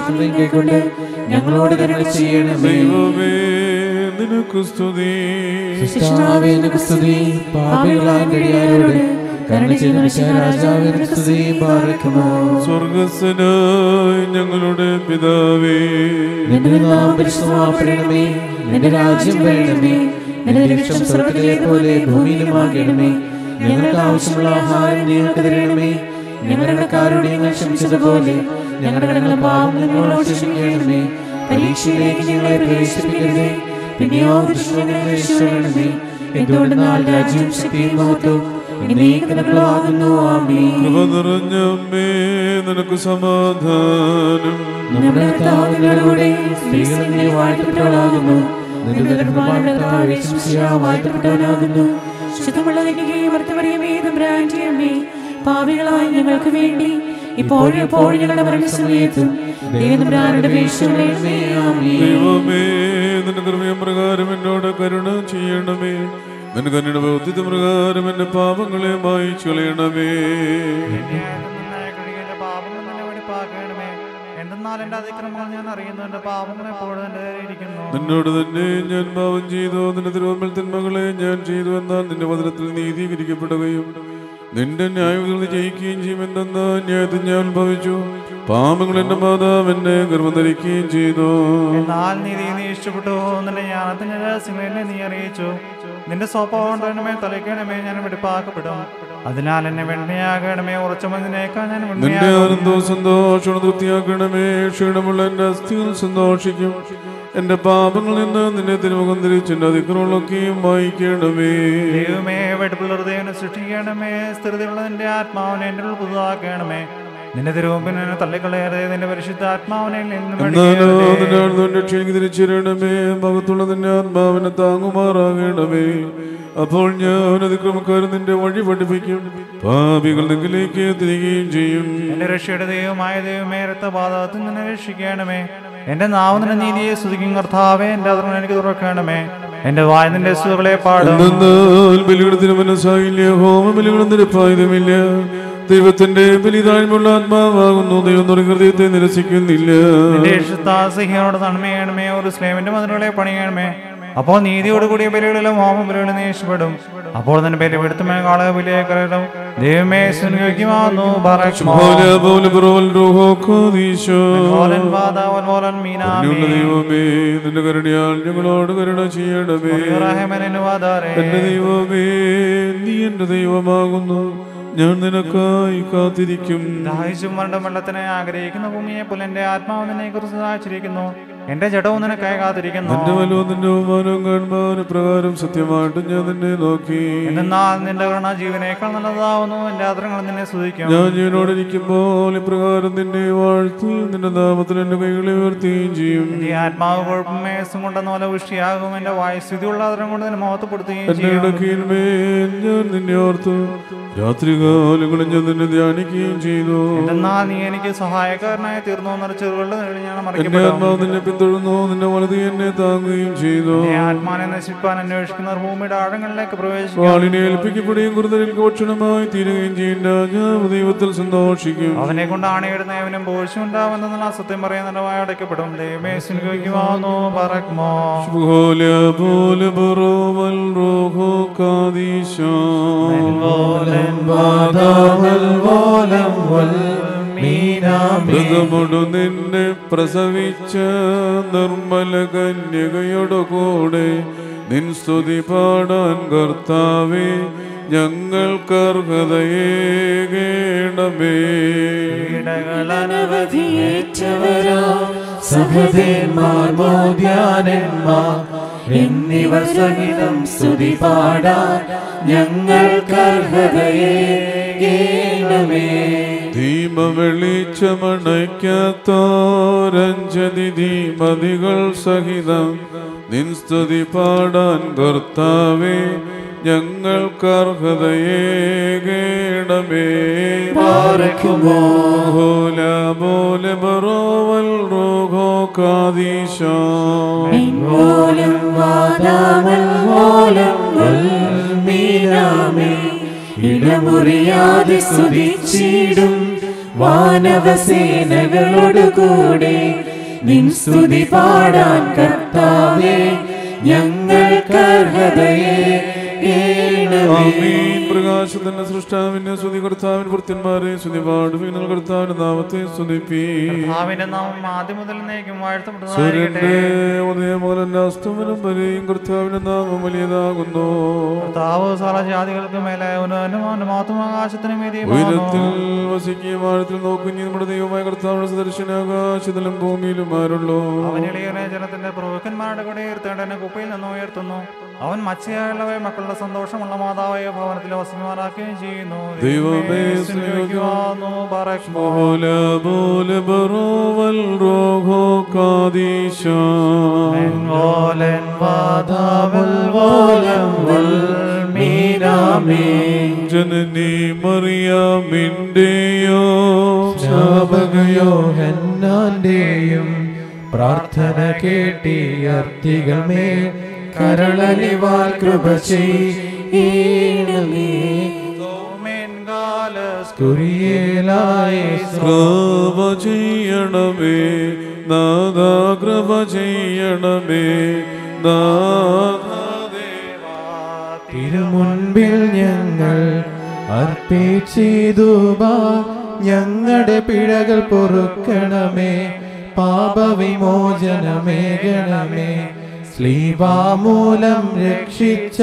കൃതയും കൈക്കൊണ്ട് ഞങ്ങളോട് കരുണ ചെയ്യണമേ ദൈവമേ നിനക്ക് സ്തുതി സൃഷ്ടാവേ നിനക്ക് സ്തുതി പാപികളായ കഴിയാരോട് കരുണ ചെയ്ത മിശിഹാ രാജാവേ നിനക്ക് സ്തുതി പാർക്കുമോ സ്വർഗസ്വനായ ഞങ്ങളുടെ പിതാവേ നിന്റെ നാമം പരിശുദ്ധമാപ്പെടണമേ നിന്റെ രാജ്യം വരണമേ നിന്റെ നിരീക്ഷം സ്വർഗത്തിലെ പോലെ ഭൂമിയിലുമാകണമേ ഞങ്ങൾക്ക് ആവശ്യമുള്ള ആഹാരം ഞങ്ങൾക്ക് തരണമേ ഞങ്ങളുടെ കാരുടെ ഞങ്ങൾ ക്ഷമിച്ചതുപോലെ ഞങ്ങളുടെ കടങ്ങളും പാപം നിങ്ങളോട് ക്ഷമിക്കണമേ പരീക്ഷയിലേക്ക് ഞങ്ങളെ പ്രവേശിപ്പിക്കരുതേ പിന്നെയോ ദുഷ്ടനെ രക്ഷിക്കണമേ എന്തുകൊണ്ട് നാൾ രാജ്യം ശക്തിയും മഹത്വവും എന്നേക്കുള്ളതാകുന്നു ആമേ കൃപ നിറഞ്ഞമ്മേ നിനക്ക് സമാധാനം നമ്മുടെ കർത്താവിനോടുകൂടെ സ്ത്രീകൾ നീ വാഴ്ത്തപ്പെട്ടവളാകുന്നു നിന്റെ ഗർഭപാഠത്താഴെ വാഴ്ത്തപ്പെട്ടവനാകുന്നു ശുദ്ധമുള്ള കന്യകയെ ഭർത്തമറിയമേ തമ്പ്രാൻ്റിയമ്മേ പാവികളായ ഞങ്ങൾക്ക് വേണ്ടി ഇപ്പോഴും എപ്പോഴും ഞങ്ങളുടെ മരണസമയത്തും ദൈവതമ്പ്രാനുടെ വേഷങ്ങളെ ദൈവമേ നിന്റെ കൃപയും പ്രകാരം എന്നോട് കരുണ ചെയ്യണമേ നിന്റെ കന്നിയുടെ ബൗദ്ധിത പ്രകാരം എന്റെ പാപങ്ങളെ മായിച്ചു കളയണമേ പാപങ്ങൾ തന്നെ വെടിപ്പാക്കണമേ എന്തെന്നാൽ എന്റെ അതിക്രമങ്ങൾ ഞാൻ അറിയുന്നു എന്റെ പാപങ്ങൾ എപ്പോഴും എന്റെ ഇരിക്കുന്നു നിന്നോട് തന്നെ ഞാൻ പാപം ചെയ്തു നിന്റെ തിരുവമ്പിൽ തിന്മകളെ ഞാൻ ചെയ്തു എന്നാൽ നിന്റെ വചനത്തിൽ നീതീകരിക്കപ്പെടുകയും നിന്റെ ന്യായവിധികൾ ജയിക്കുകയും ചെയ്യുമെന്ന ന്യായത്തിൽ ഞാൻ ഭവിച്ചു പാപങ്ങൾ എന്റെ മാതാവ് എന്നെ ഗർഭം ധരിക്കുകയും ചെയ്തു എന്നാൽ നീതി നീ ഇഷ്ടപ്പെട്ടു നിന്റെ ജ്ഞാനത്തിന്റെ രഹസ്യമേലെ നീ അറിയിച്ചു നിന്റെ സ്വഭാവം തലയ്ക്കണമേ ഞാൻ വെടിപ്പാക്കപ്പെടും അതിനാൽ എന്നെ വെണ്ണയാകണമേ ഉറച്ച മതിനേക്കാൾ ഞാൻ നിന്റെ വെണ്ണയാകും ആനന്ദവും സന്തോഷവും തൃപ്തിയാക്കണമേ ക്ഷീണമുള്ള എന്റെ അസ്ഥികൾ സന്തോഷിക്കും എന്റെ പാപങ്ങളിൽ നിന്ന് നിന്നെ തിരുമുഖം തിരിച്ച് എന്റെ അതിക്രമങ്ങളൊക്കെയും വായിക്കണമേ ദൈവമേ വെടുപ്പുള്ള ഹൃദയം സൃഷ്ടിക്കണമേ സ്ഥിരതയുള്ള നിന്റെ ആത്മാവിനെ എന്റെ ഉള്ളിൽ പുതുതാക്കണമേ നിന്റെ തിരുവമ്പിനെ തള്ളിക്കളയരുതേ നിന്റെ പരിശുദ്ധ ആത്മാവിനെ നിന്നും എന്നാലോ വെടിയരുതേ. നിന്റെ ആഴ്ന്നവന്റെ ക്ഷണിക്ക് തിരിച്ചിരണമേ ഭഗത്തുള്ള നിന്റെ ആത്മാവിനെ താങ്ങുമാറാകണമേ അപ്പോൾ ഞാൻ അതിക്രമക്കാരൻ നിന്റെ വഴി പഠിപ്പിക്കും പാപികൾ നിങ്ങളിലേക്ക് തിരികെയും ചെയ്യും എന്റെ രക്ഷയുടെ ദൈവമായ ദൈവമേ രക്തപാതത്തിൽ നിന്ന് രക്ഷിക്കണമേ എന്റെ നാവ് നിന്റെ നീതിയെ സ്തുതിക്കും കർത്താവേ എന്റെ അതിർന്ന് എനിക്ക് തുറക്കണമേ എന്റെ വായ നിന്റെ സ്തുതികളെ പാടും എന്തെന്നാൽ ബലികളത്തിന് മനസ്സായില്ല ഹോമ ബലികളും നിരപ്പായതുമില്ല ദൈവത്തിന്റെ ബലിതാഴ്മുള്ള ആത്മാവാകുന്നു ദൈവം തുടങ്ങി ഹൃദയത്തെ നിരസിക്കുന്നില്ല നിന്റെ ഇഷ്ടത്താസിഹിയോട് നന്മയണമേ ഒരു സ്ലേമിന്റെ മതിലുകളെ പണിയണമേ അപ്പോൾ നീതിയോട് കൂടിയ ബലികളിലും ഹോമ ബലികളും നീ ഇഷ്ടപ്പെടും അപ്പോൾ തന്നെ ബലി എടുത്തുമേ കാള ബലിയേക്കലും ദൈവമേ സുനിയോഗിക്കുമാന്നു പോലെ പോലെ പുറവൽ റൂഹോ കോദീശോ. കരുണയുള്ള ദൈവമേ നിന്റെ കരുണയാൽ ഞങ്ങളോട് കരുണ ചെയ്യണമേ എന്റെ ദൈവമേ നീ എന്റെ ദൈവമാകുന്നു ഞാൻ നിനക്കായി കാത്തിരിക്കും ദാഹിച്ചും വരണ്ട വെള്ളത്തിനെ ആഗ്രഹിക്കുന്ന ഭൂമിയെ പോലെ എന്റെ ആത്മാവ് നിന്നെ കുറിച്ച് ദാഹിച്ചിരിക്കുന്നു എന്റെ ജഡവും നിനക്കായി കാത്തിരിക്കുന്നു എന്റെ വലവും നിന്റെ ബഹുമാനവും കാണുമ്പോൾ പ്രകാരം സത്യമായിട്ട് ഞാൻ നിന്നെ നോക്കി എന്നാൽ നിന്റെ കരുണ ജീവനേക്കാൾ നല്ലതാവുന്നു എന്റെ ആദരങ്ങൾ നിന്നെ സ്തുതിക്കും ഞാൻ ജീവനോടിരിക്കുമ്പോൾ ഇപ്രകാരം നിന്നെ വാഴ്ത്തുകയും നിന്റെ നാമത്തിൽ എന്റെ കൈകളെ ഉയർത്തുകയും ചെയ്യും ഈ ആത്മാവ് കുഴപ്പമേസും കൊണ്ടെന്ന പോലെ വൃഷ്ടിയാകും എന്റെ വായുസ്ഥിതിയുള്ള ആദരം കൊണ്ട് നിന്നെ മഹത്വപ്പെടുത്തുകയും എന്റെ ചെയ്യും ഇടക്കീന്മേൽ ഞാൻ നിന്നെ ഓർത്തു രാത്രികാലങ്ങളിൽ ഞാൻ നിന്നെ ധ്യാനിക്കുകയും ചെയ്തു എന്നാൽ നീ എനിക്ക് സഹായക്കാരനായി തീർന്നു എന്ന ചെറുകളുടെ നേരിൽ ഞാൻ എന്റെ മറിക്കപ്പെടും ആത്മാവ് നിന്നെ പിന്തുടർന്നു നിന്റെ വലതി എന്നെ താങ്ങുകയും ചെയ്തു എന്റെ ആത്മാനെ നശിപ്പാൻ അന്വേഷിക്കുന്നവർ ഭൂമിയുടെ ആഴങ്ങളിലേക്ക് പ്രവേശിക്കും വാളിനെ ഏൽപ്പിക്കപ്പെടുകയും കുറുതലിൽ ഭക്ഷണമായി തീരുകയും ചെയ്യേണ്ട ഞാൻ ദൈവത്തിൽ സന്തോഷിക്കും അവനെ കൊണ്ട് ആണയിടുന്നവനും പോഴ്ചുണ്ടാവുന്ന സത്യം പറയുന്നതിന്റെ വായ അടയ്ക്കപ്പെടും ദൈവമേ സ്നേഹിക്കുമാന്നു പറക്കുമോ പോലെ പോലെ ബറോവൽ റോഹോ കാദീശോ മൃഗമൊടു നിന്നെ പ്രസവിച്ച നിർമ്മല കന്യകയുടെ കൂടെ നിൻ സ്തുതി പാടാൻ കർത്താവേ ഞങ്ങൾക്കർഹതയേകേണമേ അനവധിയേറ്റവരാ സഹദേന്മാർ മോദ്യാനന്മാർ എന്നിവർ സഹിതം സ്തുതി പാടാൻ ഞങ്ങൾക്കർഹതയേകേണമേ ധീമ വെളിച്ചമണയ്ക്കാത്തോരഞ്ജതി ധീമതികൾ സഹിതം നിൻ സ്തുതി പാടാൻ കർത്താവേ ഞങ്ങൾക്കർഹതയേകേണമേ പാറയ്ക്കുമോ ഹോല പോലെ ബറോവൽ റോഹോ കാദീശോ മൂലം വാദാമൽ മൂലം മീനാമേ ഇടമുറിയാതെ സ്തുതിച്ചിടും വാനവസേനകളോടുകൂടെ നിൻ സ്തുതി പാടാൻ കർത്താവേ ഞങ്ങൾക്കർഹതയെ ഏണമേ ആമീൻ പ്രകാശത്തിന്റെ സൃഷ്ടാവിന്റെ സ്തുതി കർത്താവിൻ ഭൃത്യന്മാരെ സ്തുതി പാടുവിനൽ കർത്താവിന്റെ നാമത്തെ സ്തുതിപ്പീ കർത്താവിന്റെ നാമം ആദ്യം മുതൽ എന്നേക്കും സൂര്യന്റെ വാഴ്ത്തപ്പെടുന്നതായിരിക്കട്ടെ ഉദയം മുതൽ എല്ലാ അസ്തമനം വരെയും കർത്താവിന്റെ നാമം വലിയതാകുന്നു കർത്താവ് സകല ജാതികൾക്ക് മേലെ ഉന്നതനുമാനും മാത്രം ആകാശത്തിന് ഉയരത്തിൽ മീതിയുമാകുന്നു വസിക്കുകയും ആഴത്തിൽ നോക്കുകയും നമ്മുടെ ദൈവമായ കർത്താവിന്റെ സദർശന ആകാശത്തിലും ഭൂമിയിലും ആരുള്ളൂ അവൻ എളിയനെ ജനത്തിന്റെ പ്രഭുക്കന്മാരുടെ കൂടെ ഉയർത്തേണ്ടതിനെ കുപ്പയിൽ നിന്ന് ഉയർത്തുന്നു അവൻ മത്സ്യമുള്ളവയെ മക്കളുടെ സന്തോഷമുള്ള മാതാവായ ഭവനത്തിൽ വസിക്കുമാറാക്കുകയും ചെയ്യുന്നു ദൈവമേ, സ്നേഹിക്കുവാന്നു പറയ്ക്കുമോ. മോല ബോല ബറോവൽ റോഹോ കാദീശാ വോലൻ വാതാമുൽ വോലം വൽ മീനാമേ. ജനനി മറിയാമിന്റെയോ ശാപകയോ ഹന്നാന്റെയും പ്രാർത്ഥന കേട്ടിയർത്തികൾ മേൽ കരളലിവാൽ കൃപ ചെയ്യണമേ ഓമേൻ കാലസ് കുറിയേലായ കൃപ ചെയ്യണമേ നാദാ കൃപ ചെയ്യണമേ നാദാ തിരുമുൻപിൽ ഞങ്ങൾ അർപ്പിച്ചിതു ഞങ്ങളുടെ പിഴകൾ പൊറുക്കണമേ പാപവിമോചനമേകണമേ ശ്ലീപാമൂലം രക്ഷിച്ച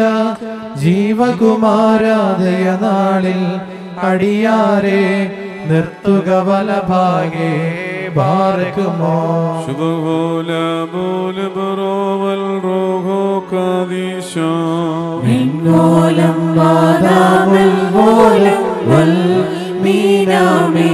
ജീവകുമാരാദയ നാളിൽ അടിയാരെ നിർത്തുക വലഭാഗേ ബാറക്കുമോ ശുഭഹോല ബോല ബറോവൽ റോഹോ കാദീശാ മിന്നോലം വാദാമൽ മോലം വൽ മീനാമേ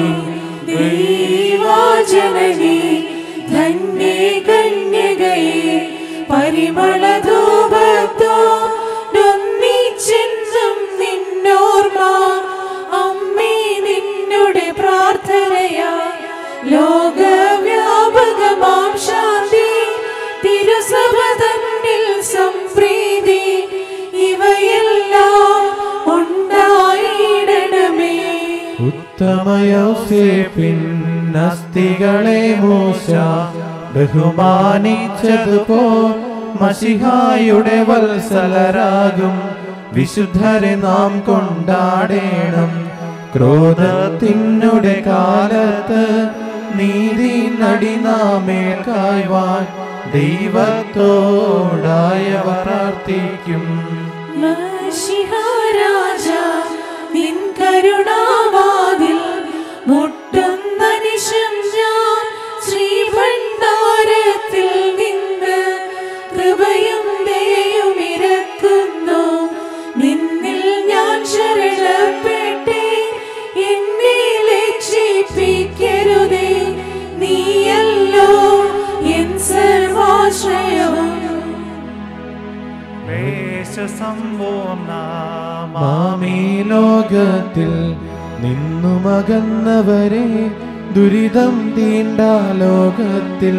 ദൈവാജനനി ധന്യേ കന്യകയെ പരിമളധൂപത്തോ ഡൊന്നിച്ചെന്നും നിന്നോർമ്മ അമ്മേ നിന്നുടെ പ്രാർത്ഥനയാ ലോകവ്യാപകമാം ശാന്തി തിരുസഭ തന്നിൽ സംപ്രീതി ഇവയെല്ലാം ഉണ്ടായിടണമേ ഉത്തമയോസേപ്പിൻ അസ്ഥികളെ മൂശ ബഹുമാനിച്ചതുപോ മഷിഹായുടെ വത്സലരാകും വിശുദ്ധരെ നാം കൊണ്ടാടേണം ക്രോധത്തിനുടെ കാലത്ത് നീതി നടി നാമേ കായ്വാൻ ദൈവത്തോടായവ പ്രാർത്ഥിക്കും മഷിഹാരാജ നിൻ കരുണാവാതിൽ മുട്ടുന്ന നിശം ഞാൻ ശ്രീഭണ്ഡാരത്തിൽ നിന്ന് കൃപയും ദയയും ഇരക്കുന്നു നിന്നിൽ ഞാൻ ശരണപ്പെട്ടേ എന്നെ ലക്ഷിപ്പിക്കരുതേ നീയല്ലോ എൻ സർവാശ്രയവും ക്ലേശസമ്പൂർണ്ണ മാമീ ലോകത്തിൽ നിന്നുമകന്നവരെ ദുരിതം തീണ്ട ലോകത്തിൽ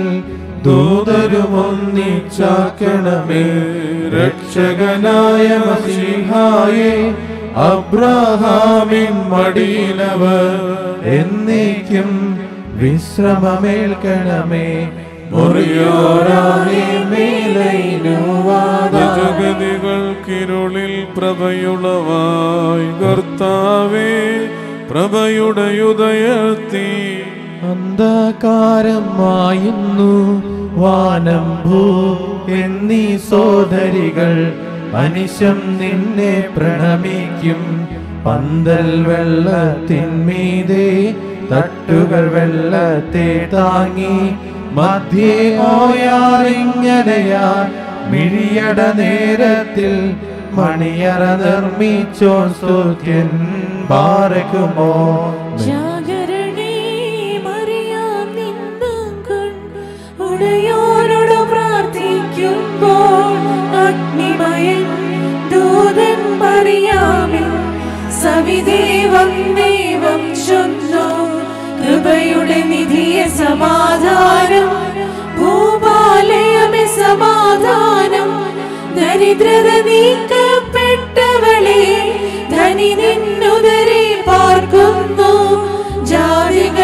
ദൂതരുമൊന്നിച്ചാക്കണമേ രക്ഷകനായ മസിഹായെ അബ്രഹാമിൻ മടിയിലവർ എന്നേക്കും വിശ്രമമേൽക്കണമേ മുറിയോരാണേ മേലൈനുവാദ ജഗതികൾക്കിരുളിൽ പ്രഭയുളവായി കർത്താവേ പ്രഭയുടെ ഉദയത്തി അന്ധകാരമായുന്നു വാനം ഭൂ എന്നീ സോദരികൾ അനിശം നിന്നെ പ്രണമിക്കും പന്തൽ വെള്ളത്തിന്മീതെ തട്ടുകൾ വെള്ളത്തെ താങ്ങി മധ്യേ ഓയാറിങ്ങനെയാ മിഴിയട നേരത്തിൽ മണിയറ നിർമ്മിച്ചോ സ്തുത്യൻ പാറക്കുമോ ജാഗരണേ മറിയാം നിന്നും കൊണ്ട് ഉടയോനോട് പ്രാർത്ഥിക്കുമ്പോൾ അഗ്നിമയൻ ദൂതൻ മറിയാമിൻ സവിദേവം ദൈവം ചൊന്നു കൃപയുടെ നിധിയെ സമാധാനം ഭൂപാലയമേ സമാധാനം ദരിദ്രത നീക്കപ്പെട്ടവളെ ധനി നിന്നുദരെ പാർക്കുന്നു ജാതികൾ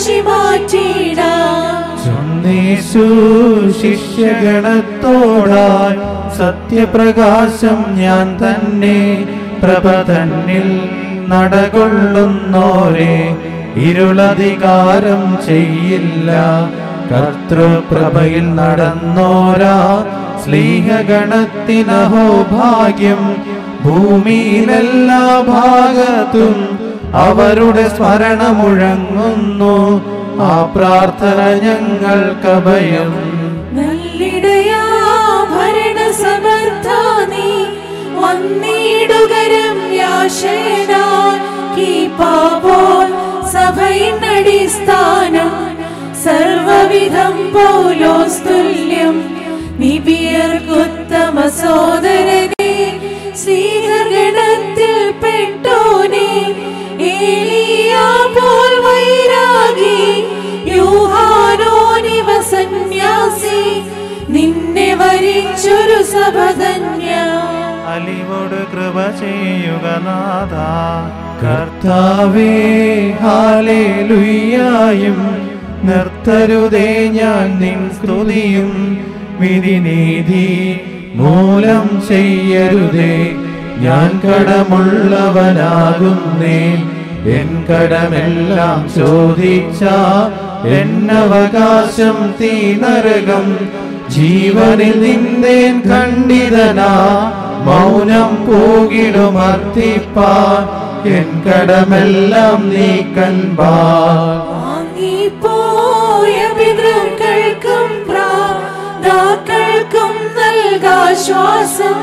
മഷി മാറ്റിടാം ചൊന്നേശു ശിഷ്യഗണത്തോടായി സത്യപ്രകാശം ഞാൻ തന്നെ പ്രഭ തന്നിൽ നടകൊള്ളുന്നോരെ ഇരുളധികാരം ചെയ്യില്ല കർത്തൃപ്രഭയിൽ നടന്നോരാ സ്ലീഹഗണത്തിനഹോ ഭാഗ്യം ഭൂമിയിലെല്ലാ ഭാഗത്തും അവരുടെ സ്മരണ മുഴങ്ങുന്നു ആ പ്രാർത്ഥന ഞങ്ങൾക്കഭയം നല്ലിടയാ ഭരണ സമർത്ഥ നീ വന്നിടുകരം യാശേനാൻ കീപ്പാപോൽ സഭയിൻ അടിസ്ഥാനം സർവവിധം പോലോസ്തുല്യം നിബിയർക്കുത്തമ സോദരനെ ശ്രീഗണത്തിൽ പെട്ടോനെ ഏലിയാ പോൽ വൈരാഗി യൂഹാനോനിവ സന്യാസി നിന്നെ വരിച്ചൊരു സഭധന്യ അലിവോട് കൃപ ചെയ്യുക നാഥ കർത്താവേ ഹാലേലുയ്യായും നിർത്തരുതേ ഞാൻ നിൻ സ്തുതിയും വിധിനീതി മൂലം ചെയ്യരുതേ ഞാൻ കടമുള്ളവനാകുന്നേ എൻ കടമെല്ലാം ചോദിച്ച എന്നവകാശം തീ നരകം ജീവനിൽ നിന്നേൻ ഖണ്ഡിതനാ മൗനം പൂകിടുമർത്തിപ്പാൻ എൻ കടമെല്ലാം നീക്കൻ ബാ വാങ്ങിപ്പോയ പിതൃക്കൾക്കും പ്രാതാക്കൾക്കും നൽകാശ്വാസം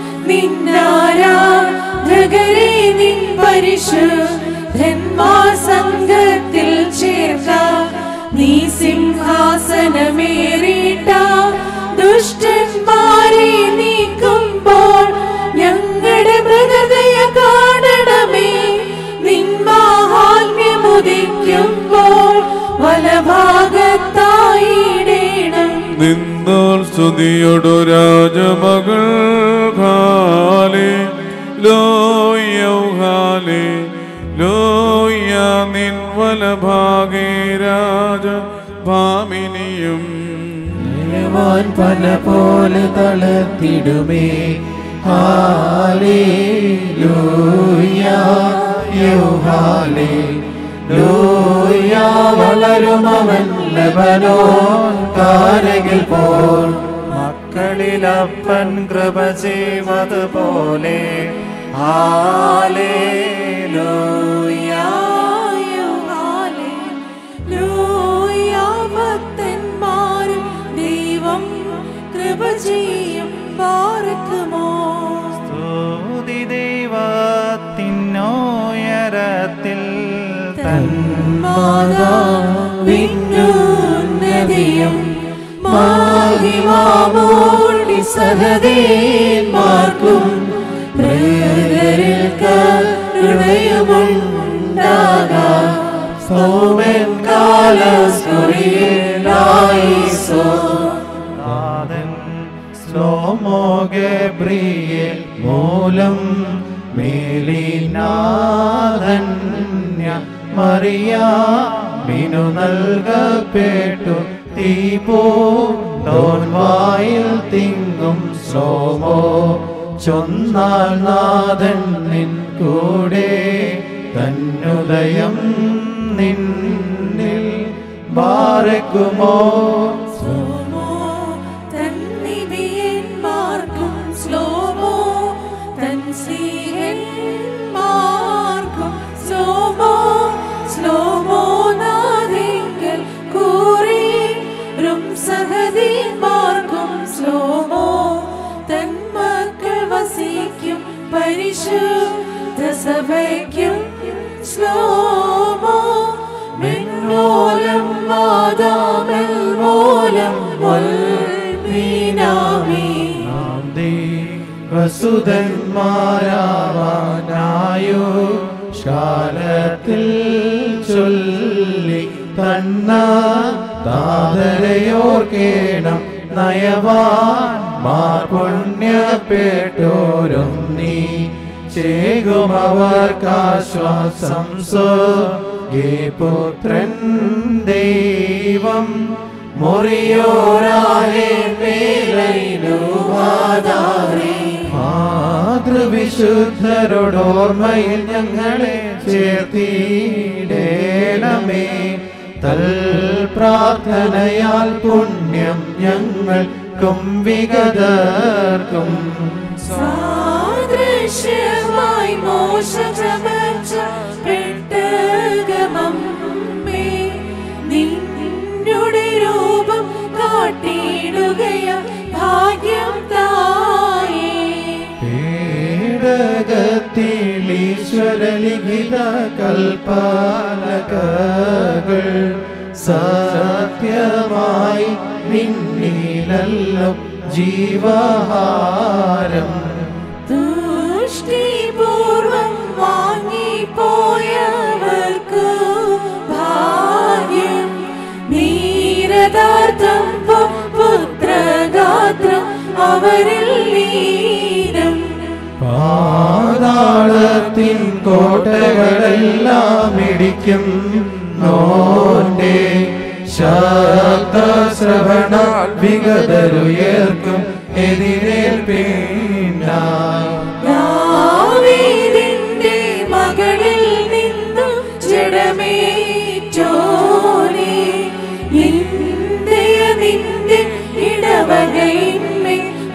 നിന്നാരാധകരെ നിൻ പരിശുദ്ധന്മാ സംഘത്തിൽ ചേർക്ക നീ സിംഹാസനമേറിട്ട ദുഷ്ടന്മാരെ നീക്കുമ്പോൾ ഞങ്ങളുടെ മൃഗതയ കാണണമേ നിന്മാഹാത്മ്യമുദിക്കുമ്പോൾ വലഭാഗത്തായിടേണം നിന്നാൽ സ്തുതിയൊടു രാജമകൾ ഹാലേ ലോയൗ ഹാലേ ലോയ നിൻ വലഭാഗേ രാജ ഭാമിനിയും യവാൻ പല പോലെ തളർത്തിടുമേ ഹാലേ ഹാലേ ലൂയ വളരുമവൻ ലബനോ കാരകിൽ പോൽ മക്കളിലപ്പൻ കൃപ ചെയ്വതുപോലെ ഹാലേ ഭക്തന്മാരും ദൈവം കൃപ ചെയ്യും പാർക്കുമോ സ്തുതി ദൈവത്തിനോയരത്തിൽ തൻ മാതാവിന്നുന്നതിയും മാഹിമാമോടി സഹദേന്മാർക്കും പ്രേതരിൽ കരുണയുമുണ്ടാകാം സോമൻ കാലസ്കുറിയിലായിസോ നാഥൻ ശ്ലോമോ ഗബ്രിയേൽ മൂലം മേലിനാഥന്യ മറിയ മിനു നൽകപ്പെട്ടു തീപോ വായിൽ തിങ്ങും ശ്ലോമോ ചൊന്നാൽ നാഥൻ നിൻ കൂടെ തന്നുദയം നിന്നിൽ ബാരക്കുമോ സ്ലോമോ തന്നിബിയന്മാർക്കും സ്ലോമോ തൻ സ്നേഹന്മാർക്കും സ്ലോമോ സ്ലോമോ നാദിങ്കൽ കൂറിയും സഹദീന്മാർക്കും സ്ലോമോ തൻ മക്കൾ വസിക്കും പരിശുദ്ധ സഭയ്ക്കും സ്ലോമോ മിന്നോലം വാദാമൽ മൂലം വൽമീനാമേ നാം വസുതന്മാരാവാനായോ ശാലത്തിൽ ചൊല്ലി തന്ന താതരയോർക്കേണം നയവാൻ മാർപുണ്യപ്പെട്ടോരും നീ ചേകുമവർക്കാശ്വാസം സോ പുത്രൻ ദൈവം മുറിയോരാലേ മേലൈനുവാദാരേ മാതൃവിശുദ്ധരോടോർമ്മയിൽ ഞങ്ങളെ ചേർത്തിടേണമേ തൽ പ്രാർത്ഥനയാൽ പുണ്യം ഞങ്ങൾക്കും വിഗതർക്കും സാദൃശ്യമായി മോശ ചമച്ച പെട്ടകമമ്മേ നിന്നുടെ രൂപം കാട്ടിടുകയ ഭാഗ്യം തായേ പേടകത്തിലീശ്വരലിഖിത കൽപ്പാലകൾ സത്യമായി നിന്നിലല്ലോ ജീവഹാരം ദൃഷ്ടിപൂർവം വാങ്ങിപ്പോയവർക്കു ഭാഗ്യം നീരദാർത്ഥം പു- പുത്രഗാത്രം അവരിൽ ലീനം പാതാളത്തിൻ കോട്ടകളെല്ലാം ഇടിക്കും നോന്റെ ശബ്ദശ്രവണ വിഗതരുയർക്കും എതിരേൽപ്പിന്നായി ദാവീദിന്റെ മകളിൽ നിന്നു ജഡമേറ്റോനെ ഇന്ത്യ നിന്റെ ഇടവകയിന്മേ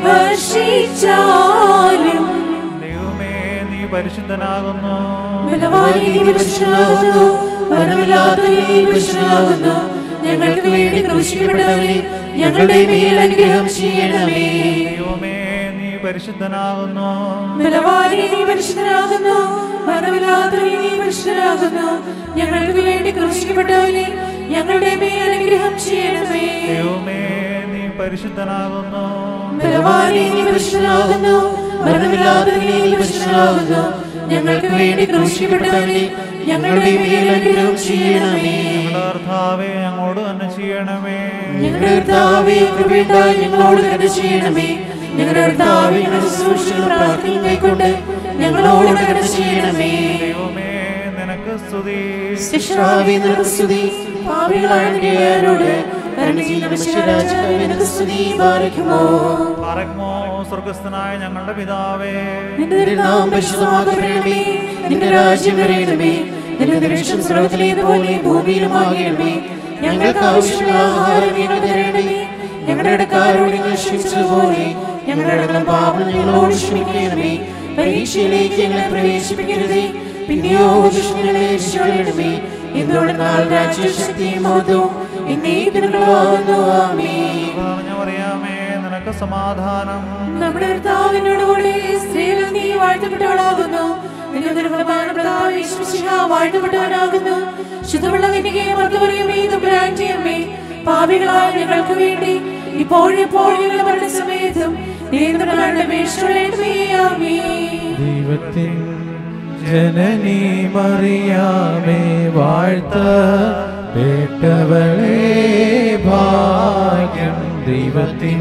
വർഷിച്ചാലും ദൈവമേ നീ പരിശുദ്ധനാകുന്നു ബലവാനേ നീ പരിശുദ്ധനാകുന്നു മരണമില്ലാത്തവനേ നീ പരിശുദ്ധനാകുന്നു ഞങ്ങൾക്ക് വേണ്ടി ക്രൂശിക്കപ്പെട്ടവനെ ഞങ്ങളുടെ മേൽ അനുഗ്രഹം ചെയ്യണമേ ദൈവമേ നീ പരിശുദ്ധനാകുന്നു ബലവാനേ നീ പരിശുദ്ധനാകുന്നു മരണമില്ലാത്തവനേ നീ പരിശുദ്ധനാകുന്നു ഞങ്ങൾക്ക് വേണ്ടി ക്രൂശിക്കപ്പെട്ടവനെ ഞങ്ങളുടെ മേൽ അനുഗ്രഹം ചെയ്യണമേ ദൈവമേ നീ പരിശുദ്ധനാകുന്നു ബലവാനേ നീ പരിശുദ്ധനാകുന്നു മരണമില്ലാത്തവനേ നീ പരിശുദ്ധനാകുന്നു ഞങ്ങൾക്ക് വേണ്ടി ക്രൂശിക്കപ്പെട്ടവനെ ഞങ്ങളുടെ മേൽ അനുഗ്രഹം ചെയ്യണമേ ഞങ്ങളുടെ കർത്താവേ ഞങ്ങളോട് തന്നെ ചെയ്യണമേ ഞങ്ങളുടെ കർത്താവേ കൃപയുണ്ടായി ഞങ്ങളോട് കരുണ ചെയ്യണമേ ഞങ്ങളുടെ കർത്താവേ ഞങ്ങളുടെ ശുശ്രൂഷകളും പ്രാർത്ഥനയും കൈക്കൊണ്ട് ഞങ്ങളോട് കരുണ ചെയ്യണമേ ദൈവമേ നിനക്ക് സ്തുതി ശിഷ്ടാവേ നിനക്ക് സ്തുതി പാപികളായ ഞങ്ങളോട് കരുണ ചെയ്യുന്ന മനുഷ്യരാജാവേ നിനക്ക് സ്തുതി പാലിക്കുമോ പറക്കുമോ സ്വർഗസ്ഥനായ ഞങ്ങളുടെ പിതാവേ നിന്റെ തിരുനാമം പരിശുദ്ധമാക്കപ്പെടണമേ നിന്റെ രാജ്യം വരയണമേ നിന്റെ ദൃഷ്ടം സ്രോതത്തിലേതുപോലെ ഭൂമിയിലുമാകണമേ ഞങ്ങൾക്ക് ആവശ്യമുള്ള ആഹാരം ഞങ്ങൾ തരണമേ ഞങ്ങളുടെ ഇടക്കാരോട് ഞങ്ങൾ ക്ഷമിച്ചതുപോലെ ഞങ്ങളുടെ പാപം ഞങ്ങളോട് ക്ഷമിക്കണമേ പരീക്ഷയിലേക്ക് ഞങ്ങളെ പ്രവേശിപ്പിക്കരുതേ പിന്നെയോ ദുഷ്ടങ്ങളെ രക്ഷിക്കണമേ എന്തുകൊണ്ട് നാൾ രാജ്യശക്തിയും മഹത്വവും എന്നേക്കുള്ളതാകുന്നു ആമേ പറഞ്ഞു പറയാമേ നിനക്ക് സമാധാനം നമ്മുടെ കർത്താവിനോടുകൂടി സ്ത്രീകൾ നീ വാഴ്ത്തപ്പെട്ടവളാകുന്നു നിന്റെ നിർമ്മലമായ പ്രതാപം യേശുമിശിഹ വാഴ്ത്തപ്പെട്ടവനാകുന്നു ശുദ്ധമുള്ള കന്യകയെ മറന്നു പറയുമേ തമ്പുരാന്റെ അമ്മേ പാപികളായ ഞങ്ങൾക്ക് വേണ്ടി ഇപ്പോഴും എപ്പോഴും ഞങ്ങളുടെ മരണസമയത്തും നീന്തങ്ങളുടെ അപേക്ഷകളേണമേ ആമേ ദൈവത്തിൻ ജനനി മറിയാമേ വാഴ്ത്ത പേട്ടവളെ ഭാഗ്യം ദൈവത്തിൻ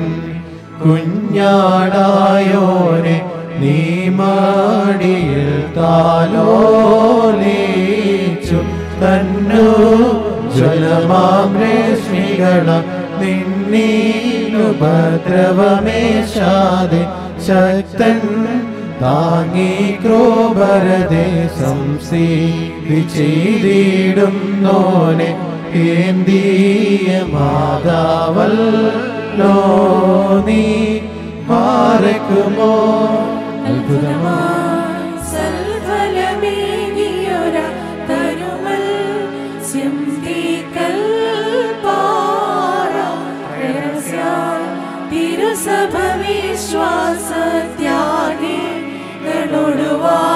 കുഞ്ഞാടായോനെ നീ മാടിയിൽ താലോലിച്ചു തന്നു ജ്വലമാം രശ്മികള നിന്നീലുപദ്രവമേശാതെ ശക്തൻ താങ്ങി ക്രോഭരതെ സംസീതി ചെയ്തിടുന്നോനെ കേന്ദ്രീയ മാതാവല്ലോ നീ മാറക്കുമോ അത്ഭുതമായി സൽഫലമേകിയൊര തരുമൽ സിംഹിക്കൽ പാറ രഹസ്യാൽ തിരുസഭ വിശ്വാസത്യാഗികളോട്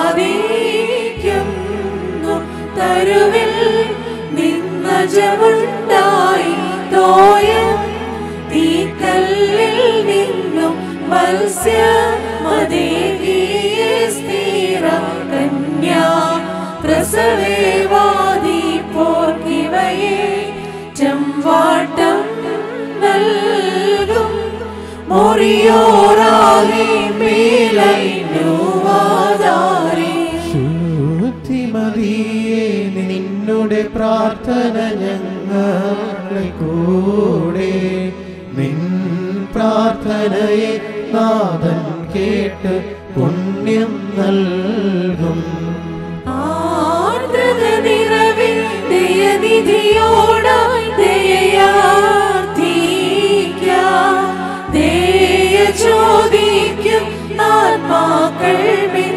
വാദിക്കുന്നു തരുവിൽ നിന്നജമുണ്ടായി തോയം തീക്കല്ലിൽ നിന്നും മത്സ്യമതേകിയ സ്ഥിര കന്യാ പ്രസവേവാദി പോർക്കിവയെ ചമ്പാട്ടം നൽകും മൊറിയോറാകെ മേലൈനുവാദാരേ ശുദ്ധിമതിയെ നിന്നുടെ പ്രാർത്ഥന ഞങ്ങളെ കൂടെ നിൻ പ്രാർത്ഥനയെ നാഥൻ കേട്ട് പുണ്യം നൽകും ആർദ്രത നിറവിൽ ദയനിധിയോടായി ദയയാർത്ഥിക്കാം. ദയ ചോദിക്കും ആത്മാക്കൾ മേൽ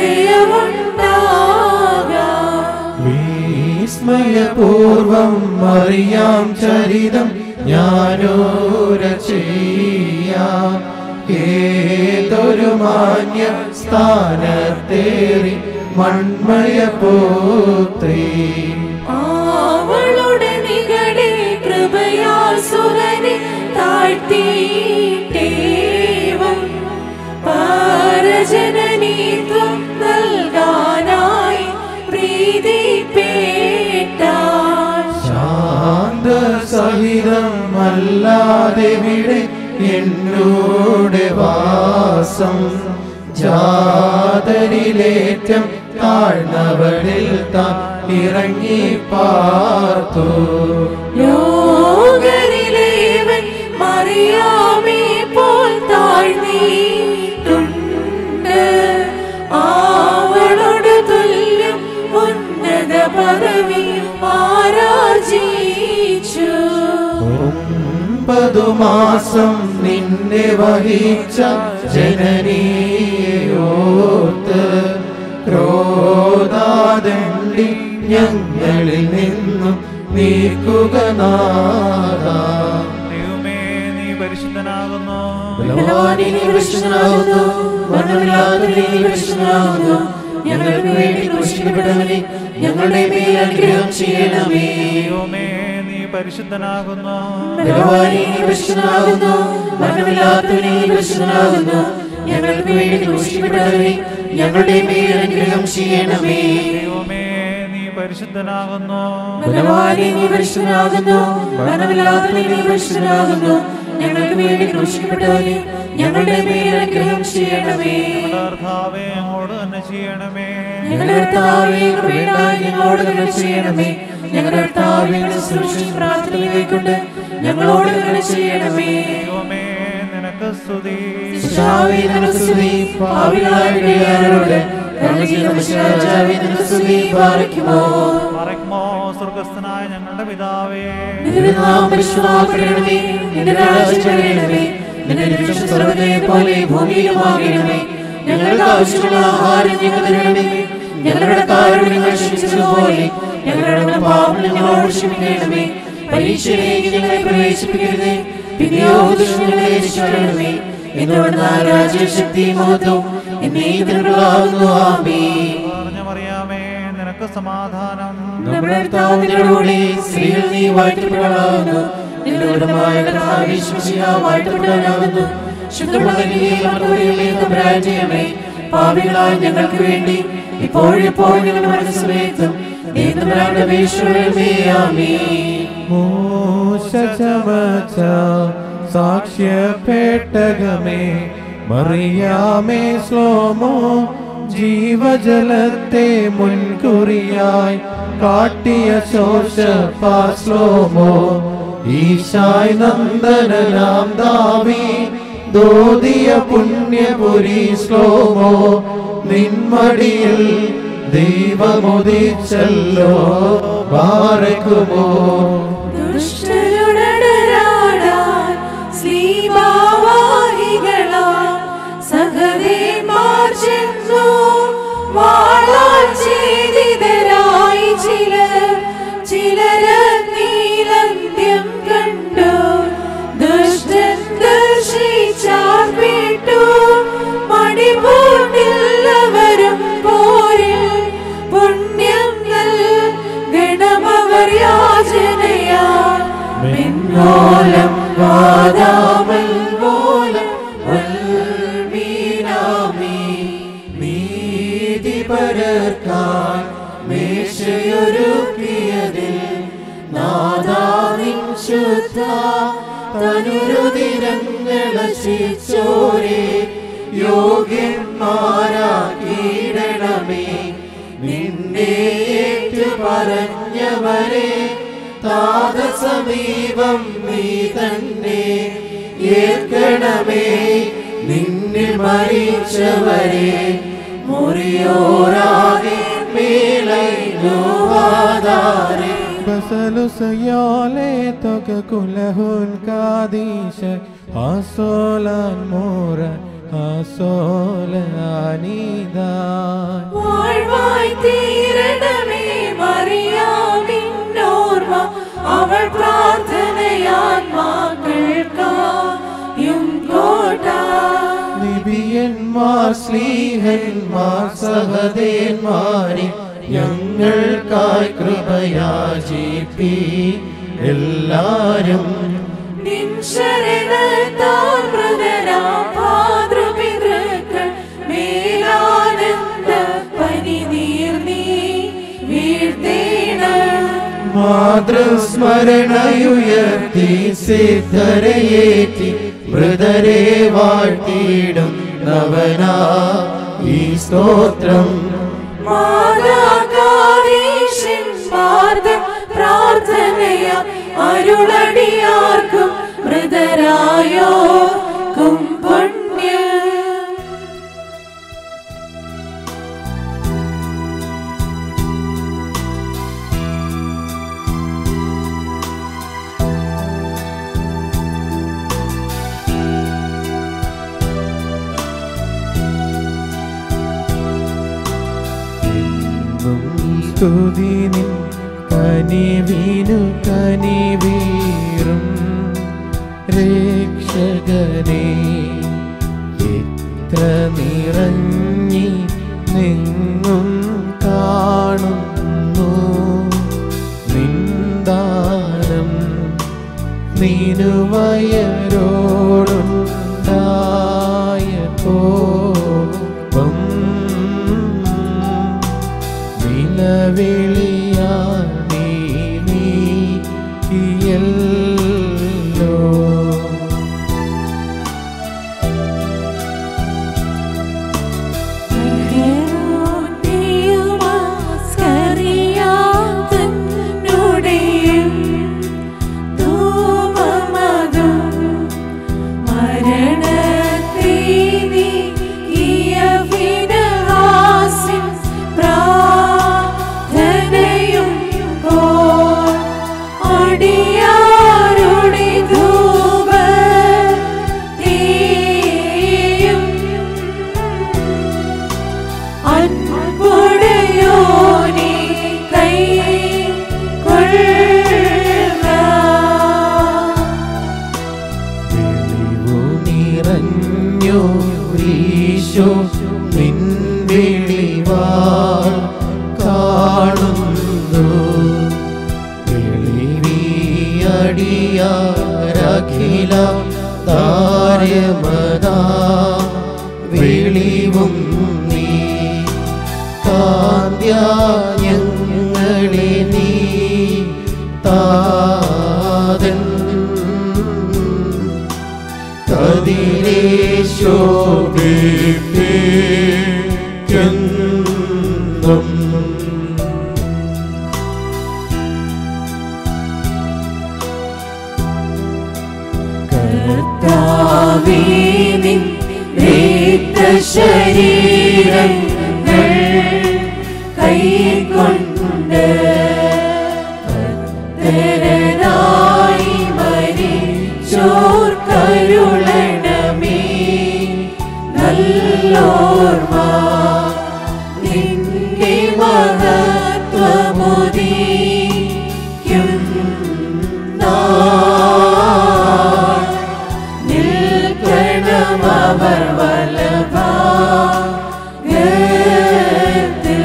ദയവുണ്ടാകാം. വിസ്മയപൂർവം അറിയാം ചരിതം ഞാനോര ചെയ്യാം ഏതൊരു മാന്യ സ്ഥാനത്തേറി മൺമയ പോത്രീ അവളുടെ നികടെ കൃപയാൽ സുരനെ താഴ്ത്തിയിട്ടേവം പരജനനീത്വം നൽകാനായി പ്രീതിപ്പേട്ടാൻ ശാന്ത സഹിതം അല്ലാതെ വിടെ എന്നോട് വാസം ജാതരിലേറ്റം താഴ്ന്നവരിൽ താൻ ഇറങ്ങി പാർത്തു ലോകരിലേവൻ മറിയാമേ പോൽ താഴ്ന്നിട്ടുണ്ട് അവളോട് തുല്യം ഉന്നത പദവിയും ആരാർജിച്ചു ഒമ്പതു മാസം നിന്നെ വഹിച്ച ജനനീയോത്ത് ക്രോധാദണ്ഡി ഞങ്ങളിൽ നിന്നും നീക്കുക നാഥ ദൈവമേ നീ പരിശുദ്ധനാകുന്നു ബലവാനേ, നീ പരിശുദ്ധനാകുന്നു. മരണമില്ലാത്തവനേ, നീ പരിശുദ്ധനാകുന്നു. ഞങ്ങൾക്ക് വേണ്ടി ക്രൂശിക്കപ്പെട്ടവനെ ഞങ്ങളുടെ മേൽ അനുഗ്രഹം ചെയ്യണമേ ദൈവമേ നീ പരിശുദ്ധനാകുന്നു ബലവാനേ, നീ പരിശുദ്ധനാകുന്നു. മരണമില്ലാത്തവനേ, നീ പരിശുദ്ധനാകുന്നു. ഞങ്ങൾക്ക് വേണ്ടി ക്രൂശിക്കപ്പെട്ടവനെ ഞങ്ങളുടെ മേൽ അനുഗ്രഹം ചെയ്യണമേ ദൈവമേ നീ പരിശുദ്ധനാകുന്നു ബലവാനേ, നീ പരിശുദ്ധനാകുന്നു. മരണമില്ലാത്തവനേ, നീ പരിശുദ്ധനാകുന്നു. ഞങ്ങൾക്ക് വേണ്ടി ക്രൂശിക്കപ്പെട്ടവനെ ഞങ്ങളുടെ മേൽ അനുഗ്രഹം ചെയ്യണമേ ഞങ്ങളുടെ കർത്താവേ അങ്ങോട്ട് തന്നെ ചെയ്യണമേ ഞങ്ങളുടെ കർത്താവേ, കൃപയുണ്ടായി ഞങ്ങളോട് കരുണ ചെയ്യണമേ ഞങ്ങളുടെ കർത്താവേ, ശുശ്രൂഷയും പ്രാർത്ഥനയും കൈക്കൊണ്ട് ഞങ്ങളോട് കരുണ ചെയ്യണമേ ദൈവമേ നിനക്ക് സ്തുതി കർത്താവേ, നിനക്ക് സ്തുതി. പാപികളായ ഇടയാരോട് കരുണ ചെയ്ത മിശിഹാരാജാവേ, നിനക്ക് സ്തുതി. പാറിക്കുമോ മറയ്ക്കുമോ സ്വർഗസ്ഥനായ ഞങ്ങളുടെ പിതാവേ നിന്റെ നാമം പരിശുദ്ധമാക്കണമേ നിന്റെ രാജ്യം വരണമേ നിന്റെ നിമിഷം സ്വർഗ്ഗത്തിലെ പോലെ ഭൂമിയിലുമാകണമേ ഞങ്ങൾക്ക് ആവശ്യമുള്ള ആഹാരം ഞങ്ങൾ തരണമേ ഞങ്ങളുടെ കാര്യം നിങ്ങൾ ക്ഷമിച്ചതുപോലെ ഞങ്ങളുടെ പാപം ഞങ്ങളോട് ക്ഷമിക്കണമേ പരീക്ഷയിലേക്ക് ഞങ്ങളെ പ്രവേശിപ്പിക്കരുതേ പിന്നെയോ ദുഷ്ടങ്ങളെ രക്ഷിക്കണമേ എന്നോട് രാജ്യശക്തി മഹത്വം എന്നീ തിരുകളാകുന്നു ആമേ പറഞ്ഞ മറിയാമേ നിനക്ക് സമാധാനം നമ്മുടെ കർത്താവിനോടുകൂടി സ്ത്രീകൾ നീ വാഴ്ത്തപ്പെട്ടവളാകുന്നു നിന്റെ ഉടമായ കർത്താവേ ശുചിയാ വാഴ്ത്തപ്പെട്ടവനാകുന്നു ശുദ്ധമുള്ള നീയമേ പാപികളായ ഞങ്ങൾക്ക് വേണ്ടി ഇപ്പോഴിപ്പോൾ ഞങ്ങളുടെ മനസ്സമേത്തും നീന്തമരാന്റെ അപേക്ഷമേ ആമേ മൂശ ചമച്ച സാക്ഷ്യപേട്ടകമേ മറിയാമേ ശ്ലോമോ ജീവജലത്തെ മുൻകുറിയായി കാട്ടിയ ശോഷപാശ്ലോമോ ഈശായ് നന്ദനാം ദാവി ദോതിയ പുണ്യപുരി ശ്ലോമോ നിന്മടിയിൽ ദൈവമുദിച്ചല്ലോ ബാരക്കുമോ ദുഷ്ടരുടരാടാൻ ശ്രീഭാവാഹികളാൽ സഹദേന്മാർ ചെന്നു വാളാൽ ഛേദിതരായി ചിലർ ചിലരഗ്നിയിലന്ത്യം കണ്ടു ദുഷ്ടൻ ദർശിച്ചാർപ്പെട്ടു മണിപൂണ്ടില്ലവരും പോരിൽ പുണ്യം ഗണമവർ യാചനയാൽ പിന്നോലം വാദാമൽ പോലം വൽമീനാമി നീതി പരക്കാൻ മേശയൊരുക്കിയതിൽ നാദാനിൻ ശുദ്ധ തനുരുതിരങ്ങളെ യോഗ്യന്മാരാക്കിയിടണമേ നിന്നെ ഏറ്റുപറ മറഞ്ഞവരെ താത സമീപം നീ തന്നെ ഏൽക്കണമേ നിന്നിൽ മരിച്ചവരെ മുറിയോരാകെ മേലൈനോവാതാരെ ബസലുസയോലെ തൊക കുലഹുൻ കാദീശ ഹാസോലാൻ മോറ ഹാസോലാനീദാൻ വാഴ്വായി തീരണമേ മറിയാമിന്നോർമ്മ അവൾ പ്രാർത്ഥനയാത്മാക്കൾക്കായും കോട്ട നിബിയന്മാർ സ്ലീഹന്മാർ സഹദേന്മാരെ ഞങ്ങൾക്കായി കൃപയാചിപ്പി എല്ലാരും നിൻ ശരണത്താൽ മൃതരാം ഭാതൃപിതൃക്കൾ മേലാനന്ദ പനിനീർ നീ വീഴ്ത്തേണം മാതൃസ്മരണയുയർത്തി സിദ്ധരയേറ്റി മൃതരെ വാഴ്ത്തിയിടും നവനാ ഈ സ്തോത്രം മാതാകാരീശന്മാർദ്ദ പ്രാർത്ഥനയ അരുളടിയാർക്കും മൃതരായോർക്കും പുണ്യം എന്നും സ്തുതി നിൻ കനിവീനു കനിവീറും രക്ഷകനെ എത്ര നിറഞ്ഞി നിങ്ങും കാണുന്നു നിന്ദാനം നിനുവയരോടുണ്ടായ കോപം നിലവിളിയാ നീ നീക്കിയല്ലോ അടിയാരുടെ ധൂപ തീയും അൻപുടയോനെ കൈ കൊള്ളുക വെളിവു നിറഞ്ഞോരീശോ നിൻ വെളിവാൽ കാണുന്നു വെളിവിയടിയാരഖില താര്യമതാ വെളിവും നീ കാന്ത്യങ്ങളെ നീ താതൻ കതിരേശോഭിപ്പിക്കെന്നും കർത്താവേ നിൻ ശരീരങ്ങൾ കൈകൊണ്ട് കർത്തരനായി മരിച്ചോർ കരുളണമേ നല്ലോർമ്മ നിന്റെ മഹത്വമുദീക്കും നാൾ നിൽക്കണം അവർ വലഭാഗത്തിൽ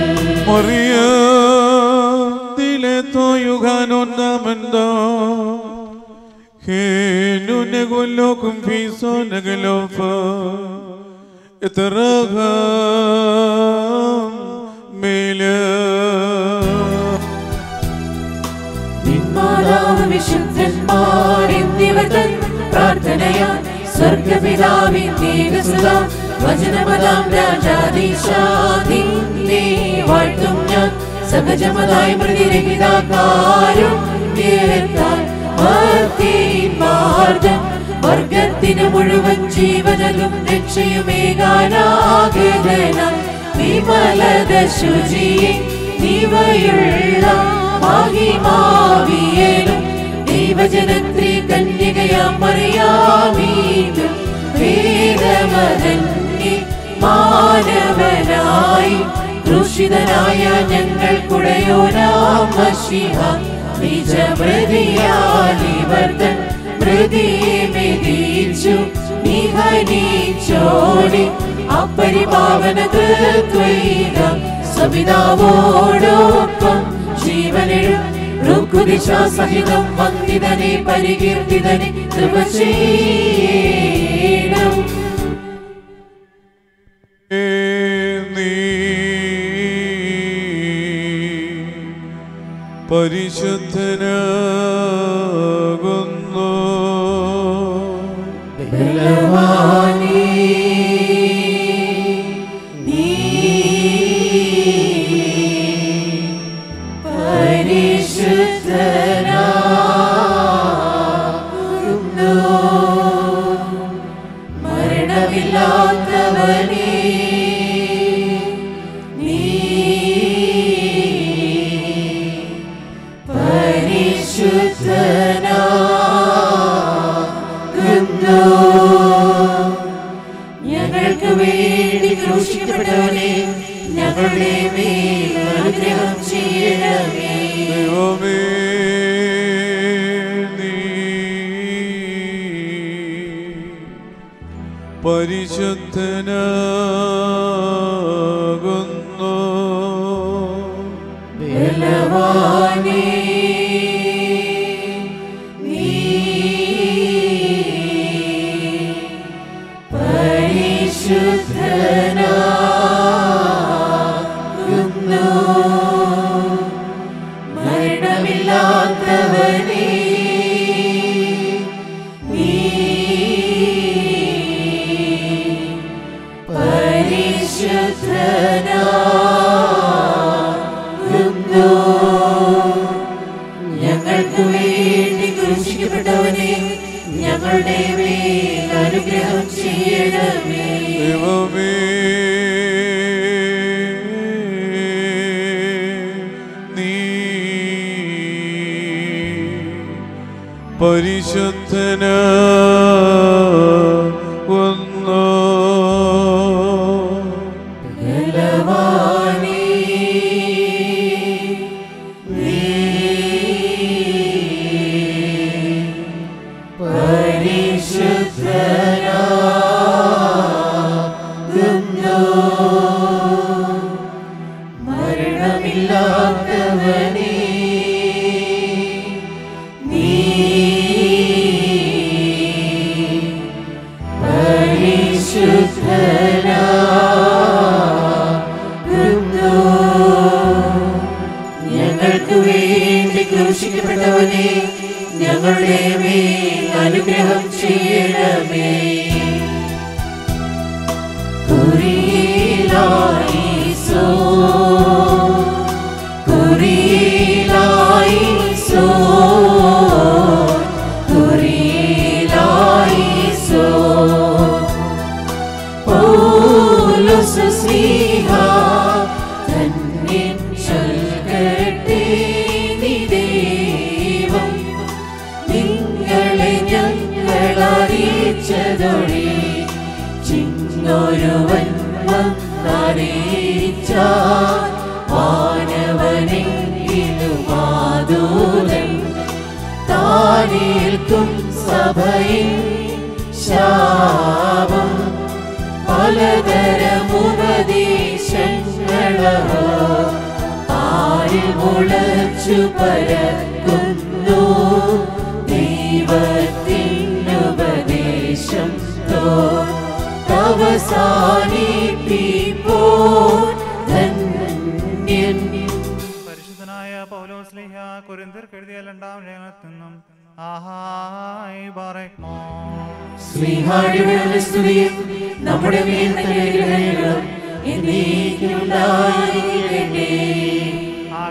മറിയത്തിലെ തോയുഗാനൊന്നാമന്തോ ഹേനുനകുലോക്കും ഫീസോ നഗലോഫ എത്രകം മേല നിന്മാതാവ് വിശുദ്ധന്മാർ എന്നിവർ തൻ പ്രാർത്ഥനയാൽ സ്വർഗപിതാവിൻ ദേവസുത വചനപദാം രാജാദീശാദിന്നെ വാഴ്ത്തും ഞാൻ സഹജമതായി പ്രതിരഹിതാക്കാരും മാർഗം വർഗത്തിന് മുഴുവൻ ജീവനലും രക്ഷയുമേകാനാകൃതനം വിമലത ശുചിയെ നിവയുള്ള മഹിമാവിയലും ദൈവജനത്രി കന്യകയാം മറിയാമീതും വേദമതന്നി മാനവനായി ക്രൂശിതനായ ഞങ്ങൾ കുടയോരാമശിഹ നിജമൃതിയാലിവർത്തൻ മൃതിമെതിച്ചു നിഹനിച്ചോടി അപ്പരിപാവന ത്വൈകം സവിതാവോടൊപ്പം ജീവനെഴും ഋക്കുദിശാസഹിതം വന്ദിതനെ പരികീർത്തിതനെ കൃപ ചെയ്യണം നീ പരിശുദ്ധനാകുന്നു ബലവാനേ, നീ പരിശുദ്ധനാകുന്നു. മരണമില്ലാത്തവനേ, നീ പരിശുദ്ധനാകുന്നു. ഞങ്ങൾക്ക് വേണ്ടി ക്രൂശിക്കപ്പെട്ടവനെ ഞങ്ങളുടെ മേൽ അനുഗ്രഹം ചെയ്യണമേ ദൈവമേ നീ പരിശുദ്ധനാകുന്നു ബലവാനേ, നീ പരിശുദ്ധനാകുന്നു. മരണമില്ലാത്തവനേ, നീ പരിശുദ്ധനാകുന്നു. ഞങ്ങൾക്ക് വേണ്ടി ക്രൂശിക്കപ്പെട്ടവനെ ഞങ്ങളുടെ മേൽ അനുഗ്രഹം ചെയ്യണമേ ദൈവമേ നീ പരിശുദ്ധനാകുന്നു ബലവാനേ, നീ പരിശുദ്ധനാകുന്നു. മരണമില്ലാത്തവനേ, നീ പരിശുദ്ധനാകുന്നു. ഞങ്ങൾക്ക് വേണ്ടി ക്രൂശിക്കപ്പെട്ടവനെ ഞങ്ങളുടെ മേൽ അനുഗ്രഹം ചെയ്യണമേ കുരിയിലായിസോ, കുരിയിലായിസോ, കുരിയിലായിസോ. പൗലോസ് ശ്ലീഹ തന്നിൽ ചൊൽകട്ടെ നീ ദൈവം നിങ്ങളെ ഞങ്ങൾ അറിയിച്ചതൊഴി ചിന്നൊരുവൻ വന്നറിയിച്ച മാനവനെങ്കിലും മാതൂരൻ താനേൽക്കും സഭയിൽ ശാപം പലതരമുപദേശങ്ങളോ ആരിൽ മുളച്ചു പരക്കുന്നു ദൈവത്തിനുപദേശം തോ അവസാനിപ്പിപ്പോ ധന്യൻ പരിശുദ്ധനായ പൗലോസ്ലിഹ കുരിന്തിർക്ക് എഴുതിയ രണ്ടാം ലേഖനത്തിൽ നിന്നും ആഹായ് ബാറയ്മോ ശ്രീഹാടിയുടെ സ്തുതിയും നമ്മുടെ മേൽ തന്നെ ഗ്രഹങ്ങളും എന്നേക്കും ഉണ്ടായിരിക്കട്ടെ ആ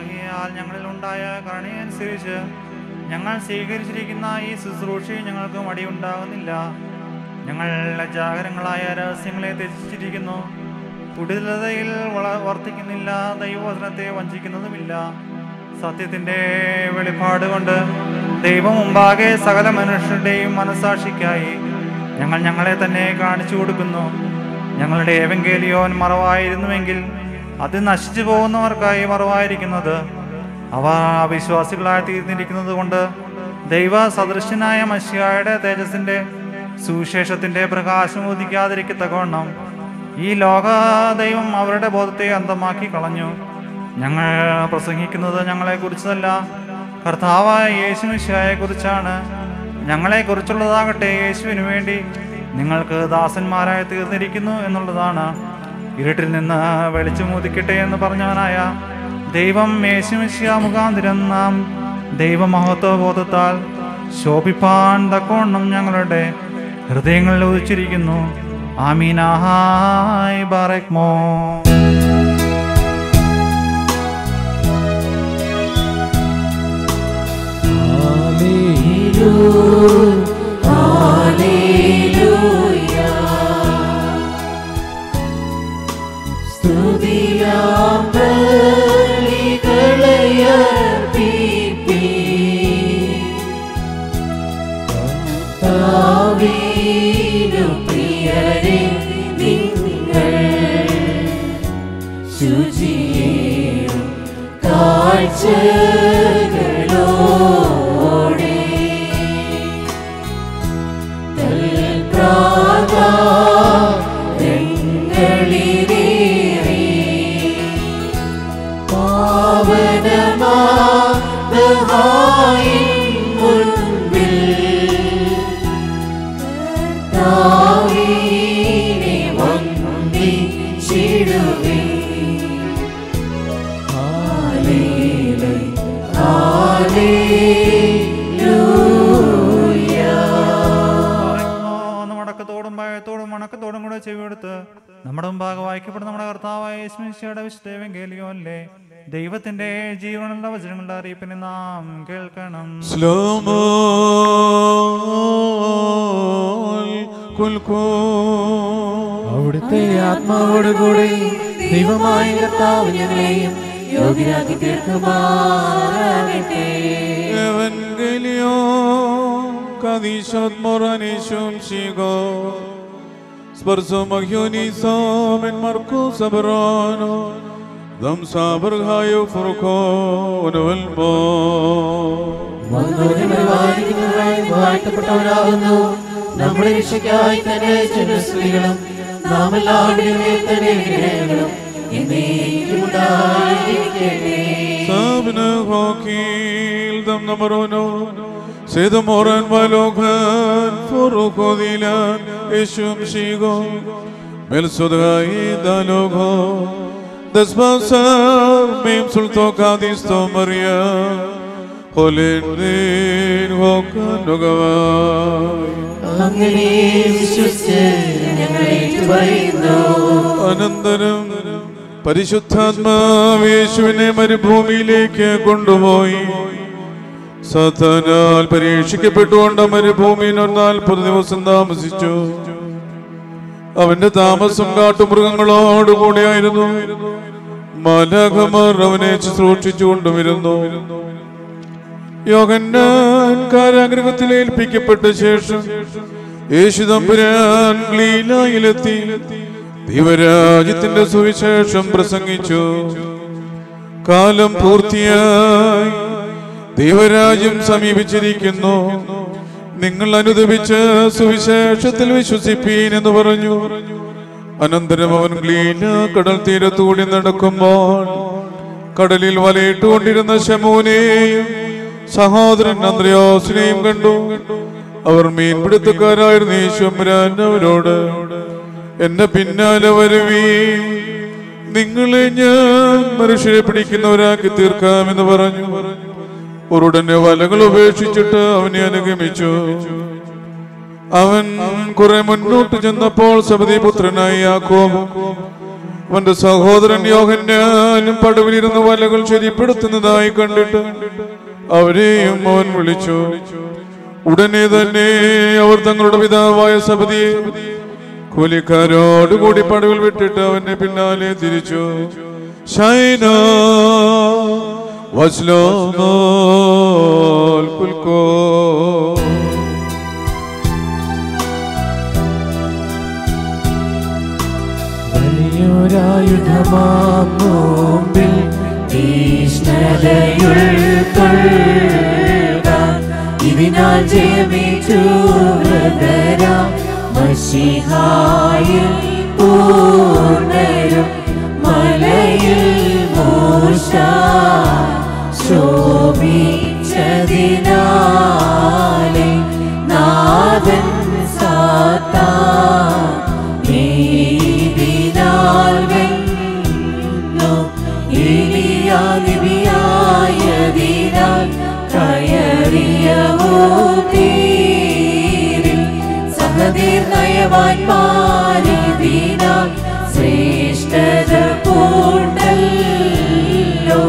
മുതൽ ഞങ്ങളിൽ ഉണ്ടായ കരുണയനുസരിച്ച് ഞങ്ങൾ സ്വീകരിച്ചിരിക്കുന്ന ഈ ശുശ്രൂഷയിൽ ഞങ്ങൾക്ക് മടിയുണ്ടാകുന്നില്ല ഞങ്ങൾ ലജ്ജാകരങ്ങളായ രഹസ്യങ്ങളെ ത്യജിച്ചിരിക്കുന്നു കുടിലതയിൽ വള വർത്തിക്കുന്നില്ല ദൈവവചനത്തെ വഞ്ചിക്കുന്നതുമില്ല സത്യത്തിന്റെ വെളിപ്പാട് കൊണ്ട് ദൈവം മുമ്പാകെ സകല മനുഷ്യരുടെയും മനസാക്ഷിക്കായി ഞങ്ങൾ ഞങ്ങളെ തന്നെ കാണിച്ചു കൊടുക്കുന്നു ഞങ്ങളുടെ ഏവെങ്കേലിയോൻ മറവായിരുന്നുവെങ്കിൽ അത് നശിച്ചു പോകുന്നവർക്കായി മറവായിരിക്കുന്നത് അവ അവിശ്വാസികളായി തീർന്നിരിക്കുന്നത് കൊണ്ട് ദൈവ സദൃശ്യനായ മഷിയായുടെ തേജസ്സിന്റെ സുവിശേഷത്തിന്റെ പ്രകാശം ഉദിക്കാതിരിക്കത്തക്കവണ്ണം ഈ ലോക ദൈവം അവരുടെ ബോധത്തെ അന്തമാക്കി കളഞ്ഞു ഞങ്ങൾ പ്രസംഗിക്കുന്നത് ഞങ്ങളെക്കുറിച്ചല്ല കർത്താവായ യേശു മിശിഹായെ കുറിച്ചാണ് ഞങ്ങളെക്കുറിച്ചുള്ളതാകട്ടെ യേശുവിനു വേണ്ടി നിങ്ങൾക്ക് ദാസന്മാരായി തീർന്നിരിക്കുന്നു എന്നുള്ളതാണ് ഇരുട്ടിൽ നിന്ന് വെളിച്ചം ഉദിക്കട്ടെ എന്ന് പറഞ്ഞവനായ ദൈവം യേശു മിശിഹ മുഖാന്തരം നാം ദൈവമഹത്വബോധത്താൽ ശോഭിപ്പാൻ തക്കോണം ഞങ്ങളുടെ ഹൃദയങ്ങളിൽ ഉദിച്ചിരിക്കുന്നു ആമീനാഹായ് ബാറക്മോ സ്തുതിയാം ബലികളയർപ്പിപ്പീൻ. കർത്താവിനു പ്രിയരേ നിങ്ങൾ ശുചിയേറും കാഴ്ചകളോടെ തൽപ്രാകാരങ്ങളിലേറി പാവനമാതഹായിൻ മുൻപിൽ കർത്താവിനെ വന്ദിച്ചിടുവിൻ. Hallelujah, hallelujah. മടക്കത്തോടും ഭയത്തോടും മണക്കത്തോടും കൂടെ ചെവിയെടുത്ത് നമ്മുടെ മുമ്പാകെ വായിക്കപ്പെടുന്ന നമ്മുടെ കർത്താവായ യേശുമിശിയുടെ വിശുദ്ധേവൻ കേലിയോല്ലേ ദൈവത്തിന്റെ ജീവനുള്ള വചനങ്ങളുടെ അറിയിപ്പിനെ നാം കേൾക്കണം സ്ലോമോ കുൽക്കോ അവിടുത്തെ ആത്മാവോടുകൂടി ദൈവമായ കർത്താവ് ഞങ്ങളെയും യോഗ്യരാക്കി തീർക്കുമാറാകട്ടെ Evangelio kadishot moranishum shigo Sparso magionison en Marcos Abrano Dam saberhayo furko unvelmo വന്നവനെ പരിപാലിക്കുന്നവനായി വാഴ്ത്തപ്പെട്ടവനാകുന്നു നമ്മുടെ രക്ഷയ്ക്കായി തന്നെ ജനസ്ത്രീകളും നാം എല്ലാവരുടെയും മേൽ തന്നെ വിഗ്രഹങ്ങളും എന്നേക്കും ഉണ്ടായിരിക്കട്ടെ Sabne hokil dam namarono Sedam oran valogan furuko dilan Ishum shigo Melsodgai dalogo Despansar mim sulto kadisto Maria Holendin hokanogavai അങ്ങനെ വിശ്വസിച്ച് ഞങ്ങൾ ഏറ്റുപറയുന്നു അനന്തരം പരിശുദ്ധാത്മാവേശുവിനെ മരുഭൂമിയിലേക്ക് കൊണ്ടുപോയി സതനാൽ പരീക്ഷിക്കപ്പെട്ടുകൊണ്ട് മരുഭൂമിയിൽ ഒരു നാൽപ്പത് ദിവസം താമസിച്ചു അവന്റെ താമസം കാട്ടുമൃഗങ്ങളോടുകൂടിയായിരുന്നു മലകമർ അവനെ ശുശ്രൂഷിച്ചു കൊണ്ടുവരുന്നു യോഗന്നാൻ കാരാഗ്രഹത്തിൽ ഏൽപ്പിക്കപ്പെട്ട ശേഷം യേശു തമ്പുരാൻ ഗലീലായിലെത്തി ദൈവരാജ്യത്തിന്റെ സുവിശേഷം പ്രസംഗിച്ചു കാലം പൂർത്തിയായി ദൈവരാജ്യം സമീപിച്ചിരിക്കുന്നു നിങ്ങൾ അനുദപിച്ച് സുവിശേഷത്തിൽ വിശ്വസിപ്പീൻ എന്ന് പറഞ്ഞു അനന്തരം അവൻ ഗ്ലീന കടൽ തീരത്തുകൂടി നടക്കുമ്പോൾ കടലിൽ വലയിട്ടുകൊണ്ടിരുന്ന ശമൂനെയും സഹോദരൻ അന്ത്രയോസിനെയും കണ്ടു അവർ മീൻപിടുത്തക്കാരായിരുന്നു യേശുമ്പരാൻ അവരോട് എന്റെ പിന്നാലെ വരുവീ നിങ്ങളെ ഞാൻ മനുഷ്യരെ പിടിക്കുന്നവരാക്കി തീർക്കാമെന്ന് പറഞ്ഞു ഉടനെ വലകൾ ഉപേക്ഷിച്ചിട്ട് അവനെ അനുഗമിച്ചു അവൻ കുറെ മുന്നോട്ട് ചെന്നപ്പോൾ സബദി പുത്രനായി യാക്കോബും അവന്റെ സഹോദരൻ യോഹന്നാനും പടവിലിരുന്ന് വലകൾ ശരിപ്പെടുത്തുന്നതായി കണ്ടിട്ട് അവരെയും അവൻ വിളിച്ചു ഉടനെ തന്നെ അവർ തങ്ങളുടെ പിതാവായ സപതിയെ കൂലിക്കാരോടുകൂടി പടവിൽ വിട്ടിട്ട് അവന്റെ പിന്നാലെ തിരിച്ചു ഷൈന വസ്ലോമോൽ പുൽക്കോ വലിയൊരായുധമാം നോമ്പിൽ തീഷ്ണതയുൾക്കൊള്ളുക ഇതിനാൽ ജയമേറ്റു ഹൃദരാം മഷിഹായിൽ പൂർണ്ണരും മലയിൽ മോശ ശോഭിച്ചതിനാലെ നാഥൻ സാത്താ നീതിനാൽ വെന്നു ഇലിയാദിവിയായതിനാൽ കയറിയവോ തീരിൽ സഹതീർ നയവാന്മാരിതിനാൽ ശ്രേഷ്ഠത പൂണ്ടല്ലോ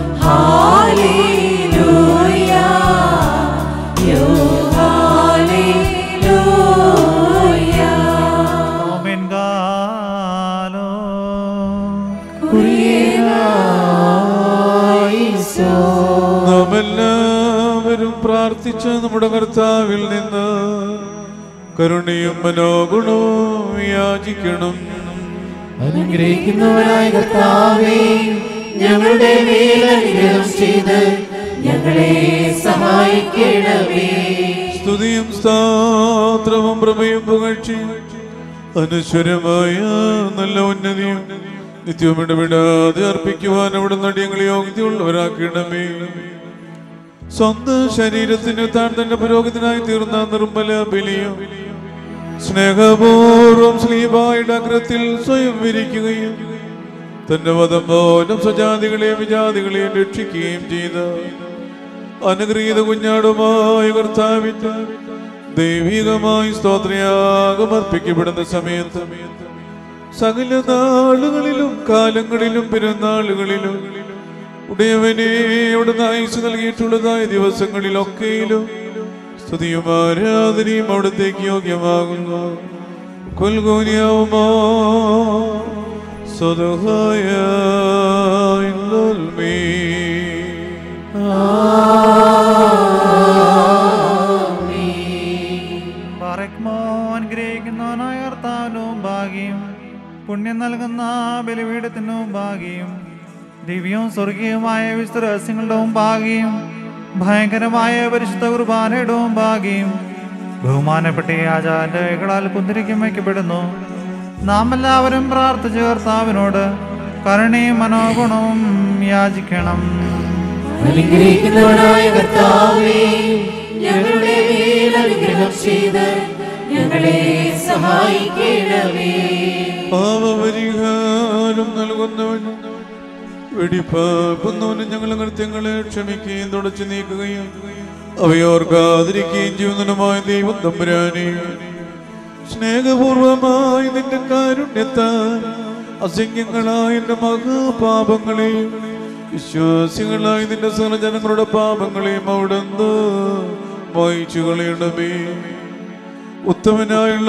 ഹാലേലൂയ യോ ഹാലേലൂയ ഓമേൻ ഗാലോ നാം എല്ലാവരും പ്രാർത്ഥിച്ച നമ്മുടെ കർത്താവിൽ നിന്ന് കരുണയും മനോഗുണവും യാചിക്കണം അനുഗ്രഹിക്കുന്നവരായ കർത്താവേ ഞങ്ങളുടെ മേൽ അനുഗ്രഹം ചെയ്ത് ഞങ്ങളെ സഹായിക്കണമേ സ്തുതിയും സ്താത്രവും പ്രഭയും പുകഴ്ച അനശ്വരമായ നല്ല ഉന്നതിയും നിത്യവും ഇടപെടാതെ അർപ്പിക്കുവാൻ അവിടെ നടിയങ്ങളെ യോഗ്യതയുള്ളവരാക്കണമേ സ്വന്തം ശരീരത്തിന് താൻ തന്നെ പുരോഗതിനായി തീർന്ന നിർമ്മല ബലിയും സ്നേഹപൂർവം സ്ലീബായുടെ അഗ്രത്തിൽ സ്വയം വിരിക്കുകയും തന്റെ വധം പോലും സ്വജാതികളെയും വിജാതികളെയും രക്ഷിക്കുകയും ചെയ്ത അനുഗ്രഹീത കുഞ്ഞാടുമായ കർത്താവിന്റെ ദൈവികമായി സ്തോത്രയാഗം അർപ്പിക്കപ്പെടുന്ന സമയത്ത് സകല നാളുകളിലും കാലങ്ങളിലും പെരുന്നാളുകളിലും ഉടയവനെ അവിടെ ആയുസ് നൽകിയിട്ടുള്ളതായ ദിവസങ്ങളിലൊക്കെയിലും സ്തുതിയും ആരാധനയും അവിടത്തേക്ക് യോഗ്യമാകുന്നു കൊൽഗോനിയാവുമോ സ്വതഹായ ഇന്നൽമേ പറയ്ക്കുമോ അനുഗ്രഹിക്കുന്നവനായ കർത്താവിനും ഭാഗ്യം പുണ്യം നൽകുന്ന ബലിപീഠത്തിനും ഭാഗ്യം ദിവ്യവും സ്വർഗീയമായ വിസ്തരസ്യങ്ങളുടെയും ഭാഗ്യം ഭയങ്കരമായ പരിശുദ്ധ കുർബാനയുടെയും ഭാഗ്യം ബഹുമാനപ്പെട്ട ഈ ആചാരകളാൽ കുന്തിരിക്കും വയ്ക്കപ്പെടുന്നു നാം എല്ലാവരും പ്രാർത്ഥിച്ച കർത്താവിനോട് കരുണയും മനോഗുണവും യാചിക്കണം അനുഗ്രഹിക്കുന്നവനായ കർത്താവേ ഞങ്ങളുടെ മേൽ അനുഗ്രഹം ചെയ്ത് ഞങ്ങളെ സഹായിക്കണമേ പാപപരിഹാരം നൽകുന്നവൻ വെടിപ്പാക്കുന്നവനും ഞങ്ങളുടെ കൃത്യങ്ങളെ ക്ഷമിക്കുകയും തുടച്ചു നീക്കുകയും അവയോർക്കാതിരിക്കുകയും ചെയ്യുന്നതുമായ ദൈവം തമ്പുരാനെ സ്നേഹപൂർവമായി നിന്റെ കാരുണ്യത്താൽ അസംഖ്യങ്ങളായ എന്റെ മഹാപാപങ്ങളെയും വിശ്വാസികളായി നിന്റെ സഹജനങ്ങളുടെ പാപങ്ങളെയും അവിടുന്ന് വായിച്ചു കളയണമേ ഉത്തമനായുള്ള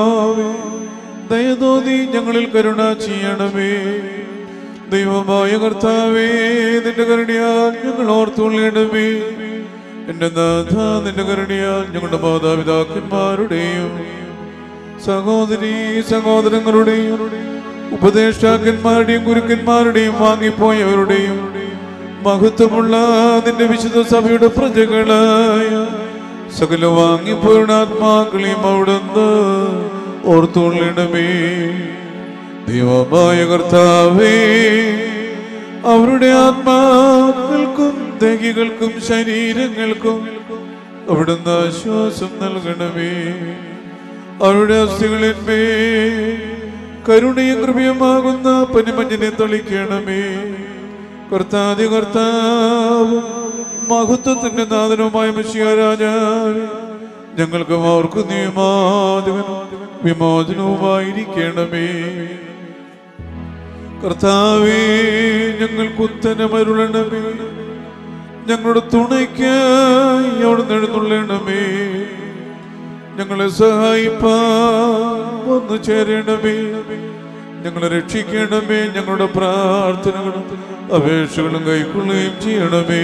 ദയതോതി ഞങ്ങളിൽ കരുണ ചെയ്യണമേ ദൈവമായ കർത്താവേ നിന്റെ കരുണയാൽ ഞങ്ങൾ ഓർത്തുകൊള്ളണമേ എന്റെ നാഥ നിന്റെ കരുണയാൽ ഞങ്ങളുടെ മാതാപിതാക്കന്മാരുടെയും സഹോദരി സഹോദരങ്ങളുടെയും ഉപദേഷ്ടാക്കന്മാരുടെയും ഗുരുക്കന്മാരുടെയും വാങ്ങിപ്പോയവരുടെയും മഹത്വമുള്ള നിന്റെ വിശുദ്ധ സഭയുടെ പ്രജകളായ സകല വാങ്ങിപ്പോയുടെ ആത്മാക്കളെയും അവിടുന്ന് ഓർത്തുകൊള്ളണമേ ദൈവമായ കർത്താവേ അവരുടെ ആത്മാക്കൾക്കും ദേഹികൾക്കും ശരീരങ്ങൾക്കും അവിടുന്ന് ആശ്വാസം നൽകണമേ അവരുടെ അസ്ഥികളിന്മേ കരുണയും കൃപയുമാകുന്ന പനിമഞ്ഞിനെ തളിക്കണമേ കർത്താതി കർത്താവും മഹത്വത്തിന്റെ നാഥനുമായ മഷിയാരാജാവേ ഞങ്ങൾക്കും അവർക്ക് നിയമാതകനും വിമോചനവുമായിരിക്കണമേ കർത്താവേ ഞങ്ങൾക്ക് ഉത്തരമരുളണമേ ഞങ്ങളുടെ തുണയ്ക്കായി അവിടെ എഴുന്നള്ളണമേ ഞങ്ങളെ സഹായിപ്പാൻ വന്നു ചേരണമേ ഞങ്ങളെ രക്ഷിക്കണമേ ഞങ്ങളുടെ പ്രാർത്ഥനകളും അപേക്ഷകളും കൈക്കൊള്ളുകയും ചെയ്യണമേ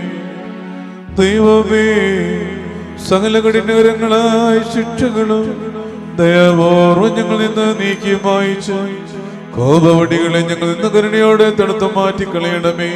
ദൈവമേ സകല കഠിനകരങ്ങളായ ശിക്ഷകളും ദയാപൂർവം ഞങ്ങൾ നിന്ന് നീക്കി മായിച്ച് കോപവടികളെ ഞങ്ങൾ നിന്ന് കരുണയോടെ തടുത്തു മാറ്റിക്കളയണമേ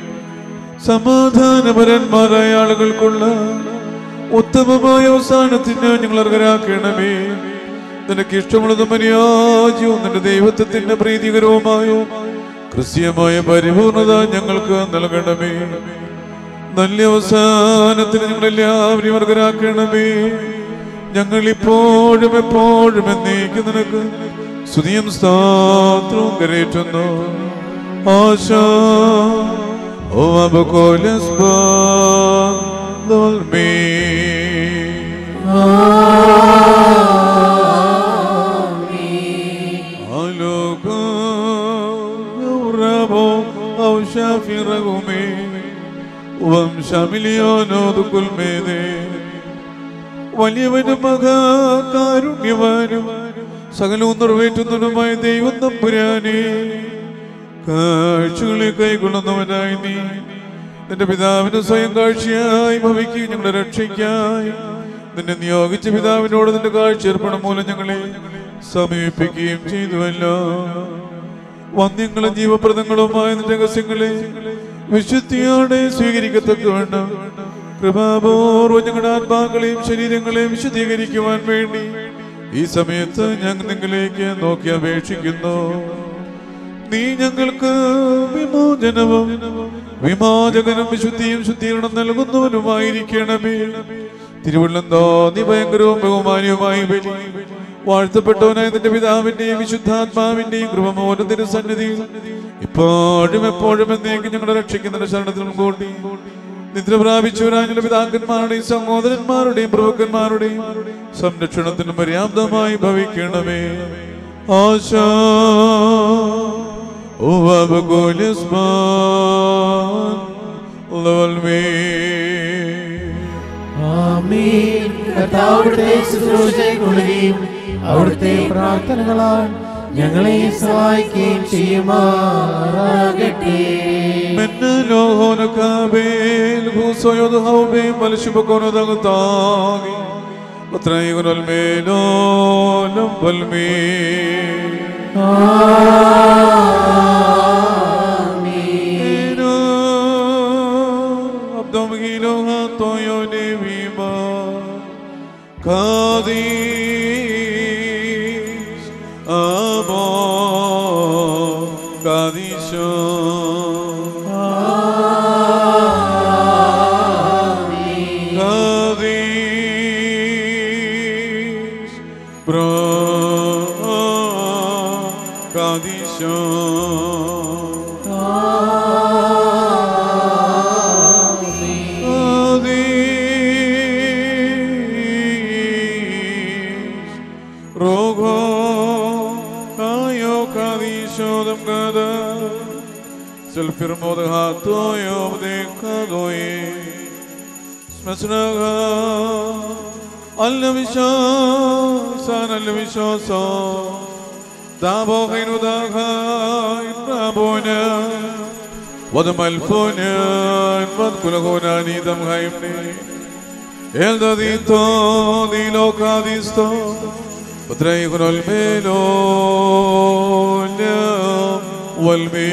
സമാധാനപരന്മാരായ ആളുകൾക്കുള്ള ഉത്തമമായ അവസാനത്തിന് ഞങ്ങൾ അർഹരാക്കണമേ നിനക്ക് ഇഷ്ടമുള്ളതും അനുയോജ്യവും നിന്റെ ദൈവത്വത്തിന്റെ പ്രീതികരവുമായ ക്രിസ്ത്യമായ പരിപൂർണത ഞങ്ങൾക്ക് നൽകണമേ നല്ല അവസാനത്തിന് ഞങ്ങളെല്ലാവരെയും അർഹരാക്കണമേ ഞങ്ങൾ ഇപ്പോഴും എപ്പോഴും എന്നേക്ക് നിനക്ക് സ്തുതിയും സ്താത്രവും കരേറ്റുന്നു ആശ ഓ അബകോലസ് ബാൽമേ ألوكو أو شافي رغمي വംശമിലിയോനോ ദുക്കുൽമേതേ വലിയവനും മഹാകാരുണ്യവാനും സകലവും നിറവേറ്റുന്നതുമായ ദൈവം നമ്പുരാനെ കാഴ്ചകളെ കൈകൊള്ളുന്നവനായി നീ നിന്റെ പിതാവിന് സ്വയം കാഴ്ചയായി ഭവിക്കുക ഞങ്ങളുടെ രക്ഷയ്ക്കായി നിന്നെ നിയോഗിച്ച പിതാവിനോട് നിന്റെ കാഴ്ച ഏർപ്പണം മൂലം ഞങ്ങളെ സമീപിക്കുകയും ചെയ്തുവല്ലോ വന്യങ്ങളും ജീവപ്രദങ്ങളുമായ നിന്റെ രഹസ്യങ്ങളെ വിശുദ്ധിയോടെ സ്വീകരിക്കത്തക്കവണ്ണം കൃപാപൂർവ്വം ഞങ്ങളുടെ ആത്മാക്കളെയും ശരീരങ്ങളെയും വിശുദ്ധീകരിക്കുവാൻ വേണ്ടി ഈ സമയത്ത് ഞങ്ങൾ നിങ്ങളിലേക്ക് നോക്കി അപേക്ഷിക്കുന്നു നീ ഞങ്ങൾക്ക് വിമോചനവും വിമോചകനും വിശുദ്ധിയും ശുദ്ധീകരണം നൽകുന്നവനുമായിരിക്കണമേ തിരുവള്ളം തോന്നി ഭയങ്കരവും ബഹുമാനിയുമായി ബലി വാഴ്ത്തപ്പെട്ടവനായ നിന്റെ പിതാവിന്റെയും വിശുദ്ധാത്മാവിന്റെയും കൃപമോനത്തിന്റെ സന്നിധിയിൽ ഇപ്പോഴും എപ്പോഴും എന്നേക്കും ഞങ്ങളെ രക്ഷിക്കുന്ന ശരണത്തിനും കൂട്ടി നിദ്ര പ്രാപിച്ചവരായ ഞങ്ങളുടെ പിതാക്കന്മാരുടെയും സഹോദരന്മാരുടെയും പ്രഭുക്കന്മാരുടെയും സംരക്ഷണത്തിനും പര്യാപ്തമായി ഭവിക്കണമേ ആശ ഓ ആമേൻ കർത്താവിടുത്തെ ശുശ്രൂഷകൊള്ളുകയും അവിടുത്തെ പ്രാർത്ഥനകളാൽ ഞങ്ങളെ സഹായിക്കുകയും ചെയ്യുമാറാകട്ടെ Kadis Amor Kadisho Kadis Bra Kadisho Kadis Rogo Kayo Kadishodam Gada Selfirmod Hatoyom de Kagoye Smasnaga Alla Vishwasan Alla Vishwasan Dabo Kainu Dagha Inabona Wadamalfona Wadkulagona Nidam Haimni El dadito di locadisto potrei con il meno والمي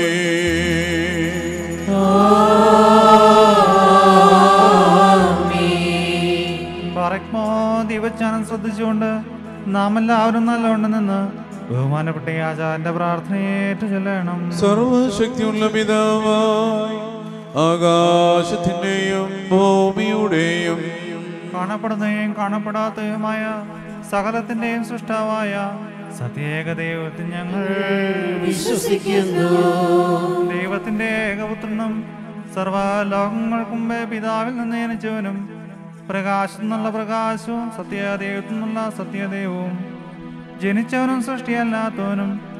പറക്മോ ദൈവജ്ഞാനം ശ്രദ്ധിച്ചുകൊണ്ട് നാം എല്ലാവരും നല്ലവണ്ണം നിന്ന് ബഹുമാനപ്പെട്ട ഈ ആചാരന്റെ പ്രാർത്ഥനയേറ്റു ചൊല്ലണം സർവശക്തിയുള്ള പിതാവായി ആകാശത്തിന്റെയും ഭൂമിയുടെയും കാണപ്പെടുന്നതും കാണപ്പെടാത്തതുമായ സകലത്തിന്റെയും സൃഷ്ടാവായ സത്യേക ദൈവത്തിൽ ഞങ്ങൾ വിശ്വസിക്കുന്നു ദൈവത്തിന്റെ ഏകപുത്രനും സർവലോകങ്ങൾക്കും മുമ്പേ പിതാവിൽ നിന്ന് ജനിച്ചവനും പ്രകാശത്തിൽ നിന്നുള്ള പ്രകാശവും സത്യദൈവത്തിൽ നിന്നുള്ള സത്യദൈവവും ജനിച്ചവനും സൃഷ്ടിയല്ലാത്തവനും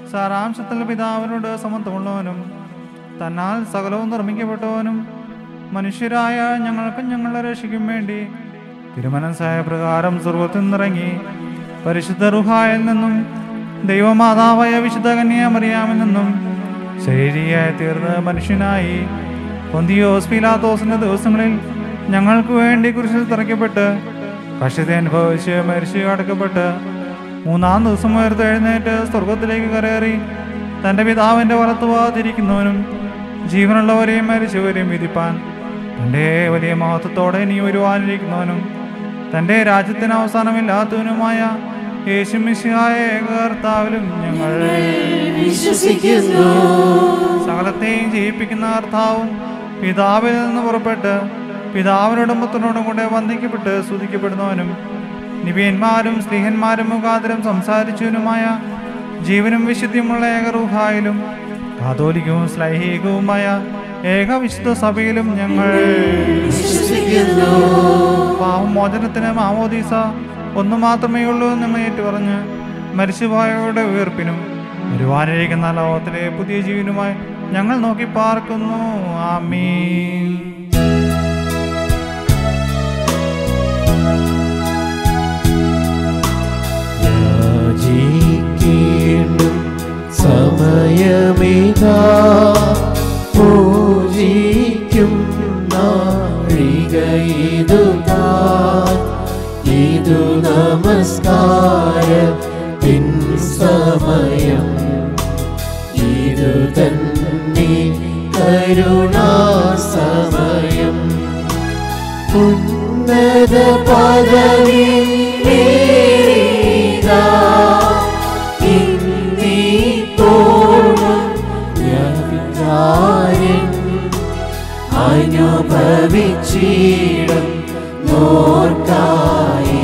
സാരാംശത്തിൽ പിതാവിനോട് സമത്വമുള്ളവനും തന്നാൽ സകലവും നിർമ്മിക്കപ്പെട്ടവനും മനുഷ്യരായ ഞങ്ങൾക്കും ഞങ്ങളുടെ രക്ഷയ്ക്കും വേണ്ടി തിരുമനസായ പ്രകാരം സ്വർഗത്തിൽ നിന്നിറങ്ങി പരിശുദ്ധ റുഹായിൽ നിന്നും ദൈവമാതാവായ വിശുദ്ധ കന്യാമറിയാമിൽ നിന്നും ശരീരിയായി തീർന്ന് മനുഷ്യനായി പൊന്തിയോസ് പീലാത്തോസിന്റെ ദിവസങ്ങളിൽ ഞങ്ങൾക്ക് വേണ്ടി കുരിശിൽ തറയ്ക്കപ്പെട്ട് കഷ്ടത അനുഭവിച്ച് മരിച്ചു അടക്കപ്പെട്ട് മൂന്നാം ദിവസം ഉയർത്ത് എഴുന്നേറ്റ് സ്വർഗത്തിലേക്ക് കരേറി തന്റെ പിതാവിന്റെ വലത്തുവാതിരിക്കുന്നവനും ജീവനുള്ളവരെയും മരിച്ചവരെയും വിധിപ്പാൻ തന്റെ വലിയ മഹത്വത്തോടെ നീ വരുവാനിരിക്കുന്നവനും തന്റെ രാജ്യത്തിന് അവസാനമില്ലാത്തവനുമായ യേശുമിശിഹായ കർത്താവിലും ഞങ്ങൾ വിശ്വസിക്കുന്നു സകലത്തെയും ജയിപ്പിക്കുന്ന കർത്താവും പിതാവിൽ നിന്ന് പുറപ്പെട്ട് പിതാവിനോടും പുത്രനോടും കൂടെ വന്ദിക്കപ്പെട്ട് സ്തുതിക്കപ്പെടുന്നവനും നിബിയന്മാരും സ്ത്രീഹന്മാരും മുഖാന്തരം സംസാരിച്ചവനുമായ ജീവനും വിശുദ്ധിയുമുള്ള ഏകറൂഹായിലും കാതോലികവും ശ്ലൈഹികവുമായ ഏകവിശുദ്ധ സഭയിലും ഞങ്ങൾ വിശ്വസിക്കുന്നു പാവമോചനത്തിന് മാമോദീസ ഒന്നു മാത്രമേ ഉള്ളൂ എന്ന് ഏറ്റുപറഞ്ഞ് മരിച്ചുപോയവരുടെ ഉയർപ്പിനും വരുവാനിരിക്കുന്ന ലോകത്തിലെ പുതിയ ജീവനുമായി ഞങ്ങൾ നോക്കി പാർക്കുന്നു ആമീൻ യാചിക്കേണ്ടും സമയമേതാ പൂജിക്കും നാഴികയിതു താൻ ഇതു നമസ്കാര പിൻ സമയം ഇതു തന്നെ കരുണാസമയം ഉന്നത പദവി നേരിടാ ഇന്നിപ്പോഴും ഞാൻ അനുഭവിച്ചിടും നോർക്കായി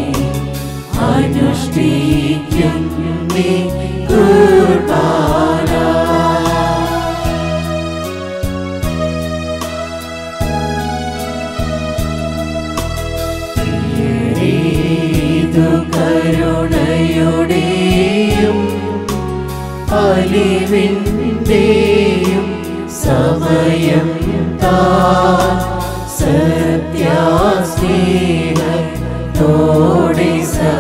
അനുഷ്ഠിക്കും നീ കുർബാന ഏതു കരുണയുടെയും അലിവിൻ്റെയും സമയം താൻ സത്യാസ്നേഹത്തോടെ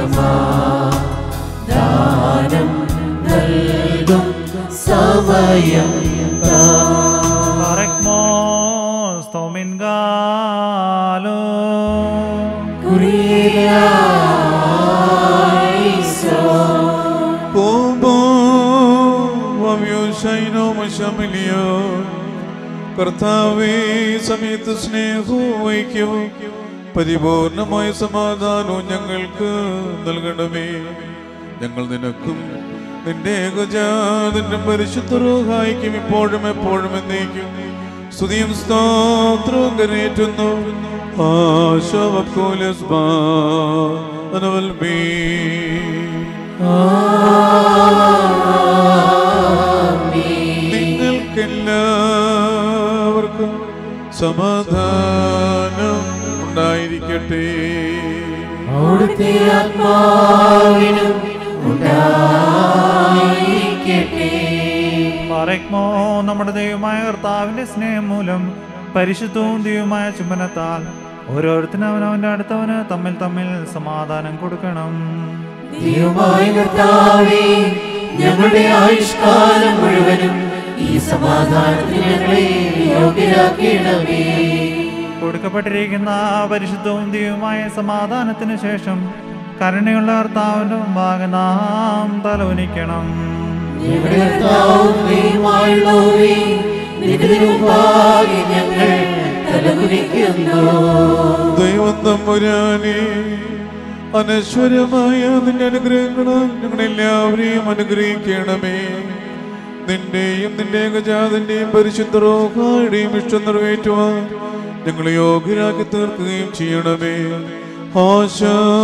സമാധാനം നൽകും സമയം താൻ Parekmos tomin galo കർത്താവേ സമയത്ത് സ്നേഹവും ഐക്യവും പരിപൂർണമായ സമാധാനവും ഞങ്ങൾക്ക് നൽകണമേ ഞങ്ങൾ നിനക്കും നിന്റെ ഏകജാതിന്റെ പരിശുദ്ധ റൂഹായിക്കും ഇപ്പോഴും എപ്പോഴും എന്നേക്കും സ്തുതിയും സ്തോത്രവും കരയേറ്റുന്നു ആശവക്കോലസ് അനവൽമേ നിങ്ങൾക്കെല്ലാവർക്കും സമാധാനം ഉണ്ടായിരിക്കട്ടെ അവിടുത്തെ ആത്മാവിനും ഉണ്ടായിരിക്കട്ടെ പാറയ്മോ നമ്മുടെ ദൈവമായ കർത്താവിന്റെ സ്നേഹം മൂലം പരിശുദ്ധവും ദൈവമായ ചുംബനത്താൽ ഓരോരുത്തരും അവനവന്റെ അടുത്തവന് തമ്മിൽ തമ്മിൽ സമാധാനം കൊടുക്കണം ദൈവമായ കർത്താവേ ഞങ്ങളുടെ ആയുഷ്കാലം മുഴുവനും ഈ സമാധാനത്തിന് ഞങ്ങളെ യോഗ്യരാക്കണമേ കൊടുക്കപ്പെട്ടിരിക്കുന്ന പരിശുദ്ധവും ദൈവമായ സമാധാനത്തിന് ശേഷം കരുണയുള്ള കർത്താവിന്റെ മുമ്പാകെ നാം തലവനിക്കണം ഞങ്ങളുടെ കർത്താവും ദൈവമായുള്ളവേ നിന്റെ തിരുമുമ്പാകെ ഞങ്ങൾ തലകുനിക്കുന്നു ദൈവം തമ്പുരാനെ അനശ്വരമായ നിന്റെ അനുഗ്രഹങ്ങളാൽ ഞങ്ങളെല്ലാവരെയും അനുഗ്രഹിക്കണമേ നിന്റെയും നിന്റെ ഏകജാതിന്റെയും പരിശുദ്ധ റോഹായുടെയും ഇഷ്ടം നിറവേറ്റുവാൻ ഞങ്ങളെ യോഗ്യരാക്കി തീർക്കുകയും ചെയ്യണമേ ആശ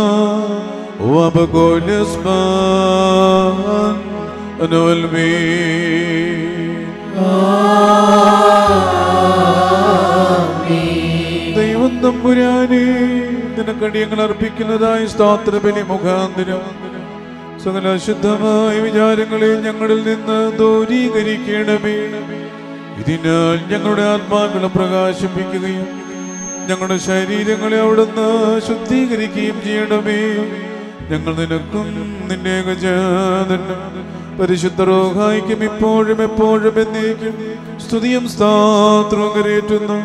വപകോലസ്മാൻ അനുവൽമേ ദൈവം തമ്പുരാനെ നിനക്കടിയങ്ങൾ അർപ്പിക്കുന്നതായി സ്തോത്രബലി മുഖാന്തരം സകല അശുദ്ധമായ വിചാരങ്ങളെ ഞങ്ങളിൽ നിന്ന് ദൂരീകരിക്കണമേ ഇതിനാൽ ഞങ്ങളുടെ ആത്മാക്കളെ പ്രകാശിപ്പിക്കുകയും ഞങ്ങളുടെ ശരീരങ്ങളെ അവിടുന്ന് ശുദ്ധീകരിക്കുകയും ചെയ്യണമേ ഞങ്ങൾ നിനക്കും നിന്റെ ഗജാതനും പരിശുദ്ധ റോഹായിക്കും ഇപ്പോഴും എപ്പോഴും എന്നേക്കും സ്തുതിയും സ്താത്രവും കരയേറ്റുന്നു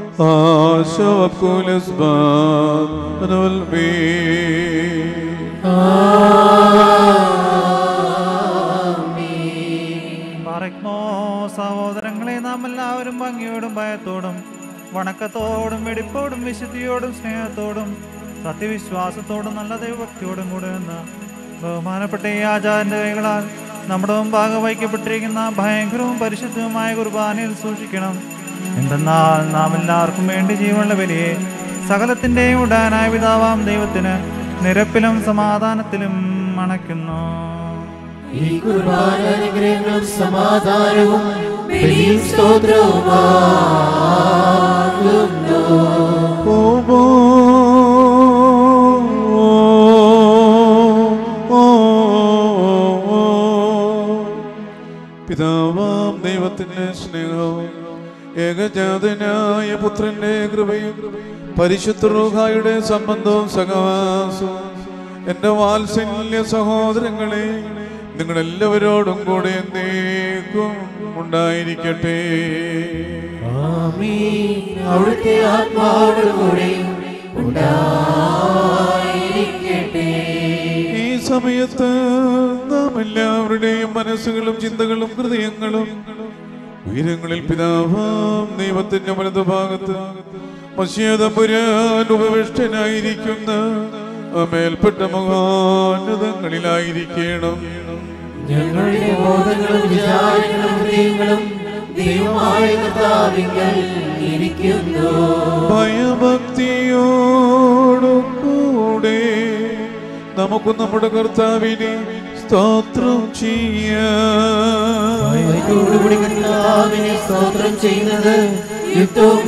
പറയ്ക്കോ സഹോദരങ്ങളെ നാം എല്ലാവരും ഭംഗിയോടും ഭയത്തോടും വണക്കത്തോടും വെടിപ്പോടും വിശുദ്ധിയോടും സ്നേഹത്തോടും സത്യവിശ്വാസത്തോടും നല്ല ദൈവഭക്തിയോടും കൂടെ നിന്ന് ബഹുമാനപ്പെട്ട ഈ ആചാരന്റെ കൈകളാൽ നമ്മുടെ മുമ്പാകെ വഹിക്കപ്പെട്ടിരിക്കുന്ന ഭയങ്കരവും പരിശുദ്ധവുമായ കുർബാനയിൽ സൂക്ഷിക്കണം എന്തെന്നാൽ നാം എല്ലാവർക്കും വേണ്ടി ജീവനുള്ള ബലിയെ സകലത്തിൻ്റെയും ഉടാനായ പിതാവാം ദൈവത്തിന് നിരപ്പിലും സമാധാനത്തിലും അണയ്ക്കുന്നു ഈ കുർബാന അനുഗ്രഹങ്ങളും സമാധാനവും ബലിയും സ്തോത്രവുമാകുന്നു പിതാവാം ദൈവത്തിന്റെ സ്നേഹവും ഏകജാതനായ പുത്രന്റെ കൃപയും പരിശുദ്ധ റൂഹായുടെ സംബന്ധവും സഹവാസവും എന്റെ വാത്സല്യ സഹോദരങ്ങളെ നിങ്ങളെല്ലാവരോടും കൂടെ എന്നേക്കും ഉണ്ടായിരിക്കട്ടെ ആമീൻ അവിടുത്തെ ആത്മാവോടുകൂടെ ഉണ്ടായിരിക്കട്ടെ ഈ സമയത്ത് നാം എല്ലാവരുടെയും മനസ്സുകളും ചിന്തകളും ഹൃദയങ്ങളും ഉയരങ്ങളിൽ പിതാവാം ദൈവത്തിന്റെ വലതുഭാഗത്ത് മസ്യതപുരാൻ ഉപവിഷ്ടനായിരിക്കുന്ന ആ മേൽപ്പെട്ട മഹാനതങ്ങളിലായിരിക്കണം ഞങ്ങളുടെ ബോധങ്ങളും വിചാരങ്ങളും ഹൃദയങ്ങളും ദൈവമായ കർത്താവിങ്കൽ ഇരിക്കുന്നു ഭയഭക്തിയോടുകൂടെ നമുക്ക് നമ്മുടെ കർത്താവിനെ സ്തോത്രം ചെയ്യാം ഭയത്തോടുകൂടി കർത്താവിനെ സ്തോത്രം ചെയ്യുന്നത് യുദ്ധവും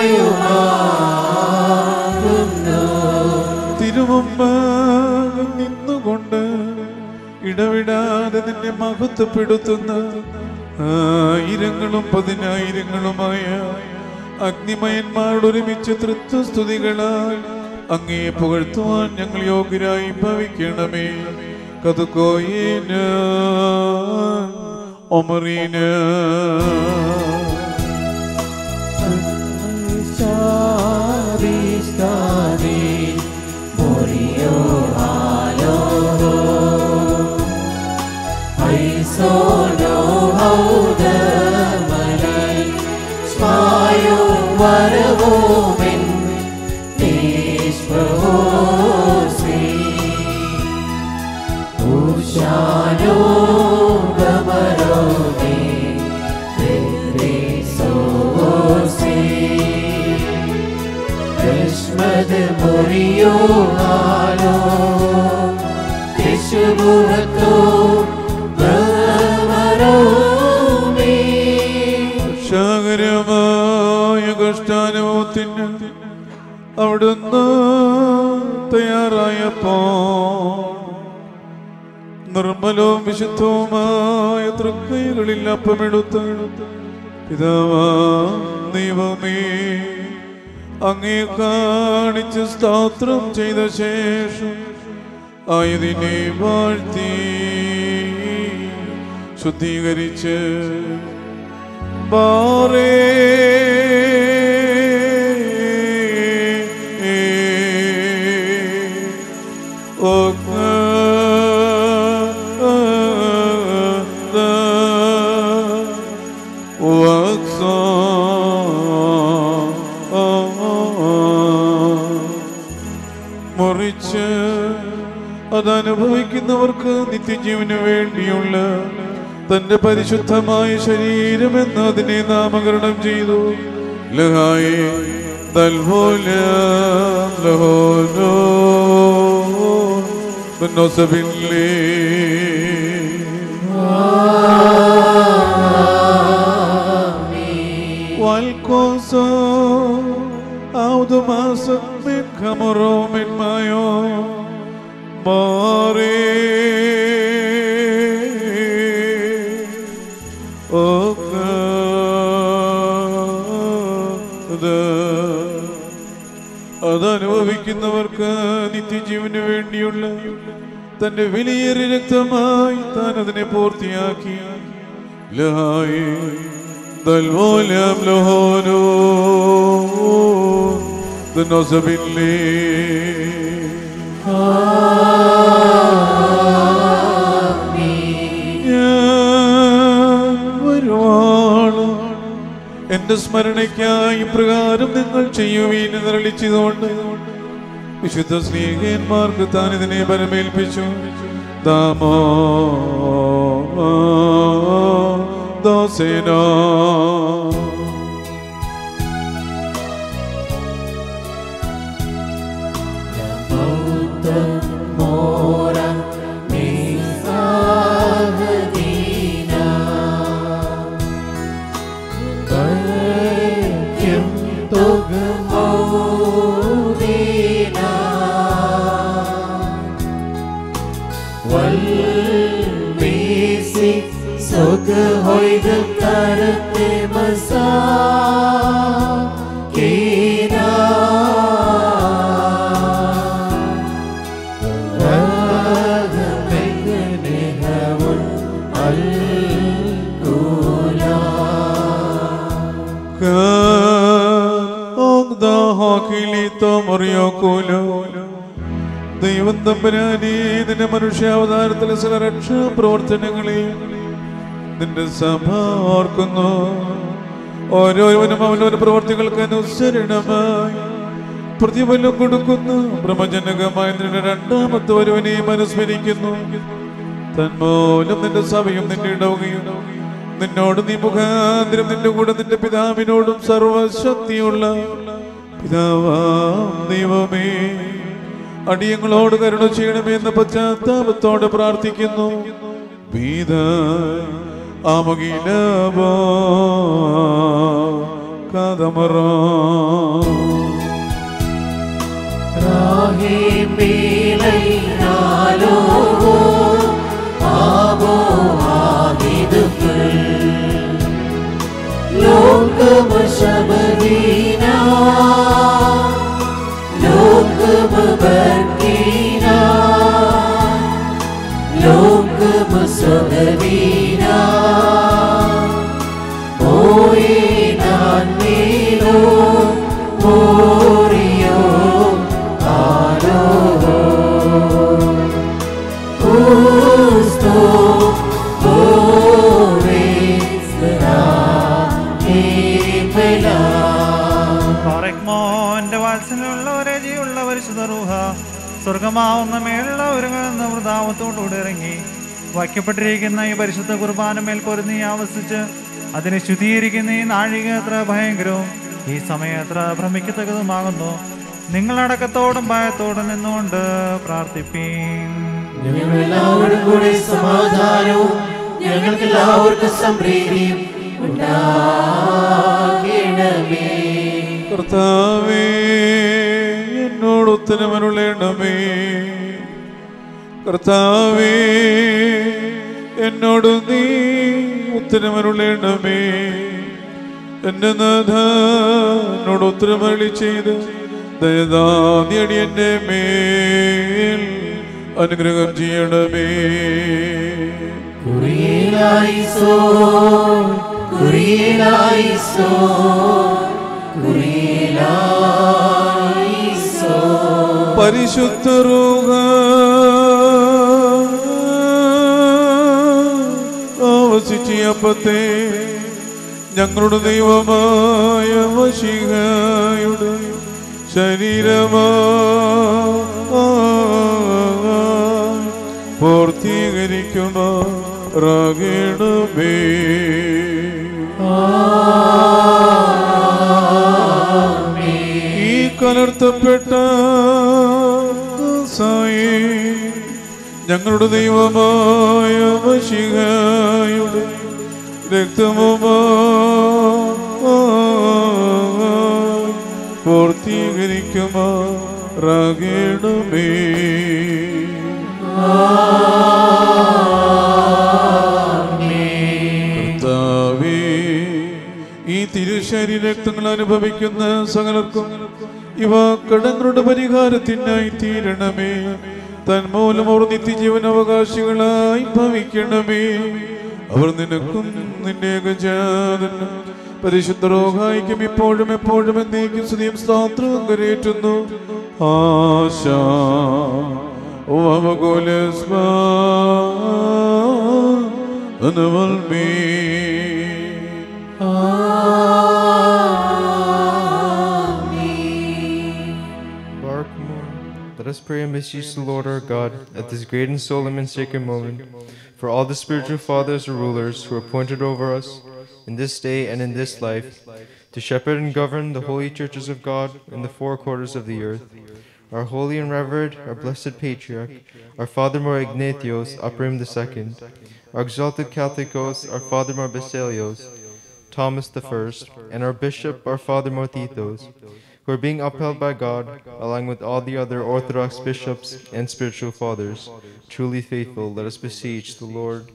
ന്യായവുമാകുന്നു തിരുമുമ്പാകെ നിന്നുകൊണ്ട് ഇടവിടാതെ നിന്നെ മഹത്വപ്പെടുത്തുന്ന ആയിരങ്ങളും പതിനായിരങ്ങളുമായ അഗ്നിമയന്മാരോട് ഒരുമിച്ച് തൃത്വസ്തുതികളാൽ അങ്ങേ പുകഴ്ത്തുവാൻ ഞങ്ങൾ യോഗ്യരായി ഭവിക്കണമേ കതുക്കോയിന ഒമറീന മുറിയോളാലോ യേശുമുഖത്തോ ഭ്രമരോമേ ശാകരമായ കഷ്ടാനുഭവത്തിന് അവിടുന്ന് തയ്യാറായപ്പോ നിർമ്മലവും വിശുദ്ധവുമായ തൃക്കൈകളിൽ അപ്പമെടുത്ത് പിതാവാ ദൈവമേ അങ്ങേ കാണിച്ച് സ്തോത്രം ചെയ്ത ശേഷം ആയതിനെ വാഴ്ത്തി ശുദ്ധീകരിച്ച് ബാറേ മുറിച്ച് അതനുഭവിക്കുന്നവർക്ക് നിത്യജീവന് വേണ്ടിയുള്ള തന്റെ പരിശുദ്ധമായ ശരീരം എന്ന് അതിനെ നാമകരണം ചെയ്തു ലഹായേ തൽഹോല ലഹോനോ ബന്നോസബിൻലേ والكوسو أو دماسك من خمرو من مايو ماري പ്രവർത്തിക്കുന്നവർക്ക് നിത്യജീവന് വേണ്ടിയുള്ള തന്റെ വിലയേറിയ രക്തമായി താൻ അതിനെ പൂർത്തിയാക്കി ലഹായി ദൽവോലം ലഹോനോ ദനോസബില്ലേ ഞാൻ വരുവാണ് എന്റെ സ്മരണയ്ക്കായി ഇപ്രകാരം നിങ്ങൾ ചെയ്യുവീന് നിരളിച്ചതുകൊണ്ട് വിശുദ്ധ സ്നേഹന്മാർക്ക് താൻ ഇതിനെ പരമേൽപ്പിച്ചു Damoh ദോസേനോ Mora Misahadina Baryam Tugmaudina Walmisi Sog hoydum tarate masa Kina ദൈവം തമ്പുരാനേ നിന്റെ മനുഷ്യാവതാരത്തിലെ ചില രക്ഷാ പ്രവർത്തനങ്ങളെ നിന്റെ സഭ ഓർക്കുന്നു ഓരോരുവനും അവനവന്റെ പ്രവർത്തികൾക്ക് അനുസരണമായി പ്രതിഫലം കൊടുക്കുന്നു പ്രമജനകമായ നിന്റെ രണ്ടാമത്തെ ഒരുവനെയും അനുസ്മരിക്കുന്നു തന്മൂലം നിന്റെ സഭയും നിന്റെ ഇടവുകയും നിന്നോട് നീ മുഖാന്തരം നിന്റെ കൂടെ നിന്റെ പിതാവിനോടും സർവശക്തിയുള്ള പിതാവാം ദൈവമേ അടിയങ്ങളോട് കരുണ ചെയ്യണമേ എന്ന പശ്ചാത്താപത്തോടെ പ്രാർത്ഥിക്കുന്നു പീത ആമകിലബോ കഥമറ Rahim bilaynalo Abo ahidukul Lokam shabadina Lokam barkina Lokam sodavina Moinan milo Morio Justo പാറയ്മോന്റെ വാത്സല്യമുള്ള ഒരേ ജീവുള്ള പരിശുദ്ധ റൂഹ സ്വർഗമാവുന്ന മേലുള്ള ഒരുങ്ങുന്ന വൃതാവത്തോടുകൂടി ഇറങ്ങി വയ്ക്കപ്പെട്ടിരിക്കുന്ന ഈ പരിശുദ്ധ കുർബാന മേൽ പൊരുന്നി ആവസിച്ച് അതിനെ ശുദ്ധീകരിക്കുന്ന ഈ നാഴിക എത്ര ഭയങ്കരവും ഈ സമയം എത്ര ഭ്രമിക്കത്തക്കതുമാകുന്നു നിങ്ങളടക്കത്തോടും ഭയത്തോടും നിന്നുകൊണ്ട് പ്രാർത്ഥിപ്പീൻ ഞങ്ങളെല്ലാവരും കൂടെ സമാധാനവും ഞങ്ങൾക്ക് എല്ലാവർക്കും സംപ്രീതിയും ഉണ്ടാകണമേ കർത്താവേ എന്നോട് ഉത്തരമരുളേണമേ കർത്താവേ എന്നോട് നീ ഉത്തരമരുളേണമേ എന്റെ നാഥ എന്നോട് ഉത്തരമരളി ചെയ്ത് ദയദാതിയടി എന്റെ മേൽ അനുഗ്രഹം ചെയ്യണമേ കുറിയിലായിസോ കുറിയിലായിസോ കുറിയിലായിസോ പരിശുദ്ധ റൂഹ ആവസിച്ചപ്പത്തെ ഞങ്ങളുടെ ദൈവമായ വശികയുടെ ശരീരമാ പൂർത്തീകരിക്കുമോ റാഗിണമേ ഈ കലർത്തപ്പെട്ട സായി ഞങ്ങളുടെ ദൈവമായ വശികയുടെ രക്തമുമാ പൂർത്തീകരിക്കുമോ റാഗിണമേ കർത്താവേ, ഈ തിരുശരീര അനിത്യങ്ങൾ അനുഭവിക്കുന്ന സകലർക്കും ഇവ കടങ്ങളുടെ പരിഹാരത്തിനായി തീരണമേ തന്മൂലം അവർ നിത്യജീവൻ അവകാശികളായി ഭവിക്കണമേ അവർ നിനക്കും നിന്റെ ഏകജാതനും പരിശുദ്ധ റോഹായിക്കും ഇപ്പോഴും എപ്പോഴും എന്നേക്കും സ്തുതിയും സ്തോത്രവും കരയേറ്റുന്നു ആശ വമകുലസ്മാ അനുവൽമേ Barkmore. Let us pray and beseech the Lord our God at this great and solemn and sacred moment for all the spiritual fathers or rulers who are appointed over us in this day and in this life to shepherd and govern the holy churches of God in the four quarters of the earth. Our holy and revered, our blessed patriarch, our Father More Ignatius, Uprim II, our exalted Catholicos, our Father More Basilios, Thomas the First, and our Bishop, our Father Mortitos, who are being upheld by God, along with all the other Orthodox bishops and spiritual fathers, truly faithful, let us beseech the Lord.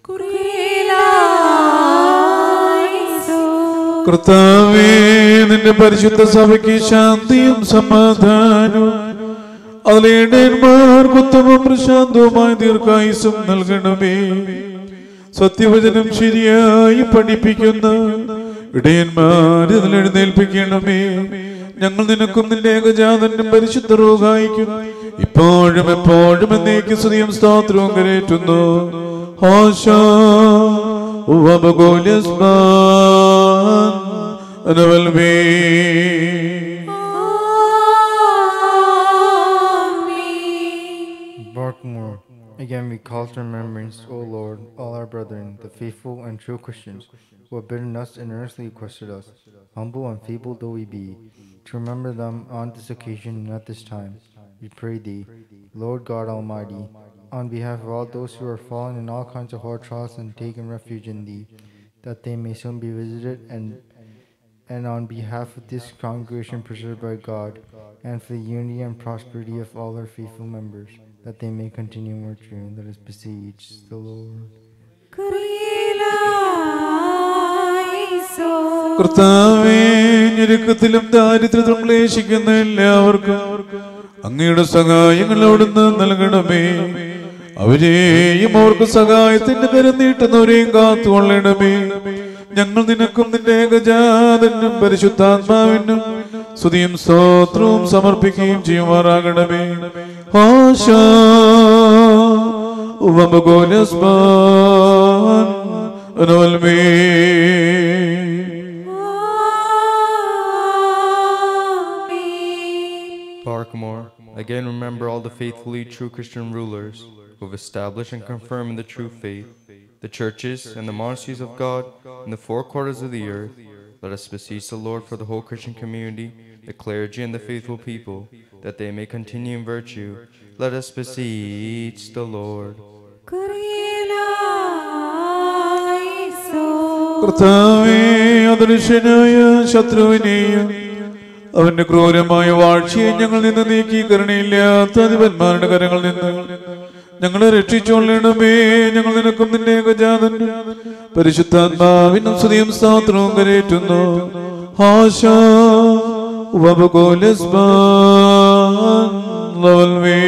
കർത്താവേ നിന്റെ പരിശുദ്ധ സഭയ്ക്ക് ശാന്തിയും സമാധാനവും അതിലേടന്മാർക്ക് ഉത്തമവും പ്രശാന്തവുമായ ദീർഘായുസും നൽകണമേ സത്യവചനം ശരിയായി പഠിപ്പിക്കുന്ന ഇടയന്മാരെ അതിൽ എഴുന്നേൽപ്പിക്കണമേ ഞങ്ങൾ നിനക്കും നിന്റെ ഏകജാതനും പരിശുദ്ധ റോഗായിക്കും ഇപ്പോഴും എപ്പോഴും എന്നേക്ക് സ്തുതിയും സ്തോത്രവും കരേറ്റുന്നു ഹോശോ وبقولسبان أنا والبي Barkmore. Again, we call to remembrance, O Lord, all our brethren, the faithful and true Christians, who have bidden us and earnestly requested us, humble and feeble though we be, to remember them on this occasion and at this time. We pray thee, Lord God Almighty, on behalf of all those who are fallen in all kinds of hard trials and taken refuge in thee, that they may soon be visited and and on behalf of this congregation preserved by God, and for the unity and prosperity of all our faithful members, that they may continue in virtue, let us beseech the Lord. കർത്താവേ ഞെരുക്കത്തിലും ദാരിദ്ര്യത്തിലും ക്ലേശിക്കുന്ന എല്ലാവർക്കും അങ്ങയുടെ സഹായങ്ങൾ അവിടുന്ന് നൽകണമേ അവരെയും അവർക്ക് സഹായത്തിന്റെ കരം നീട്ടുന്നവരെയും കാത്തുകൊള്ളണമേ ഞങ്ങൾ നിനക്കും നിന്റെ ഏകജാതനും പരിശുദ്ധാത്മാവിനും സ്തുതിയും സ്തോത്രവും സമർപ്പിക്കുകയും ചെയ്യുമാറാകണമേ ASHA ഉപമഗോലസ്മാൻ അനുവൽമേ Barkmore, again remember all the faithfully true Christian rulers who have established and confirmed the true faith, the churches and the monasteries of God in the four quarters of the earth. Let us beseech the Lord for the whole Christian community, the clergy and the faithful people, that they may continue in virtue. Let us beseech the Lord. കർത്താവേ അദൃശ്യനായ ശത്രുവിനെയും അവന്റെ ക്രൂരമായ വാഴ്ചയെ ഞങ്ങൾ നിന്ന് നീക്കി കരുണയില്ലാത്ത അധിപന്മാരുടെ കരങ്ങളിൽ നിന്ന് ഞങ്ങളെ രക്ഷിച്ചോളണമേ ഞങ്ങൾ നിനക്കും നിന്റെ ഏകജാതനും പരിശുദ്ധാത്മാവിനും സ്തുതിയും സ്തോത്രവും കരേറ്റുന്നു ആശ ഉപകോലസ്മാൻ ലവൽമേ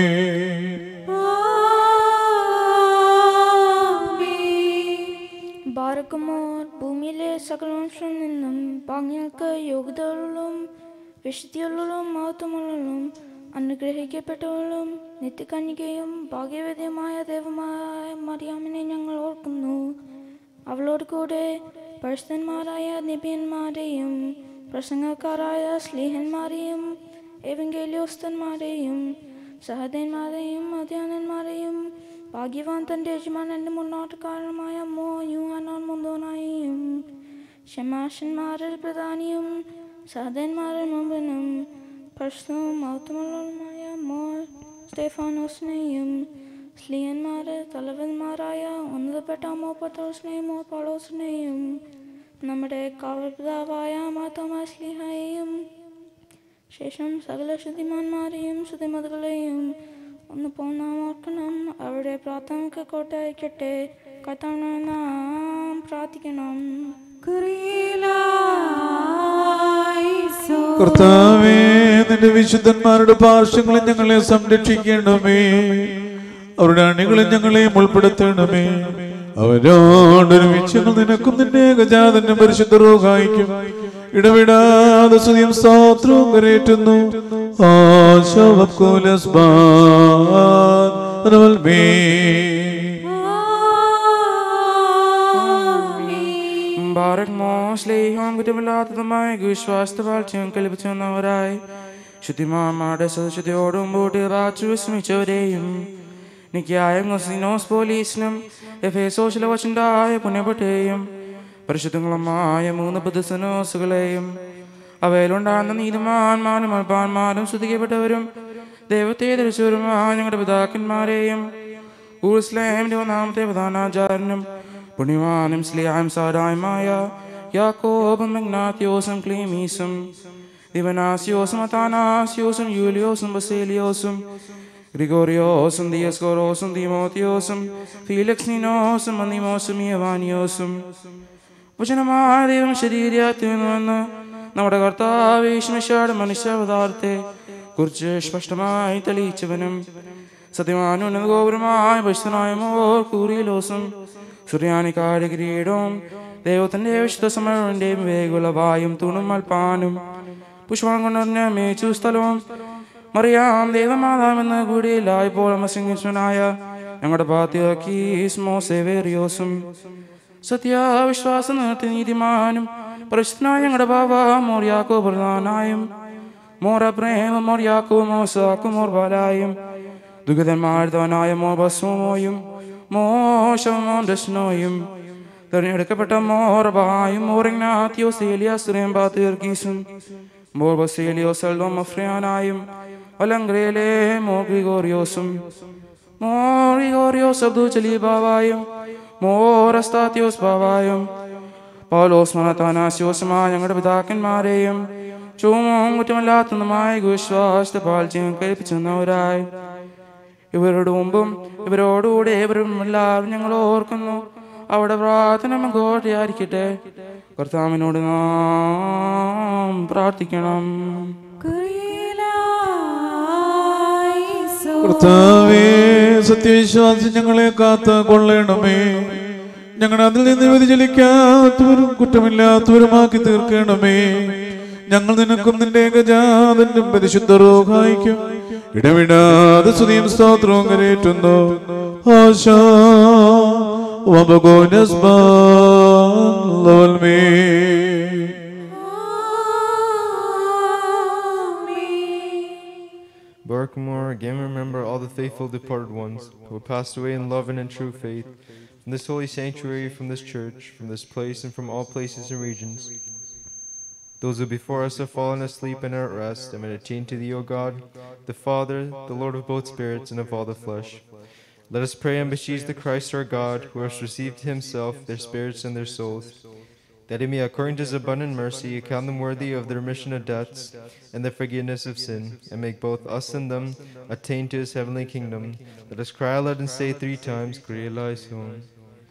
ബാരക്കുമോർ ഭൂമിയിലെ സകലവംശം നിന്നും പാങ്ങൾക്ക് യോഗ്യതകളും വിശുദ്ധിയുള്ളതും മഹത്വമുള്ളതും അനുഗ്രഹിക്കപ്പെട്ടവളും നിത്യകന്യകയും ഭാഗ്യവേദ്യമായ ദൈവമായ മറിയാമിനെ ഞങ്ങൾ ഓർക്കുന്നു അവളോട് കൂടെ പരിശുദ്ധന്മാരായ നിബിയന്മാരെയും പ്രസംഗക്കാരായ സ്ലീഹന്മാരെയും എവങ്കേലിയോസ്തന്മാരെയും സഹദന്മാരെയും അധ്യാനന്മാരെയും ഭാഗ്യവാൻ തൻ്റെ യജമാനൻ്റെ മുന്നോട്ടുകാരനുമായ മോ യുഹാനോൻ മുന്തോനായും ഷമാഷന്മാരിൽ പ്രധാനിയും സഹദന്മാരിൽ മുമ്പനും പ്രശ്നവും മഹത്വമുള്ളതുമായ മോ സ്റ്റെഫാനോസിനെയും സ്ലീയന്മാരിൽ തലവന്മാരായ ഉന്നതപ്പെട്ട മോ പത്തോസിനെയും മോ പളോസിനെയും നമ്മുടെ കാവൽപിതാവായ മാത്തോമാ സ്ലിഹായെയും ശേഷം സകല ശുദ്ധിമാന്മാരെയും ശുദ്ധിമതികളെയും ഒന്ന് പോന്നാം ഓർക്കണം അവരുടെ പ്രാർത്ഥനയ്ക്ക് കോട്ടയക്കട്ടെ കത്തണം നാം പ്രാർത്ഥിക്കണം കുറിയിലാ കർത്താവേ നിന്റെ വിശുദ്ധന്മാരുടെ പാർശ്വങ്ങളിൽ ഞങ്ങളെ സംരക്ഷിക്കണമേ അവരുടെ അണികളിൽ ഞങ്ങളെയും ഉൾപ്പെടുത്തണമേ അവരോടൊരുമിച്ച് ഞങ്ങൾ നിനക്കും നിന്റെ ഗജാതന്റെ പരിശുദ്ധ റോഗായിക്കും ഇടവിടാതെ സ്തുതിയും സ്തോത്രവും കരേറ്റുന്നു ബാരക് മോസ്ലേഹം കുറ്റമില്ലാത്തതുമായ വിശ്വാസത്തെ കൽപ്പിച്ചവരായി ശുദ്ധിമാരുടെ സദശുദ്ധിയോടും കൂട്ടി റാച്ചു വിസ്മിച്ചവരെയും നിക്കായ ഗൊസിനോസ് പോലീസിനും എഫേസോശിലെ വച്ചുണ്ടായ പുണ്യപ്പെട്ടെയും പരിശുദ്ധങ്ങളുമായ മൂന്ന് പുതുസനോസുകളെയും അവയിലുണ്ടാകുന്ന നീതിമാന്മാരും അൽപ്പാന്മാരും സ്തുതിക്കപ്പെട്ടവരും ദൈവത്തെ ധരിച്ചവരുമായ ഞങ്ങളുടെ പിതാക്കന്മാരെയും ഊസ്ലേമിന്റെ ഒന്നാമത്തെ പ്രധാനാചാരനും പുണ്യവാനും സ്ലിയായും സാരായുമായ യാക്കോബും മെഗ്നാത്യോസും ക്ലീമീസും ദിവനാസ്യോസും അത്താനാസ്യോസും യൂലിയോസും ബസേലിയോസും ഗ്രിഗോറിയോസും ദിയസ്കോറോസും തിമോത്തിയോസും ഫീലക്സിനോസും അന്നിമോസും യവാനിയോസും വചനമായ ദൈവം ശരീരത്തിനുവെന്ന് നമ്മുടെ കർത്താവ് ഈശ്വമിഷയുടെ മനുഷ്യാവതാരത്തെ കുറിച്ച് സ്പഷ്ടമായി തെളിയിച്ചവനും സത്യമാനുന്നത ഗോപുരമായ പശുനായ മോർ കൂറിയിലോസും സുറിയാനിക്കാട് കിരീടവും ദൈവത്തിന്റെ വിശുദ്ധ സമയത്തിന്റെയും വേഗുലവായും തുണും അൽപ്പാനും പുഷ്പം കൊണ്ടുവന്ന മേച്ചു സ്ഥലവും മറിയാം ദൈവമാതാവെന്ന് കൂടിയില്ലായപ്പോൾ അമസിംഗനായ ഞങ്ങളുടെ പാത്യോക്കീസ്മോ സേവേറിയോസും സത്യാവിശ്വാസം നിർത്തി നീതിമാനും പരിശുദ്ധനായ ഞങ്ങളുടെ ബാബ മോർയാക്കോ പ്രധാനായും മോറ പ്രേമ മോർയാക്കോ മോസാക്കു മോർ ബാലായും ദുഃഖിതന്മാരുതവനായ മോ ബസ്മോയും മോശമോ ദശ്നോയും തിരഞ്ഞെടുക്കപ്പെട്ട മോറബായും മോറിഗ്നാത്തിയോസ് ഏലിയാസുരേം ബാത്തീർക്കീസും മോർ ബസേലിയോസ് എൽദോം അഫ്രിയാനായും ഒലങ്ക്രയിലെ മോർ ഗ്രിഗോറിയോസും മോർ ഗ്രിഗോറിയോസ് അബ്ദു ചലീബാവായും മോർ അസ്താത്യോസ് ബാവായും പൗലോസ് മനത്താനാസ്യോസുമായ ഞങ്ങളുടെ പിതാക്കന്മാരെയും ചുമവും കുറ്റമല്ലാത്തതുമായ വിശ്വാസത്തെ പാൽച്ചയും കേൾപ്പിച്ചെന്നവരായി ഇവരുടെ മുമ്പും ഇവരോടുകൂടെ ഇവരും എല്ലാവരും ഞങ്ങൾ ഓർക്കുന്നു അവിടെ പ്രാർത്ഥന കോട്ടയായിരിക്കട്ടെ കർത്താവിനോട് നാം പ്രാർത്ഥിക്കണം കർത്താവേ സത്യവിശ്വാസി ഞങ്ങളെ കാത്ത് കൊള്ളണമേ ഞങ്ങൾ അതിൽ നിന്ന് വ്യതിചലിക്കാത്തവരും കുറ്റമില്ലാത്തവരുമാക്കി തീർക്കണമേ ഞങ്ങൾ നിനക്കും നിന്റെ ഗജാതനും പരിശുദ്ധ റോഹായിക്കും ഇടവിടാതെ സ്തുതിയും സ്തോത്രവും കരേറ്റുന്നു ASHA വബഗോനസ്ബാൽമേ Barkmore, again remember all the faithful departed ones who have passed away in love and in true faith, from this holy sanctuary, from this church, from this place, and from all places and regions. Those who before us have fallen asleep and are at rest, and may attain to thee, O God, the Father, the Lord of both spirits and of all the flesh. Let us pray and beseech the Christ our God, who has received himself their spirits and their souls, that he may, according to his abundant mercy, account them worthy of the remission of debts and the forgiveness of sin, and make both us and them attain to his heavenly kingdom. Let us cry aloud and say three times, Kyrie eleison.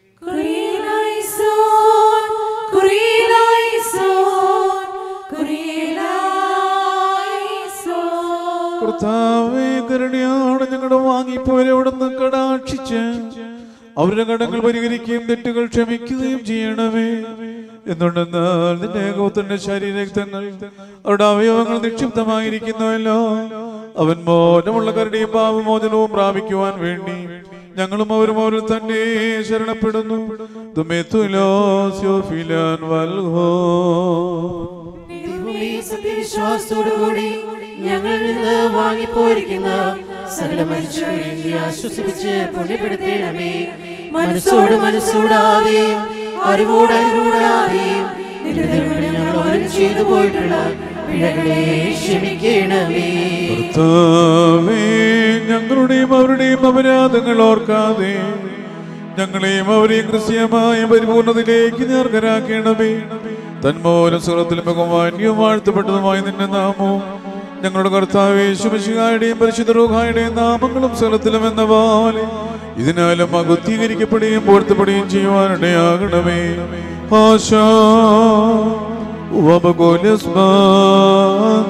കർത്താവേ കരുണയോടെ ഞങ്ങളുടെ വാങ്ങിപ്പോരെ അവിടെ നിന്ന് കടാക്ഷിച്ച് അവരുടെ കടങ്ങൾ പരിഹരിക്കുകയും തെറ്റുകൾ ക്ഷമിക്കുകയും ചെയ്യണമേ എന്തുണ്ടെന്നാൽ നിന്റെ ഏകോത്തന്റെ ശരീരക്തങ്ങൾ അവരുടെ അവയവങ്ങൾ നിക്ഷിപ്തമായിരിക്കുന്നുവല്ലോ അവൻ മോചനമുള്ള കരുടെയും പാപമോചനവും പ്രാപിക്കുവാൻ വേണ്ടി ഞങ്ങളും അവരും അവരിൽ തന്നെ ശരണപ്പെടുന്നു തുമെത്തുലോസ്യോഫിലാൻ വൽഹോ ദൈവമേ സത്യവിശ്വാസത്തോടുകൂടി ഞങ്ങളിൽ നിന്ന് വാങ്ങിപ്പോയിരിക്കുന്ന സകല മനുഷ്യരെ നീ ആശ്വസിപ്പിച്ച് പുണ്യപ്പെടുത്തേണമേ മനസ്സോട് മനസ്സോടാതെയും അറിവോട് അറിവോടാതെയും നിന്റെ ദൈവങ്ങളിൽ ഞങ്ങൾ ഓരോ ചെയ്തു പോയിട്ടുള്ള പിഴകളെ ക്ഷമിക്കണമേ കർത്താവേ ഞങ്ങളുടെയും അവരുടെയും അപരാധങ്ങൾ ഓർക്കാതെ ഞങ്ങളെയും അവരെയും ക്രിസ്ത്യമായ പരിപൂർണതയിലേക്ക് നേർക്കരാക്കണമേ തന്മൂലം സുഹൃത്തിലും ബഹുമാന്യവും വാഴ്ത്തപ്പെട്ടതുമായി നിന്റെ നാമവും ഞങ്ങളുടെ കർത്താവേ ശുഭശികായുടെയും പരിശുദ്ധ റൂഹായുടെയും നാമങ്ങളും സ്ഥലത്തിലും എന്ന പോലെ ഇതിനാലും അഗുദ്ധീകരിക്കപ്പെടുകയും പോഴ്ത്തപ്പെടുകയും ചെയ്യുവാനിടയാകണമേ ആശാ وبقول اسمان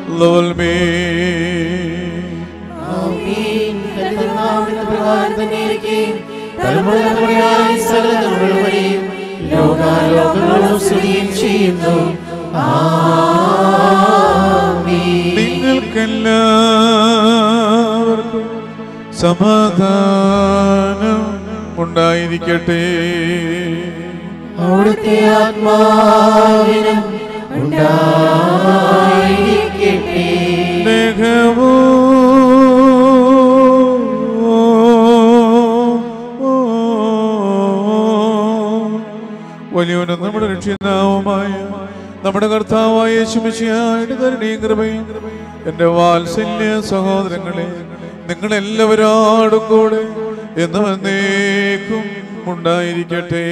للمين ആമീൻ. തന്റെ തിരുനാമത്തിന്റെ പ്രകാരം തന്നെ ഇരിക്കുകയും തലമുറ തലമുറയായി സകല തലമുറകൾ വരെയും ലോകാലോകങ്ങളും സ്തുതിയും ചെയ്യുന്നു ആമീൻ. നിങ്ങൾക്കെല്ലാവർക്കും സമാധാനം ഉണ്ടായിരിക്കട്ടെ അവിടുത്തെ ആത്മാവിനും ഉണ്ടായിരിക്കട്ടെ സ്നേഹമോ വലിയവനും നമ്മുടെ രക്ഷിതാവുമായ നമ്മുടെ കർത്താവായ യേശുമിശിയായുടെ കരുണയും കൃപയും എൻ്റെ വാത്സല്യ സഹോദരങ്ങളെ നിങ്ങളെല്ലാവരോടും കൂടെ എന്നും എന്നേക്കും ഉണ്ടായിരിക്കട്ടെ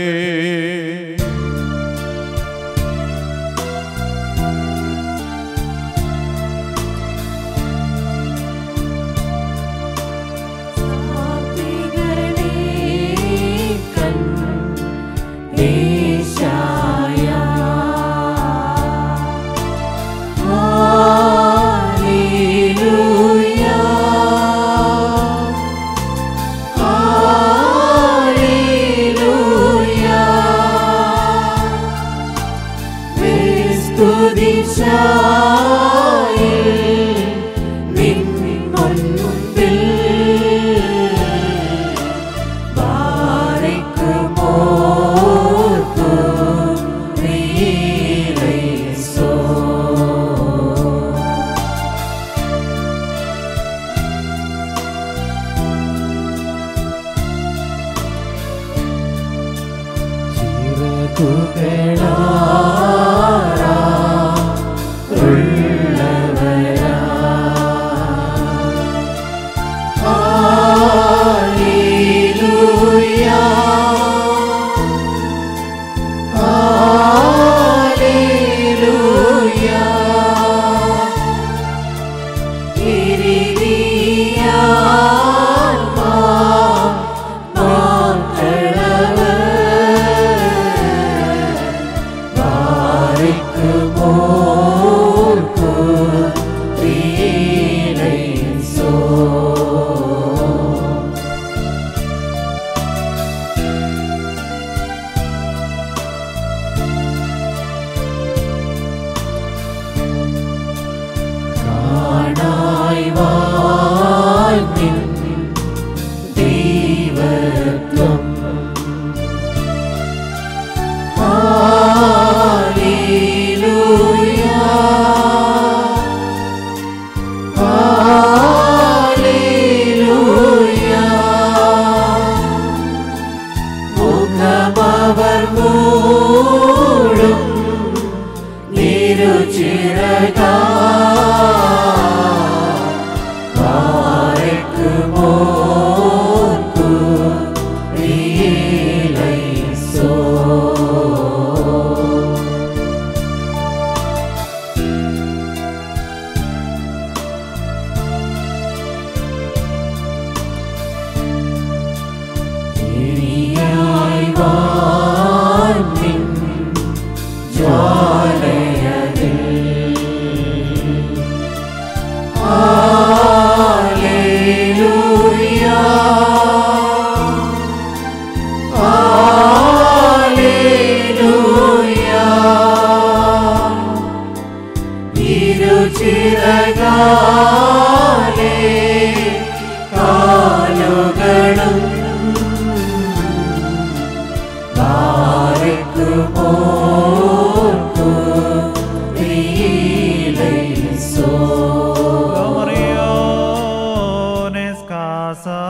Gloriones casa.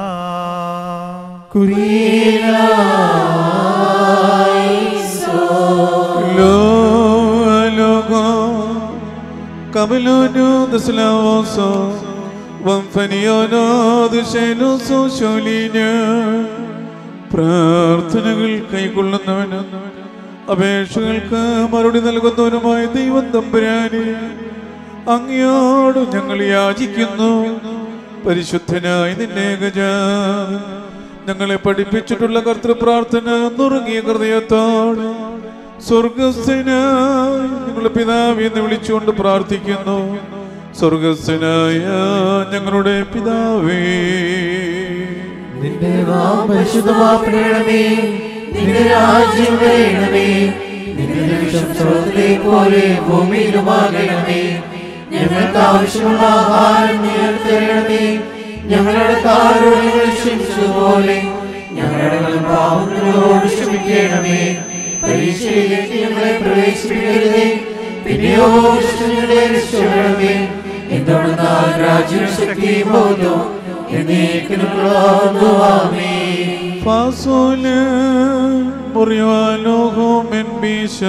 Kabulunu Daslavoso Vamfaniono Dusheloso Sholina പ്രാർത്ഥനകൾ കൈക്കൊള്ളുന്നവനും അപേക്ഷകൾക്ക് മറുപടി നൽകുന്നവനുമായ ദൈവം തമ്പുരാനെ അങ്ങയോട് ഞങ്ങൾ യാചിക്കുന്നു പരിശുദ്ധനായി നിന്നെ ഗജ ഞങ്ങളെ പഠിപ്പിച്ചിട്ടുള്ള കർത്തൃപ്രാർത്ഥന നുറുങ്ങിയ ഹൃദയത്തോട് സ്വർഗസ്ഥനായ ഞങ്ങളുടെ പിതാവ് എന്ന് വിളിച്ചുകൊണ്ട് പ്രാർത്ഥിക്കുന്നു സ്വർഗസ്ഥനായ ഞങ്ങളുടെ പിതാവേ നിന്റെ നാം പരിശുദ്ധമാക്കണമേ നിന്റെ രാജ്യം വേണമേ നിന്റെ നിമിഷം സ്രോതത്തിലെ പോലെ ഭൂമിയിലുമാകണമേ ഞങ്ങൾക്ക് ആവശ്യമുള്ള ആഹാരം ഞങ്ങൾക്ക് തരണമേ ഞങ്ങളുടെ കാരോട് ഞങ്ങൾ ക്ഷമിച്ചതുപോലെ ഞങ്ങളുടെ പാവങ്ങളോട് ക്ഷമിക്കണമേ പരീക്ഷയിലേക്ക് ഞങ്ങളെ പ്രവേശിപ്പിക്കരുതേ പിന്നെയോ ഞങ്ങളെ രക്ഷിക്കണമേ എന്തുകൊണ്ടെന്നാൽ രാജ്യം ശക്തിയും ബോധവും എന്നേക്കുമുള്ളതാകുന്നു. ആമേൻ ഫാസോല് മുറിയാലോഹം എൻബീശ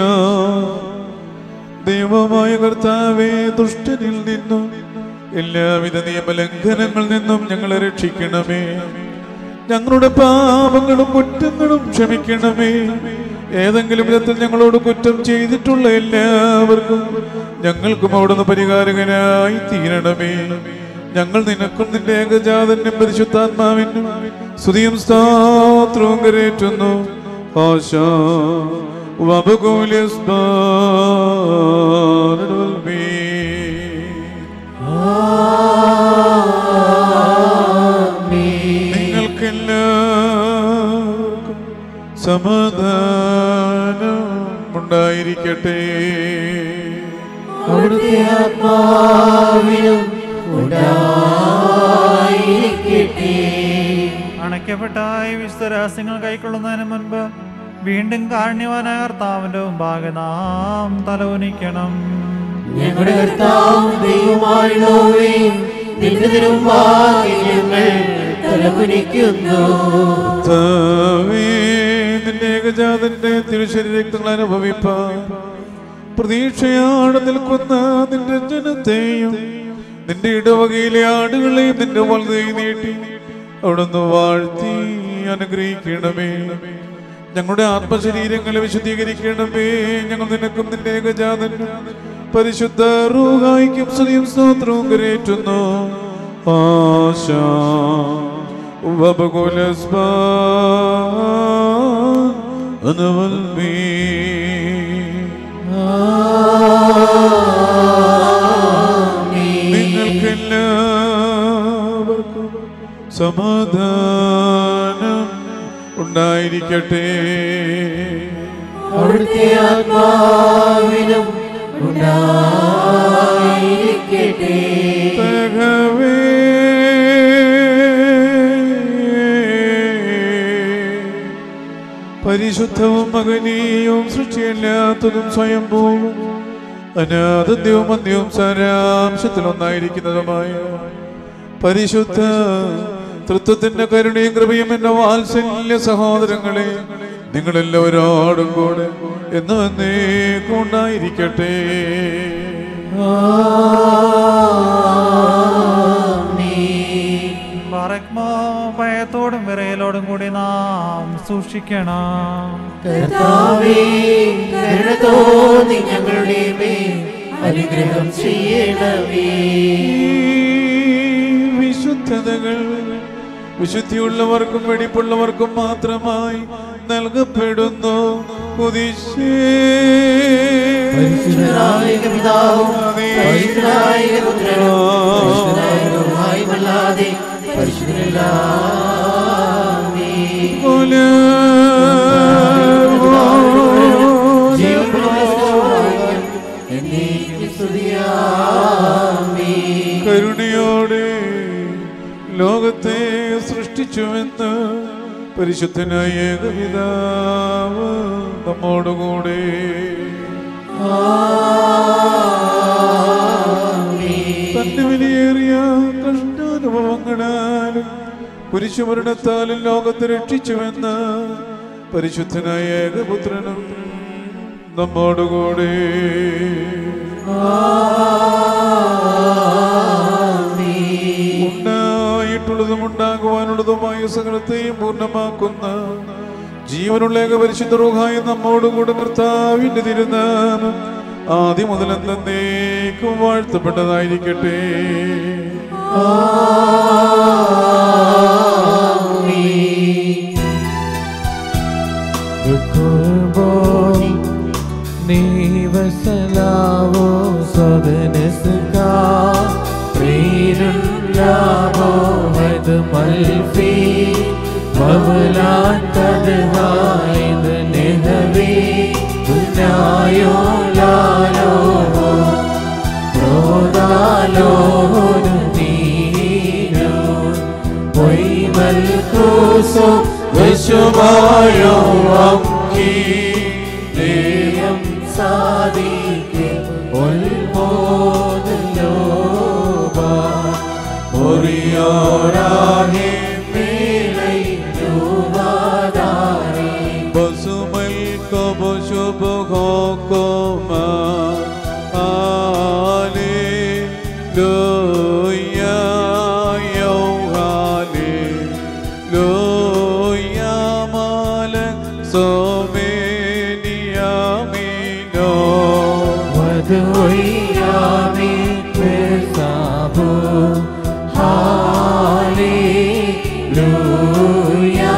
ദൈവമായ കർത്താവേ ദുഷ്ടനിൽ നിന്നും എല്ലാവിധ നിയമലംഘനങ്ങളിൽ നിന്നും ഞങ്ങളെ രക്ഷിക്കണമേ ഞങ്ങളുടെ പാപങ്ങളും കുറ്റങ്ങളും ക്ഷമിക്കണമേ ഏതെങ്കിലും വിധത്തിൽ ഞങ്ങളോട് കുറ്റം ചെയ്തിട്ടുള്ള എല്ലാവർക്കും ഞങ്ങൾക്കും അവിടുന്ന് പരിഹാരകനായി തീരണമേ ഞങ്ങൾ നിനക്കും നിന്റെ ഏകജാതനും പരിശുദ്ധാത്മാവിനും സ്തുതിയും സ്താത്രവും കരേറ്റുന്നു ആശ നിങ്ങൾക്കെല്ലാവർക്കും സമാധാനം ഉണ്ടായിരിക്കട്ടെ അവിടുത്തെ ആത്മാവിനും ഉണ്ടായിരിക്കട്ടെ അണയ്ക്കപ്പെട്ട ഈ വിശുദ്ധ രഹസ്യങ്ങൾ കൈക്കൊള്ളുന്നതിന് മുൻപ് വീണ്ടും കാരുണ്യവാനായ കർത്താവിന്റെ മുമ്പാകെ നാം തലവുനിക്കണം ഞങ്ങളുടെ കർത്താവും ദൈവമായുള്ളവേ നിന്റെ തിരുമ്പാകെ ഞങ്ങൾ തലകുനിക്കുന്നു കർത്താവേ, നിന്റെ ഏകജാതന്റെ തിരുശരീരങ്ങൾ അനുഭവിപ്പാൻ പ്രതീക്ഷയാണ് നിൽക്കുന്ന നിന്റെ ജനത്തെയും നിന്റെ ഇടവകയിലെ ആടുകളെയും നിന്റെ വലുതേ നീട്ടി അവിടുന്ന് വാഴ്ത്തി അനുഗ്രഹിക്കണമേ ഞങ്ങളുടെ ആത്മശരീരങ്ങളെ വിശുദ്ധീകരിക്കണമേ ഞങ്ങൾ നിനക്കും നിന്റെ ഏകജാതനും പരിശുദ്ധ റൂഹായിക്കും സ്തുതിയും സ്തോത്രവും കരേറ്റുന്നു ആശ ഉപകുലസ്ബ അനുവൽമീ നിങ്ങൾക്കെല്ലാവർക്കും സമാധാനം ഉണ്ടായിരിക്കട്ടെ അവിടുത്തെ ആത്മാവിനും ഉണ്ടായിരിക്കട്ടെ തകവേ പരിശുദ്ധവും മകനീയവും സൃഷ്ടിയല്ലാത്തതും സ്വയംഭൂവും അനാഥന്യവും അന്യവും സാരാംശത്തിൽ ഒന്നായിരിക്കുന്നതുമായ പരിശുദ്ധ തൃത്വത്തിന്റെ കരുണയും കൃപയും എന്റെ വാത്സല്യ സഹോദരങ്ങളെ നിങ്ങളെല്ലാവരോടും കൂടെ എന്ന് എന്നേക്കും ഉണ്ടായിരിക്കട്ടെ പറക്മോ ഭയത്തോടും വിറയലോടും കൂടി നാം സൂക്ഷിക്കണം കർത്താവേ കരുണ തോന്നി ഞങ്ങളുടെ മേൽ അനുഗ്രഹം ചെയ്യണമേ ഈ വിശുദ്ധതകൾ വിശുദ്ധിയുള്ളവർക്കും വെടിപ്പുള്ളവർക്കും മാത്രമായി നൽകപ്പെടുന്നു കുതിശേ പരിശുദ്ധനായ പിതാവും പരിശുദ്ധനായ പുത്രനും പരിശുദ്ധനായ റൂഹായുമല്ലാതെ പരിശുദ്ധനില്ല കരുണയോടെ ലോകത്തെ സൃഷ്ടിച്ചുവെന്ന് പരിശുദ്ധനായ ഏകപിതാവ് നമ്മോടുകൂടെ തന്റെ വിലയേറിയ കഷ്ടാനുഭവങ്ങളാലും കുരിശുമരണത്താലും ലോകത്തെ രക്ഷിച്ചുവെന്ന് പരിശുദ്ധനായ ഏകപുത്രനും നമ്മോടുകൂടെ ഉണ്ടായിട്ടുള്ളതും ഉണ്ടാകുവാനുള്ളതുമായ സകലത്തെയും പൂർണ്ണമാക്കുന്ന ജീവനുള്ള ഏക പരിശുദ്ധ റൂഹായി നമ്മോടുകൂടെ കർത്താവിന്റെ തിരുനാമം ആദ്യം മുതൽ എന്നേക്കും വാഴ്ത്തപ്പെട്ടതായിരിക്കട്ടെ The Kurbani, നീവസലാവോ സ്വദനസുക പ്രീരുല്ലാവോ ഹദ് മൽഫി ബബുലാൻ തദ്ഹായിദ് നിഹവി ദുനായോ ലാലോ ക്രോധാലോ നീനോ പൊയ്മൽ ക്രൂസോ വിശുമായോ അംകി ദേയം സാദിക്കെ ഉൽമോദലോബാ ഒറിയോരാഹേ മേലൈ യുവാദാരേ ബസുമൽ കബശുബഹോക്കോമ ആലേ ലോയ യൗഹാലേ ലോയ മാല സോമേനിയാമീനോ വധുയാമി ക്രിസ്താബു ഹാലേലൂയാ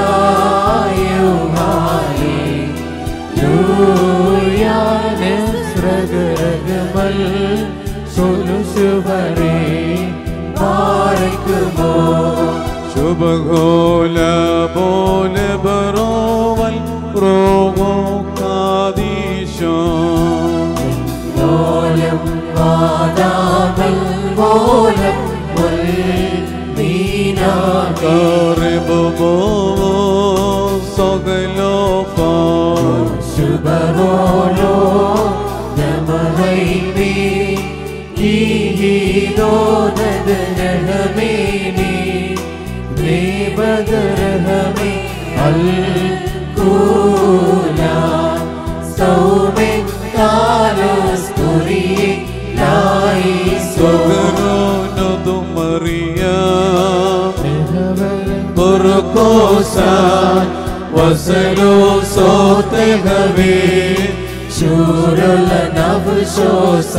ഹാലേലൂയാ നിസ്രഗരഗമൽ സുലുസുവരേ പാരക്കുമോ ശുഭഗോല പോലെ ബറോവൽ റോഗോ കാദീശോ ലോലം വാദാമൽ മോലം മുൽ നീനാകെ കറിബോ സകലോപാ ശുഭമോലോ നമഹൈമേ ഈഹീദോ നദനഹമേനി ദേവദരഹമേ അൽ കൂല സൗമേ കാലോസ് കുറിയെ ലായി സ്വകരോനതും അറിയാം Burkosan wasalo sotegave ശൂരുള്ള നവശോസ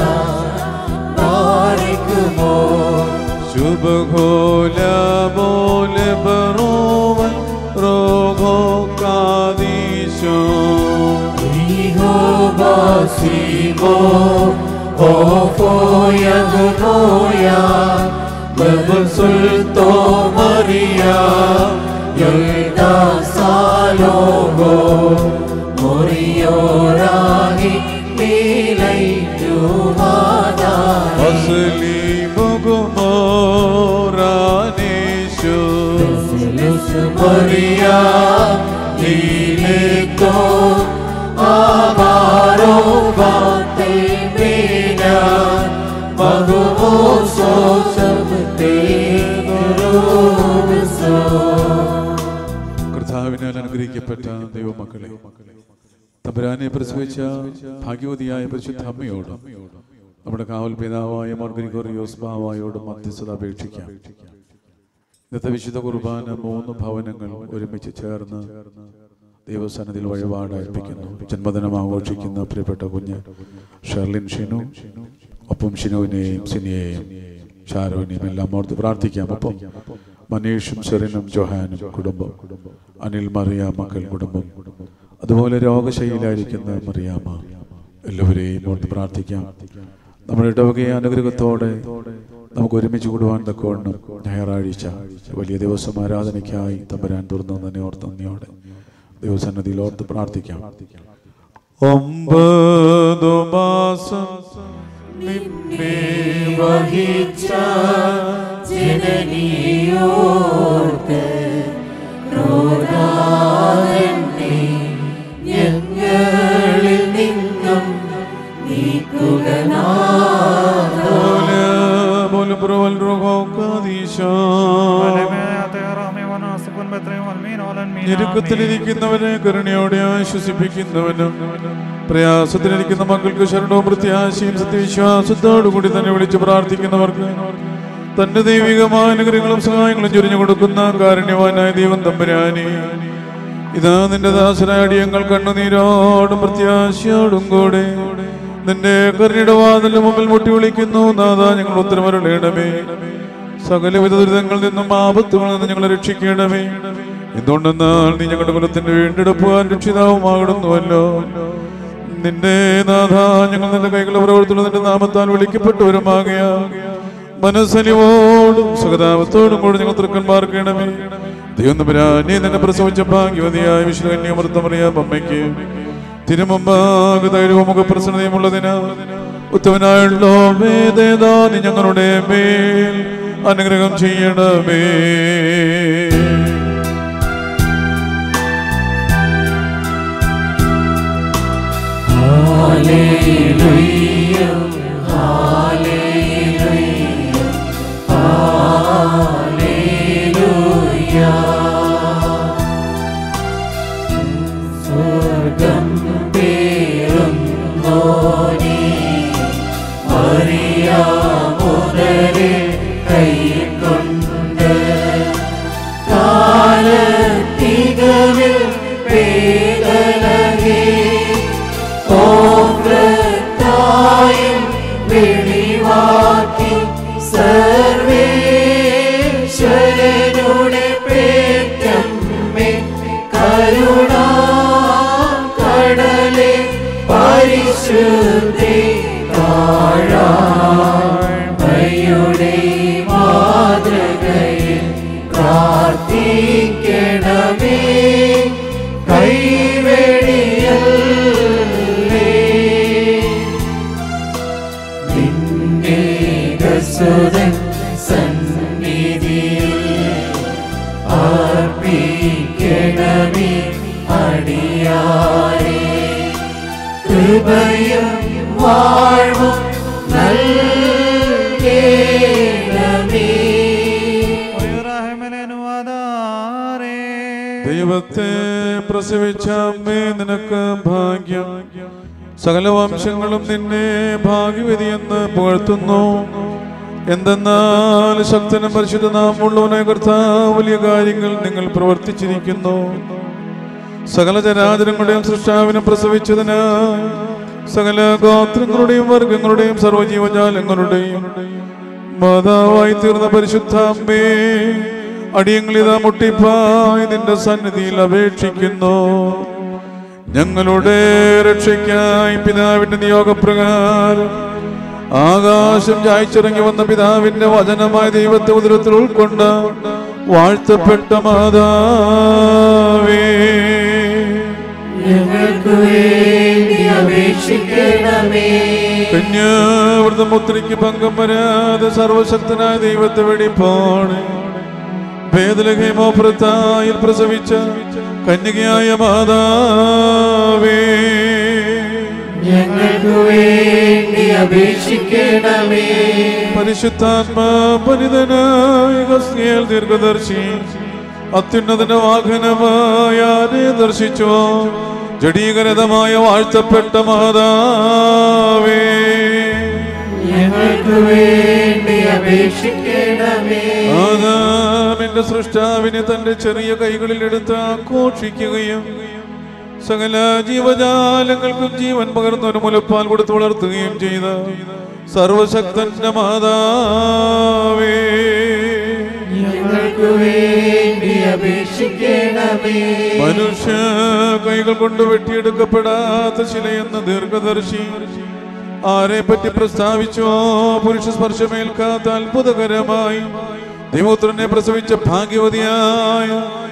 പാരിക്കുമോ ശുഭഘോല പോലെ ബറോവൻ റോഗോ കാദീശോ Ihobasimo, Ofoyagnoya, Bebesulto Maria, Yolda Salogo, Moriorahi, Milay Jumada, അസ്ലി മുകുമോറാനേശു Silus Maria, Dilecto, Amaro, Vate, Mina, Magumoso, Sabte, Rubiso. കർത്താവിനാൽ അനുഗ്രഹിക്കപ്പെട്ട ദൈവമക്കളെ തമ്പുരാനെ പ്രസവിച്ച ഭാഗ്യവതിയായ പരിശുദ്ധ അമ്മയോടും നമ്മുടെ കാവൽ പിതാവായ മോർഗരിഗോറിയോസ് ബാവായോടും മധ്യസ്ഥത അപേക്ഷിക്കാം ഇന്നത്തെ വിശുദ്ധ കുർബാന മൂന്ന് ഭവനങ്ങൾ ഒരുമിച്ച് ചേർന്ന് ദൈവസ്ഥാനത്തിൽ വഴിപാട് അർപ്പിക്കുന്നു ജന്മദിനം ആഘോഷിക്കുന്ന പ്രിയപ്പെട്ട കുഞ്ഞ് ഷെർലിൻ ഷിനു ഒപ്പം ഷിനുവിനെയും സിനിയെയും ഷാരോനെയും എല്ലാം ഓർത്ത് പ്രാർത്ഥിക്കാം ഒപ്പം മനീഷും ഷെറിനും ജോഹാനും കുടുംബം അനിൽ മറിയ മക്കൾ കുടുംബം അതുപോലെ രോഗശൈലിയിലായിരിക്കുന്ന മറിയാമ്മ എല്ലാവരെയും ഓർത്ത് പ്രാർത്ഥിക്കാം നമ്മുടെ ഇടവകയെ അനുഗ്രഹത്തോടെ നമുക്ക് ഒരുമിച്ച് കൂടുവാൻ തക്കവണ്ണം ഞായറാഴ്ച വലിയ ദിവസം ആരാധനയ്ക്കായി തമ്പരാൻ തുറന്നു തന്നെ ഓർത്ത് നന്ദിയോടെ ദൈവസന്നദ്ധിയിൽ ഓർത്ത് പ്രാർത്ഥിക്കാം ഒമ്പതു മാസം നിന്നെ വഹിച്ച ജനനിയോർത്ത് ക്രോധാരണ്യെ ഞങ്ങളിൽ നിന്നും നീക്കുക പോലെ പോലെ പ്രവൽ രോഗോക്കാദീശോ ഞെരുക്കത്തിലിരിക്കുന്നവരെ കരുണയോടെ ആശ്വസിപ്പിക്കുന്നവനും പ്രയാസത്തിലിരിക്കുന്ന മക്കൾക്ക് ശരണവും പ്രത്യാശയും സത്യവിശ്വാസത്തോടുകൂടി തന്നെ വിളിച്ച് പ്രാർത്ഥിക്കുന്നവർക്ക് തന്റെ ദൈവികമായ അനുഗ്രഹങ്ങളും സഹായങ്ങളും ചൊരിഞ്ഞു കൊടുക്കുന്ന കാരുണ്യവാനായ ദൈവം തമ്പുരാനെ ഇതാ നിന്റെ ദാസനായ അടിയങ്ങൾ കണ്ണുനീരോടും പ്രത്യാശയോടും കൂടെ നിന്റെ കരുണയുടെ വാതിലിന് മുമ്പിൽ മുട്ടി വിളിക്കുന്നു നാഥാ ഞങ്ങൾ ഉത്തരമരുളേണമേ സകലവിധ ദുരിതങ്ങളിൽ നിന്നും ആപത്തുകളിൽ നിന്നും ഞങ്ങളെ രക്ഷിക്കണമേ എന്തുകൊണ്ടെന്നാൽ നീ ഞങ്ങളുടെ കുലത്തിന്റെ വീണ്ടെടുപ്പുവാൻ രക്ഷിതാവുമാകണമെന്നുവല്ലോ നിന്റെ നാഥ ഞങ്ങൾ നിന്റെ കൈകളെ പ്രവർത്തുള്ള നിന്റെ നാമത്താൽ വിളിക്കപ്പെട്ടവരുമാകിയ മനസ്സലിവോടും സുഖതാപത്തോടും കൂടി ഞങ്ങൾ തൃക്കന്മാർക്കണമേ ദൈവം തമ്പുരാനെ നിന്നെ പ്രസവിച്ച ഭാഗ്യവതിയായ വിഷ്ണുകന്യമൃത്തമറിയാം അമ്മയ്ക്ക് തിരുമുമ്പാകെ ധൈര്യവും മുഖപ്രസന്നതയുമുള്ളതിന് ഉത്തമനായുള്ള വേദേതാ നീ ഞങ്ങളുടെ മേൽ അനുഗ്രഹം ചെയ്യണമേ സ്വർഗം പേറുന്നോനേ അറിയാമുതരെ കൈക്കൊണ്ട് കാലത്തികവിൽ പേകലകേ ഓവ്രത്തായും വെളിവാക്കി സർവേശ്വരനുടെ പേറ്റമ്മേ കരുണാ കടലെ പരിശുദ്ധി താഴാഴ്മയുടെ മാതൃകയിൽ പ്രാർത്ഥിക്കണമേ കൈവെടിയല്ലേ നിന്നേകസുതൻ സന്നിധിയിൽ അർപ്പിക്കണമേ അടിയാരെ കൃപയും വാഴ്വും നൽകേണമേ ദൈവത്തെ പ്രസവിച്ച അമ്മേ നിനക്ക് ഭാഗ്യം സകല വംശങ്ങളും നിന്നെ ഭാഗ്യവതിയെന്ന് പുകഴ്ത്തുന്നു എന്തെന്നാൽ ശക്തനും പരിശുദ്ധ നാമുള്ളവനായ കർത്താവ് വലിയ കാര്യങ്ങൾ നിങ്ങൾ പ്രവർത്തിച്ചിരിക്കുന്നു സകല ചരാചരങ്ങളുടെയും സൃഷ്ടാവിനെ പ്രസവിച്ചതിന് സകല ഗോത്രങ്ങളുടെയും വർഗങ്ങളുടെയും സർവ്വജീവജാലങ്ങളുടെയും മാതാവായി തീർന്ന പരിശുദ്ധ അമ്മേ അടിയങ്ങളിതാ മുട്ടിപ്പായി നിന്റെ സന്നിധിയിൽ അപേക്ഷിക്കുന്നു ഞങ്ങളുടെ രക്ഷയ്ക്കായി പിതാവിന്റെ നിയോഗപ്രകാരം ആകാശം ചായ്ച്ചിറങ്ങി വന്ന പിതാവിന്റെ വചനമായ ദൈവത്തെ ഉദരത്തിൽ ഉൾക്കൊണ്ട് വാഴ്ത്തപ്പെട്ട മാതാവേ ഞങ്ങൾക്ക് വേണ്ടി അപേക്ഷിക്കണമേ കന്യാവൃതമുദ്രയ്ക്ക് പങ്കം വരാതെ സർവശക്തനായ ദൈവത്തെ വെടിപ്പാണ് ഭേദലഹേമോപ്രത്തായിൽ പ്രസവിച്ച കന്യകയായ മാതാവേ ഞങ്ങൾക്ക് വേണ്ടി അപേക്ഷിക്കണമേ പരിശുദ്ധാത്മാ പരിതനായ ഹസ്നിയേൽ ദീർഘദർശി അത്യുന്നതന്റെ വാഹനമായ ആരെ ദർശിച്ചു ജഡീകരതമായ വാഴ്ത്തപ്പെട്ട മാതാവേ ഞങ്ങൾക്ക് വേണ്ടി അപേക്ഷിക്കണമേ ആദാമിന്റെ സൃഷ്ടാവിനെ തന്റെ ചെറിയ കൈകളിൽ എടുത്ത് ആഘോഷിക്കുകയും സകല ജീവജാലങ്ങൾക്കും ജീവൻ പകർന്ന ഒരു മുലപ്പാൽ കൊടുത്ത് വളർത്തുകയും ചെയ്ത സർവശക്തന്റെ മാതാവേ ഞങ്ങൾക്ക് വേണ്ടി അപേക്ഷിക്കണമേ മനുഷ്യ കൈകൾ കൊണ്ട് വെട്ടിയെടുക്കപ്പെടാത്ത ശിലയെന്ന ദീർഘദർശി ആരെ പറ്റി പ്രസ്താവിച്ചോ പുരുഷ സ്പർശമേൽക്കാത്ത അത്ഭുതകരമായി ദൈവോത്രനെ പ്രസവിച്ച ഭാഗ്യവതിയായ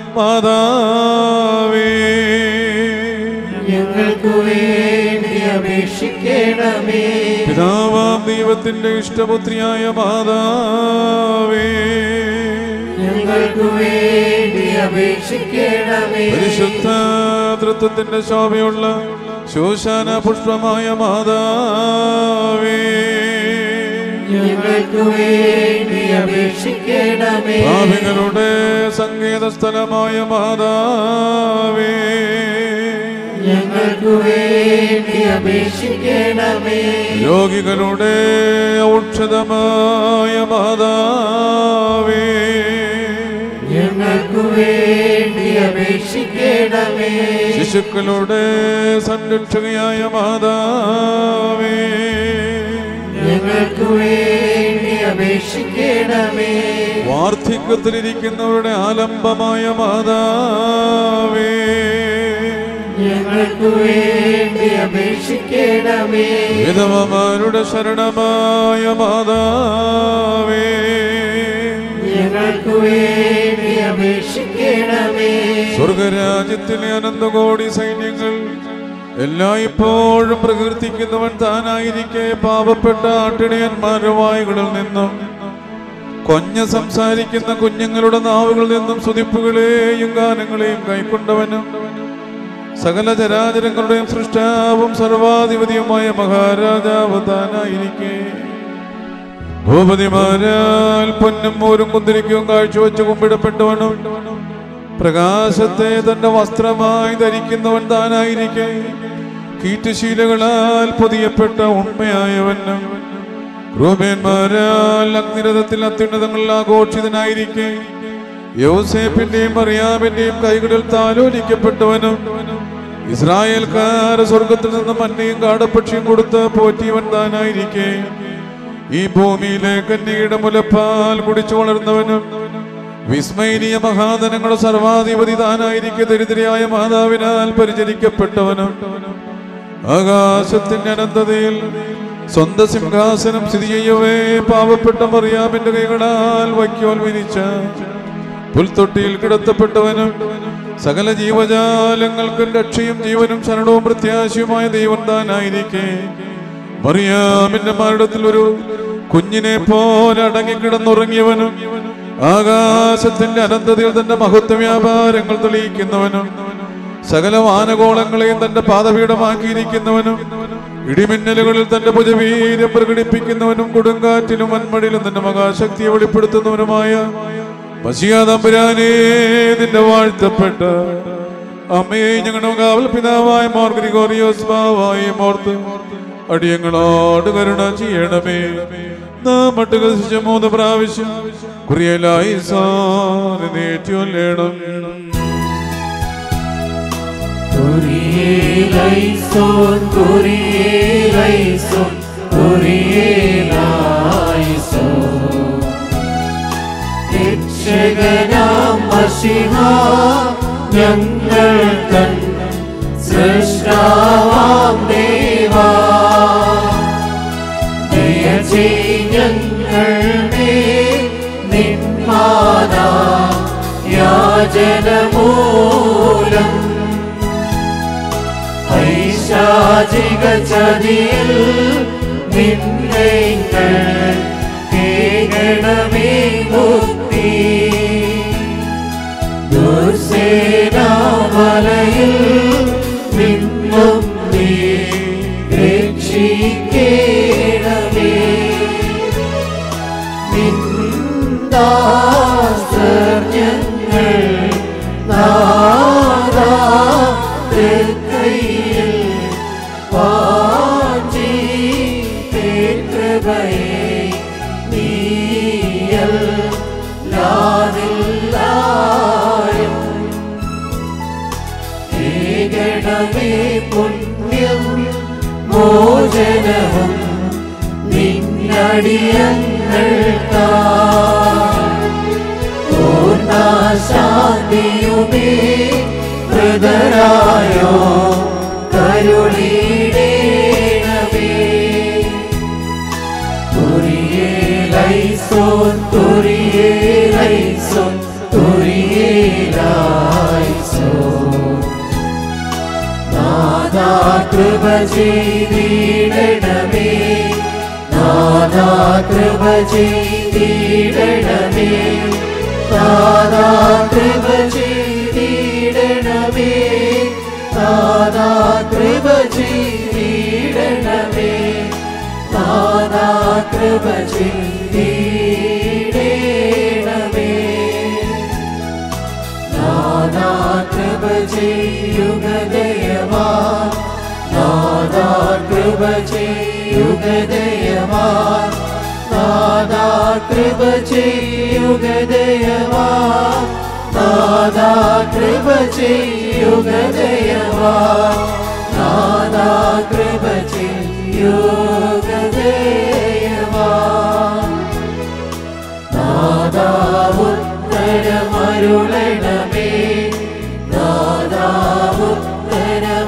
മാതാവേ ഞങ്ങൾക്ക് വേണ്ടി അപേക്ഷിക്കണമേ പിതാവാം ദൈവത്തിന്റെ ഇഷ്ടപുത്രിയായ മാതാവേ ഞങ്ങൾക്ക് വേണ്ടി അപേക്ഷിക്കണമേ പരിശുദ്ധ തൃത്വത്തിന്റെ ശോഭയുള്ള ശോശാന പുഷ്പമായ മാതാവേ ഞങ്ങൾക്ക് വേണ്ടി അപേക്ഷിക്കണമേ ഭാവികളുടെ സങ്കേത സ്ഥലമായ മാതാവേ ഞങ്ങൾക്ക് വേണ്ടി അപേക്ഷിക്കണമേ രോഗികളുടെ ഔഷധമായ മാതാവേ ഞങ്ങൾക്ക് വേണ്ടി അപേക്ഷിക്കണമേ ശിശുക്കളുടെ സംരക്ഷകയായ മാതാവേ ഞങ്ങൾക്ക് വേണ്ടി അപേക്ഷിക്കണമേ വാർദ്ധക്യത്തിലിരിക്കുന്നവരുടെ ആലംബമായ മാതാവേ ഞങ്ങൾക്ക് വേണ്ടി അപേക്ഷിക്കണമേ വിധവമാരുടെ ശരണമായ മാതാവേ ഞങ്ങൾക്ക് വേണ്ടി അപേക്ഷിക്കണമേ സ്വർഗരാജ്യത്തിലെ അനന്തകോടി സൈന്യങ്ങൾ എല്ലായ്പ്പോഴും പ്രകീർത്തിക്കുന്നവൻ താനായിരിക്കെ പാവപ്പെട്ട ആട്ടിടയന്മാരുടെ വായുകളിൽ നിന്നും കൊഞ്ഞ സംസാരിക്കുന്ന കുഞ്ഞുങ്ങളുടെ നാവുകളിൽ നിന്നും സ്തുതിപ്പുകളെയും ഗാനങ്ങളെയും കൈക്കൊണ്ടവനും സകല ചരാചരങ്ങളുടെയും സൃഷ്ടാവും സർവാധിപതിയുമായ മഹാരാജാവ് താനായിരിക്കെ ഭൂപതിമാരാൽ പൊന്നും മോരും കുന്തിരിക്കും കാഴ്ചവെച്ച് കുമ്പിടപ്പെട്ടവനും പ്രകാശത്തെ തന്റെ വസ്ത്രമായി ധരിക്കുന്നവൻ താനായിരിക്കെ കീറ്റുശീലകളാൽ പൊതിയപ്പെട്ട ഉണ്മയായവനും ക്രൂപേന്മാരാൽ അഗ്നിരഥത്തിൽ അത്യുന്നതങ്ങളിൽ ആഘോഷിതനായിരിക്കെ യോസേപ്പിന്റെയും അറിയാമിന്റെയും കൈകളിൽ താലോലിക്കപ്പെട്ടവനും ഇസ്രായേൽക്കാർ സ്വർഗത്തിൽ നിന്നും മന്നയും കാടപ്പക്ഷിയും കൊടുത്ത് പോറ്റിയവൻ താനായിരിക്കെ ഈ ഭൂമിയിലെ കന്യകയുടെ മുലപ്പാൽ കുടിച്ചു വളർന്നവനും വിസ്മയനീയ മഹാധനങ്ങളുടെ സർവാധിപതി താനായിരിക്കെ ദരിദ്രയായ മാതാവിനാൽ പരിചരിക്കപ്പെട്ടവനും ആകാശത്തിന്റെ അനന്തതയിൽ സ്വന്തം സിംഹാസനം സ്ഥിതി ചെയ്യവേ പാവപ്പെട്ട മറിയാമിന്റെ കൈകളാൽ വയ്ക്കോൽ വിരിച്ച പുൽത്തൊട്ടിയിൽ കിടത്തപ്പെട്ടവനും സകല ജീവജാലങ്ങൾക്കും രക്ഷയും ജീവനും ശരണവും പ്രത്യാശയുമായ ദൈവം താനായിരിക്കെ മറിയാമിന്റെ മരണത്തിൽ ഒരു കുഞ്ഞിനെ പോലെ അടങ്ങിക്കിടന്നുറങ്ങിയവനും ആകാശത്തിന്റെ അനന്തതയിൽ തന്റെ മഹത്വ വ്യാപാരങ്ങൾ തെളിയിക്കുന്നവനും സകല വാനകോളങ്ങളെയും തന്റെ പാദപീഠമാക്കിയിരിക്കുന്നവനും ഇടിമിന്നലുകളിൽ തന്റെ ഭുജവീര്യം പ്രകടിപ്പിക്കുന്നവനും കൊടുങ്കാറ്റിലും വൻമടിയിലും തന്റെ മഹാശക്തിയെ വെളിപ്പെടുത്തുന്നവനുമായ മസിയാതമ്പുരാനേ നിന്റെ വാഴ്ത്തപ്പെട്ട അമ്മയെ ഞങ്ങളുടെ കാവൽ പിതാവായ മോർ ഗ്രിഗോറിയോസ് ബാവായി മോർത്ത് അടിയങ്ങളോട് കരുണ ചെയ്യണമേ നാം മട്ടുകസിച്ച മൂന്ന് പ്രാവശ്യം കുറിയലായി സാറ്റൊല്ലേണം കുരിയേലൈസോൻ കുരിയേലൈസോൻ കുരിയേലൈസോൻ രക്ഷകനാം മഷിഹ ഞങ്ങൾ തൻ സൃഷ്ടാവാം ദേവാ ദയ ചെയ് ഞങ്ങൾ മേൽ നിന്മാതാ യാചനമൂലം പൈശാചിക ചതിയിൽ നിന്നങ്ങൾ കേകണമേ മുക്തി ദുർസേനാമലയിൽ നിന്നും നീ രക്ഷിക്കേണമേ നിന്ദാസർജങ്ങൾ നാദാ തൃക്കൈയിൽ വാഞ്ചി കൃപയെ നീയൽ ലാതില്ലായും ഏകണമേ പുണ്യം മോചനവും നിന്നടിയങ്ങൾക്കാ പൂർണ്ണശാന്തിയുമേ ഹൃദരായോ കരുളീടേണമേ തുറിയേലൈസോൻ തുറിയേലൈസോൻ തുറിയേലൈസോൻ നാദാ കൃപ ചെയ്തിടണമേ നാദാ കൃപ ചെയ്തിടണമേ നാദാ കൃപ ചെയ്തിടണമേ നാദാ കൃപ ചെയ്തിടണമേ നാദാ കൃപ ചെയ്തിടണമേ നാദാ കൃപ ചെയ്യുക ദയവാ നാദാ കൃപ ചെയ്യുക ദയവാ നാദാ കൃപ ചെയ്യുക ദയവാ നാദാ കൃപ ചെയ്യുക ദയവാ നാദാ കൃപ ചെയ്യുക ദയവാ നാദാവുത്തരമരുളണമേ നാദാവുത്തരമരുളണമേ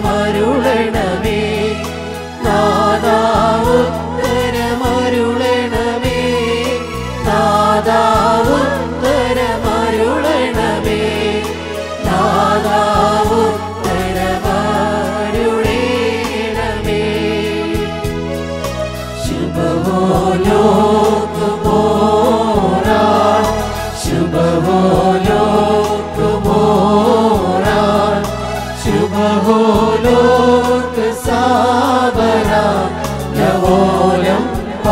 മഹോലോക് സാബര ലവോലം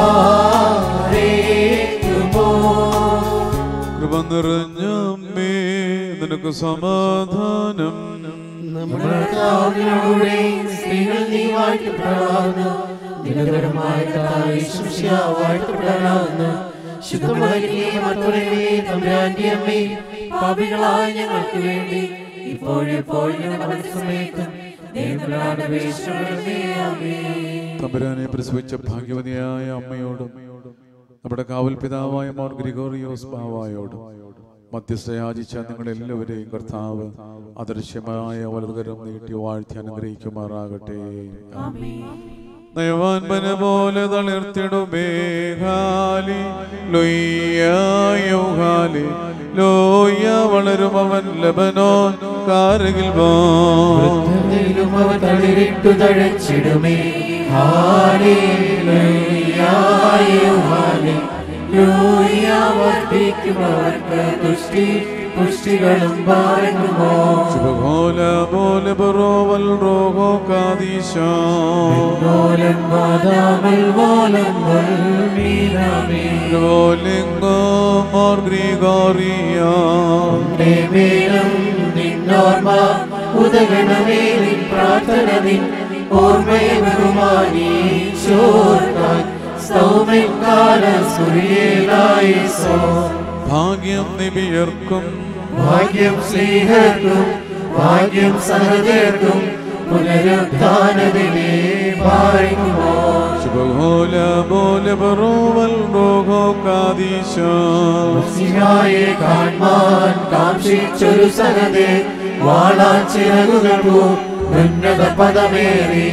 പാരേക്കുമോ കൃപ നിറഞ്ഞമ്മേ നിനക്ക് സമാധാനം നമ്മുടെ കർത്താവിനോടുകൂടെ സ്ത്രീകൾ നീ വാഴ്ത്തപ്പെടാവുന്നു ദിനകരമായ കർത്താവേശുഷ്യ വാഴ്ത്തപ്പെടാവുന്നു ശുദ്ധമുളകിനെ മറ്റുള്ളവരെ തമ്പുരാന്റെ അമ്മേ പാപികളായ ഞങ്ങൾക്ക് വേണ്ടി ഇപ്പോഴെപ്പോഴും ഞങ്ങളുടെ സമയത്തും ദൈവങ്ങളുടെ അപേക്ഷകളെ ആമേൻ തമ്പുരാനെ പ്രസവിച്ച ഭാഗ്യവതിയായ അമ്മയോടും നമ്മുടെ കാവൽ പിതാവായ മോർ ഗ്രിഗോറിയോസ് ബാവായോടും മധ്യസ്ഥയാചിച്ച നിങ്ങളെല്ലാവരെയും കർത്താവ് അദൃശ്യമായ വലതുകരം നീട്ടി വാഴ്ത്തി അനുഗ്രഹിക്കുമാറാകട്ടെ നയവാൻപന പോലെ തളിർത്തിടുമേ ഹാലി ലൊയ്യായോ ഹാലി ലോയ്യ വളരും അവൻ ലബനോൻ കാരകിൽ പോ വൃദ്ധതയിലും അവ തളിരിട്ടു തഴച്ചിടുമേ ഹാലേലൂയ വർദ്ധിക്കും അവർക്ക് തുഷ്ടി പുഷ്ടികളും പാരങ്ങുമോ ശുഭഘോല പോലെ ബറോവൽ റോഹോ കാദീശ മോലം മാതാമൽ മോലം മീനാമേ ലിംഗോ മോർ ഗ്രിഗോറിയ മേലും നിന്നോർമ്മ ഉദഗണമേ നിൻ പ്രാർത്ഥന നിൻ ഓർമ്മയെ ബഹുമാനീശോർക്കാൻ സൗമ്യൻ കാല സൂര്യേലായി സോ ഭാഗ്യം നിബിയർക്കും ഭാഗ്യം സ്നേഹർക്കും ഭാഗ്യം സഹതർക്കും പുനരുത്ഥാനതിനെ പാറിക്കുമോ ശുഭഘോല പോലെ ബറോവൽ റോഹോ കാദീശ സിഹായെ കാൺമാൻ കാക്ഷിച്ചൊരു സഹതെ വാളാൻ ചിറകുകൾ പോ ഉന്നത പദമേറി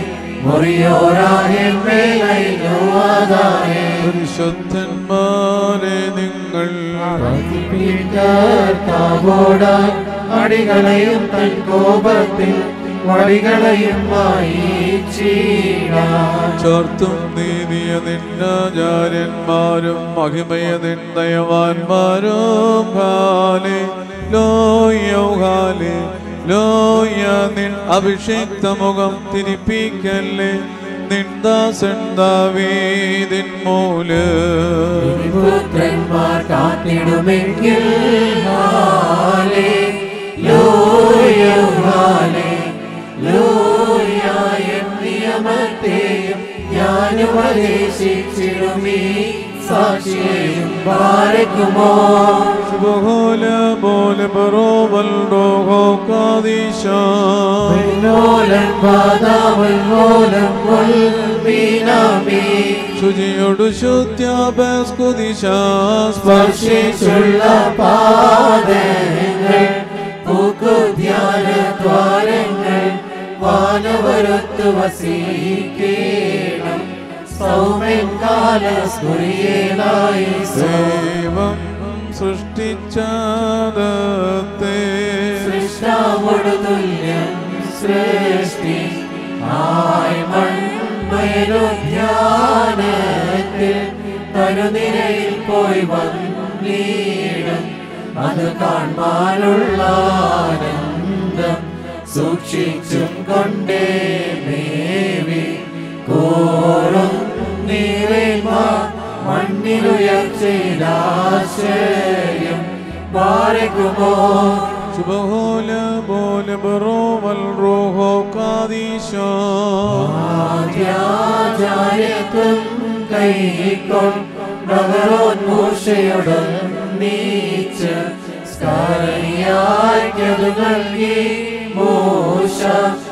മുറിയോരാഹിമേലൈനുവാദായേ പരിശുദ്ധന്മാരെ നിങ്ങൾ താവോടാൻ അടികളെയും തൻ കോപത്തിൽ വടികളെയും വായിച്ചീടാൻ ചേർത്തും നീതിയ നിന്നാചാര്യന്മാരും മഹിമയ നിന്നയവാന്മാരും ഹാലെ ലോയോ ഹാലെ ലോയ നിൻ അഭിഷിക്ത മുഖം തിരിപ്പിക്കല്ലേ നിന്ദാസൻ ദാവീദിൻ മൂല് പുത്രന്മാർ കാത്തിടുമെങ്കിൽ ഹാലേ ലോയ ഹാലേ ലോയ എൻ നിയമത്തെയും ഞാൻ ഉപദേശിച്ചിടുമീ സാക്ഷിയെയും പാരക്കുമോ ശുഭഹോല പോലെ ബറോവൽ റോഹോ കാദീശ നോലം പാതാവൽ നോലം കൊൽമീനാമീ ശുചിയൊടു ശുദ്ധ്യാപസ്കുദിശ സ്പർശിച്ചുള്ള പാദങ്ങൾ പൂക്കുധ്യാന ദ്വാരങ്ങൾ വാനവരൊത്തു വസീകേണം സൗമ്യൻ കാല സ്കുറിയേലായി ദൈവം സൃഷ്ടിച്ചതത്തെ സൃഷ്ടാവോടു തുല്യം സൃഷ്ടി ആയി മൺമയനുധ്യാനത്തിൽ തരുനിരയിൽ പോയി വന്നീടും അത് കാണാനുള്ള ആനന്ദം സൂക്ഷിച്ചും കൊണ്ടേ മേവി കോറും നീവേന്മാ മണ്ണിലുയർച്ചയിലാശ്രയം പാരക്കുമോ ശുഭഹോല പോലെ ബറോവൽ റോഹോ കാദീശ ആദ്യാചാര്യത്വം കൈക്കൊണ്ടവരോന്മൂഷയുടെ നീച്ച് സ്കറിയായ്ക്കതു നൽകി മൂഷ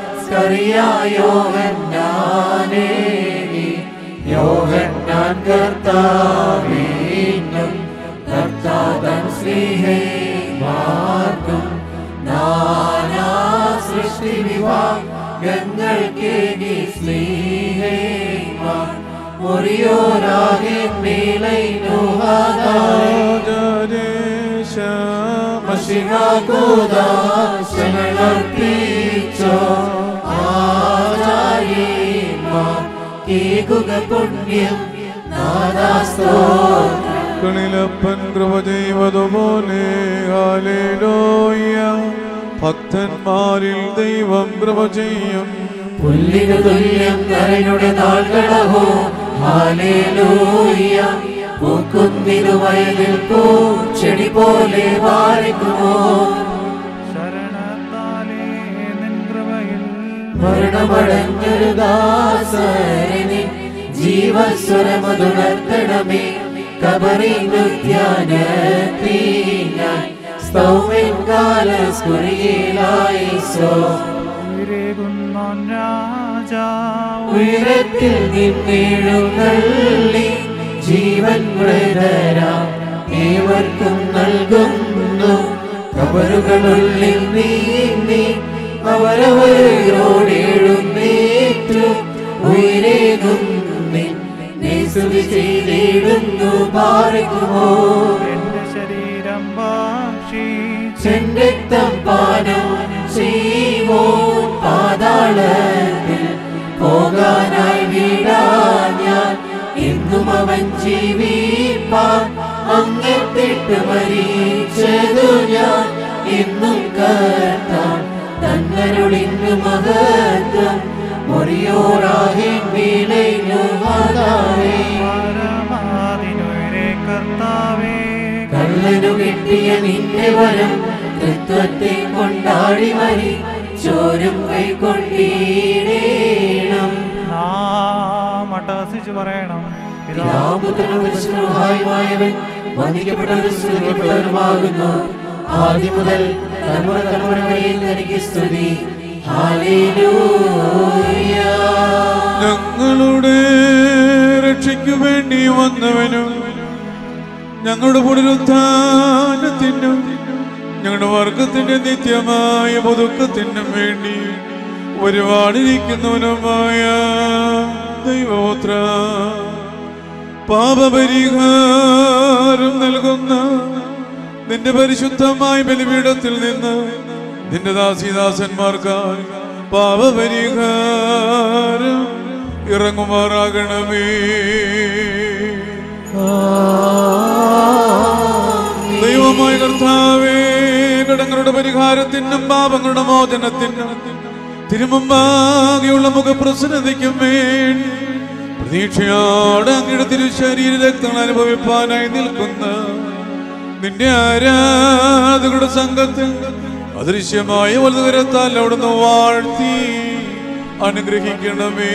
സ്കറിയായോഹന്നാനേകി യോഹന്നാൻ കർത്താവീനും കർത്താതൻ സ്നേഹമാർക്കും നാനാ സൃഷ്ടി വിഭാഗങ്ങൾക്കേകി സ്നേഹമാർ മുറിയോരാകെ മേലൈനുഹാദായ രാജേശ ശിവകൂദാശനർപ്പിച്ചോ ആചാര്യന്മാർ കേകുക പുണ്യം നാദാസ്തോത്രം കളിലപ്പൻ കൃപ ചെയ്വതുപോലെ ഹാലേലോയ ഭക്തന്മാരിൽ ദൈവം കൃപ ചെയ്യും പുല്ലിനു തുല്യം നരനുടെ നാൾകളഹോ ഹാലേലൂയ പൂക്കുന്നിനു വയലിൽ പൂ ചെടി പോലെ വാരിക്കുമോ ശരണത്താലേ നിൻ കൃപയിൽ മരണമടഞ്ഞൊരു ദാസരനെ ജീവസ്വരമതുണർത്തണമേ കബറിനുദ്യാനത്തിനായി സ്തൗമൻ കാലസ്കുറിയിലായി സോ ഉയരേകുന്നോൻ രാജാ ഉയരത്തിൽ നിന്നെഴുന്നള്ളി ജീവൻ മൃതരാം ഏവർക്കും നൽകുന്നു കബറുകളുള്ളിൽ നീന്തി അവരവരോടെഴുന്നേറ്റു ഉയരേകും സ്തുതി ചെയ്തിടുന്നു പാർക്കുമോ എന്റെ ശരീരം ഭാഷിച്ച് ചെണ്ടെത്തം പാനം ചെയ്യുമോ പാതാളത്തിൽ പോകാനായി വീടാ ഞാൻ എന്നും അവൻ ജീവിപ്പാൻ അങ്ങെത്തിട്ട് മരിച്ചതു ഞാൻ എന്നും കർത്താൻ തന്നരുളിന്നു മഹത്വം മുറിയോറാകെ വീണു മാതാവേ പരമാതിനുയരെ കർത്താവേ കള്ളനു കിട്ടിയ നിന്റെ വരം തൃത്വത്തെ കൊണ്ടാടി മരി ചോരും കൈക്കൊണ്ടീടേണം നാം അട്ടഹസിച്ചു പറയണം പിതാപുത്രനുമായവൻ വന്ദിക്കപ്പെട്ടവരും സ്തുതിക്കപ്പെട്ടവരുമാകുന്നു ആദ്യം മുതൽ തലമുറ തലമുറ വരെയും എനിക്ക് സ്തുതി ഹാലേലൂയ ഞങ്ങളുടെ രക്ഷയ്ക്കു വേണ്ടി വന്നവനും ഞങ്ങളുടെ പുനരുത്ഥാനത്തിനും ഞങ്ങളുടെ വർഗത്തിന്റെ നിത്യമായ പുതുക്കത്തിനും വേണ്ടി ഒരുപാടിരിക്കുന്നവനുമായ ദൈവപുത്ര പാപപരിഹാരം നൽകുന്ന നിന്റെ പരിശുദ്ധമായ ബലിപീഠത്തിൽ നിന്ന് നിന്റെ ദാസിദാസന്മാർക്കായി പാപപരിഹാരം ഇറങ്ങുമാറാകണമേ ദൈവമായ കർത്താവേ കടങ്ങളുടെ പരിഹാരത്തിനും പാപങ്ങളുടെ മോചനത്തിനും തിരുമുമ്പാകെയുള്ള മുഖപ്രസന്നതയ്ക്കും വേണ്ടി പ്രതീക്ഷയോടെ അങ്ങയുടെ തിരുശരീര രക്തങ്ങൾ അനുഭവിപ്പാനായി നിൽക്കുന്ന നിന്റെ ആരാധകരുടെ സംഘത്തിൽ അദൃശ്യമായ വലുതുകരത്താൽ അവിടുന്ന് വാഴ്ത്തി അനുഗ്രഹിക്കണമേ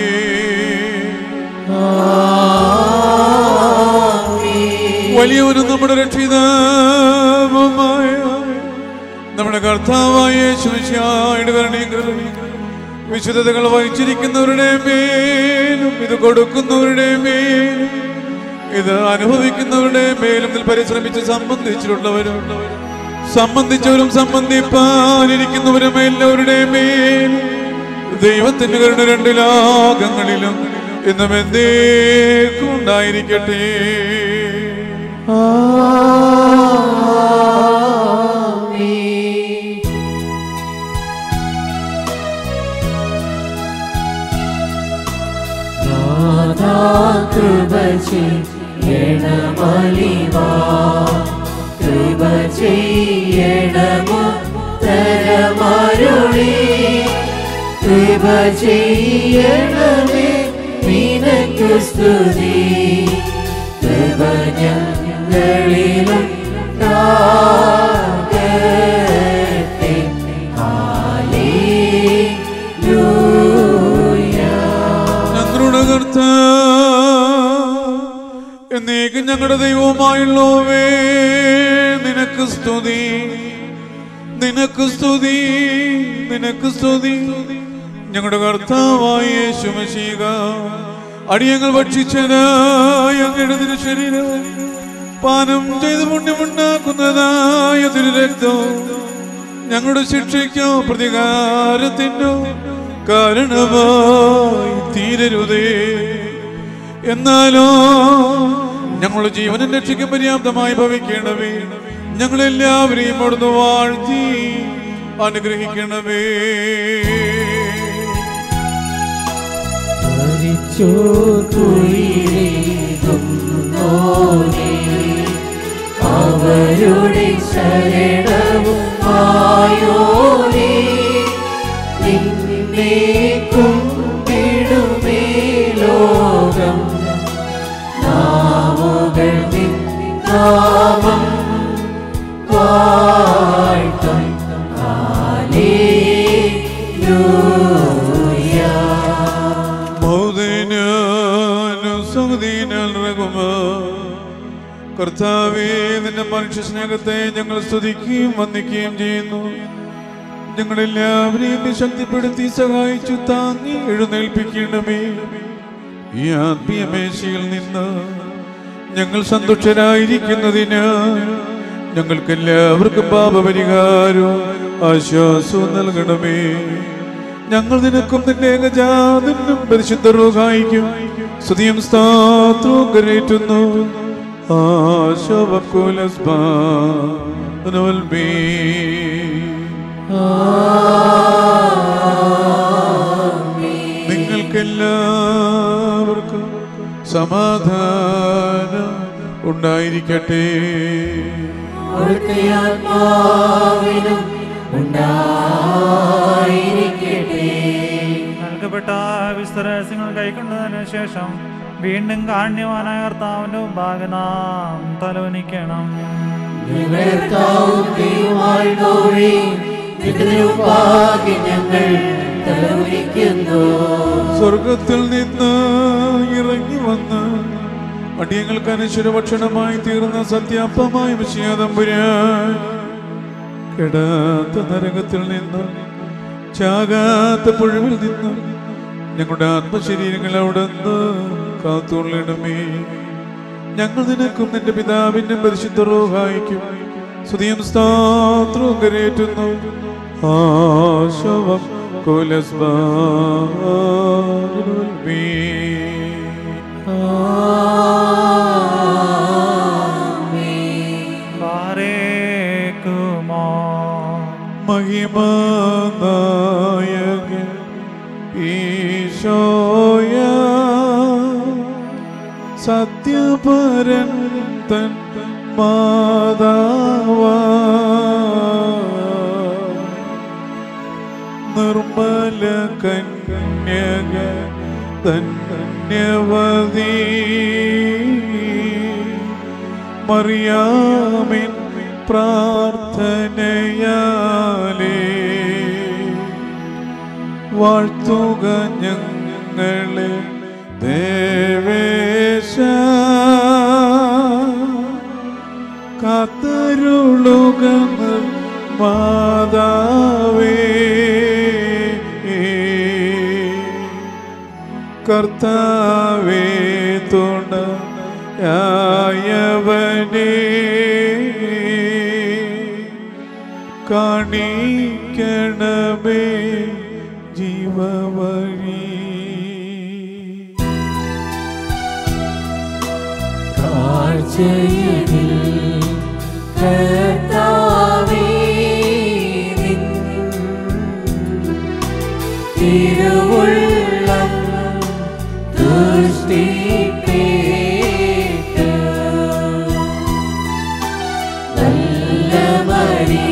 വലിയവനും നമ്മുടെ രക്ഷിതാവുമായ നമ്മുടെ കർത്താവായ ശുശ്യായുടെ കരുണയും കൃപയും വിശുദ്ധതകൾ വഹിച്ചിരിക്കുന്നവരുടെ മേലും ഇത് കൊടുക്കുന്നവരുടെ മേലും ഇത് അനുഭവിക്കുന്നവരുടെ മേലും ഇതിൽ പരിശ്രമിച്ച് സംബന്ധിച്ചിട്ടുള്ളവരും സംബന്ധിച്ചവരും സംബന്ധിപ്പാനിരിക്കുന്നവരും എല്ലാവരുടെ മേൽ ദൈവത്തിന്റെ കരുണ രണ്ട് ലോകങ്ങളിലും ഇന്നും എന്തേക്കും ഉണ്ടായിരിക്കട്ടെ കൃപ ചെയ്യണമലിവാ കൃപ ചെയ്യണമോ തരമരുളി കൃപ ചെയ്യണമേ നിനക്ക് സ്തുതി കൃപ ഞങ്ങളിലും ഉണ്ടാകട്ടെ. ഹല്ലേലൂയ. ഞങ്ങളുടെ കർത്താ എന്നേക്കും ഞങ്ങളുടെ ദൈവവുമായുള്ളവേ നിനക്ക് സ്തുതി നിനക്ക് സ്തുതി നിനക്ക് സ്തുതി ഞങ്ങളുടെ കർത്താവായ യേശുമശീക അടിയങ്ങൾ ഭക്ഷിച്ചതായ അങ്ങയുടെ തിരുശരീരം പാനം ചെയ്ത് പുണ്യമുണ്ടാക്കുന്നതായ തിരുരക്തം ഞങ്ങളുടെ ശിക്ഷയ്ക്കോ പ്രതികാരത്തിനോ കാരണമായി തീരരുതേ എന്നാലോ ഞങ്ങളുടെ ജീവനും രക്ഷയ്ക്ക് പര്യാപ്തമായി ഭവിക്കണമേ ഞങ്ങളെല്ലാവരെയും അവിടുന്ന് വാഴ്ത്തി അനുഗ്രഹിക്കണമേ മരിച്ചോർക്കുയിരേകുന്നോനേ, അവരുടെ ശരണവും ആയോരേ നിന്നെ കുമ്പിടുമേ ലോകം നാവുകൾ നിൻ നാമം വാഴ്ത്തും കർത്താവേ നിന്റെ മനുഷ്യ സ്നേഹത്തെ ഞങ്ങൾ സ്തുതിക്കുകയും വന്ദിക്കുകയും ചെയ്യുന്നു ഞങ്ങളെല്ലാവരെയും നീ ശക്തിപ്പെടുത്തി സഹായിച്ചു താങ്ങി എഴുന്നേൽപ്പിക്കണമേ ഈ ആത്മീയമേശയിൽ നിന്ന് ഞങ്ങൾ സന്തുഷ്ടരായിരിക്കുന്നതിന് ഞങ്ങൾക്ക് എല്ലാവർക്കും പാപപരിഹാരവും ആശ്വാസവും നൽകണമേ ഞങ്ങൾ നിനക്കും നിന്റെ ഏകജാതനും പരിശുദ്ധ റോഹായിക്കും സ്തുതിയും സ്താത്രവും കരേറ്റുന്നു നിങ്ങൾക്കെല്ലാവർക്കും സമാധാനം ഉണ്ടായിരിക്കട്ടെ അവിടുത്തെ ആത്മാവിനും ഉണ്ടായിരിക്കട്ടെ നൽകപ്പെട്ട വിസ്തരസ്യങ്ങൾ കൈക്കൊണ്ടതിനു ശേഷം വീണ്ടും കാണ്യവാനായ കർത്താവിന്റെ മുമ്പാകെ നാം തലവനിക്കണം ഞങ്ങളുടെ കർത്താവും ദൈവമായുള്ളവരെ നിത്യനിരുപാകെ ഞങ്ങൾ തലമുരിക്കുന്നു സ്വർഗത്തിൽ നിന്ന് ഇറങ്ങി വന്ന് അടിയങ്ങൾക്ക് അനശ്വര ഭക്ഷണമായി തീർന്ന സത്യാപ്പമായ വിഷയാതമ്പുരാൻ കെടാത്ത നരകത്തിൽ നിന്ന് ചാകാത്ത പുഴവിൽ നിന്ന് ഞങ്ങളുടെ ആത്മശരീരങ്ങൾ അവിടെ നിന്ന് കാത്തുകൊള്ളണമേ ഞങ്ങൾ നിനക്കും നിന്റെ പിതാവിന്റെ പരിശുദ്ധ റോഹായിക്കും സ്തുതിയും സ്താത്രവും കരയേറ്റുന്നു ആശവം പാരേക്കുമോ മഹിമനായകൻ ഈശോയ സത്യപരൻ തൻ മാതാവ നിർമ്മല കന്യക ധന്യവതി മറിയാമിൻ പ്രാർത്ഥനയാലേ വാഴ്ത്തുക ഞങ്ങളെ ദേവേശ കാത്തരുളുക മാതാവേ കർത്താവേ തുണയായവനേ കാണിക്കണമേ ജീവവഴി കാഴ്ചയിൽ കർത്താവേ നിൻ തിരുവുള്ളം ദൃഷ്ടിപ്പേറ്റ് നല്ല മരി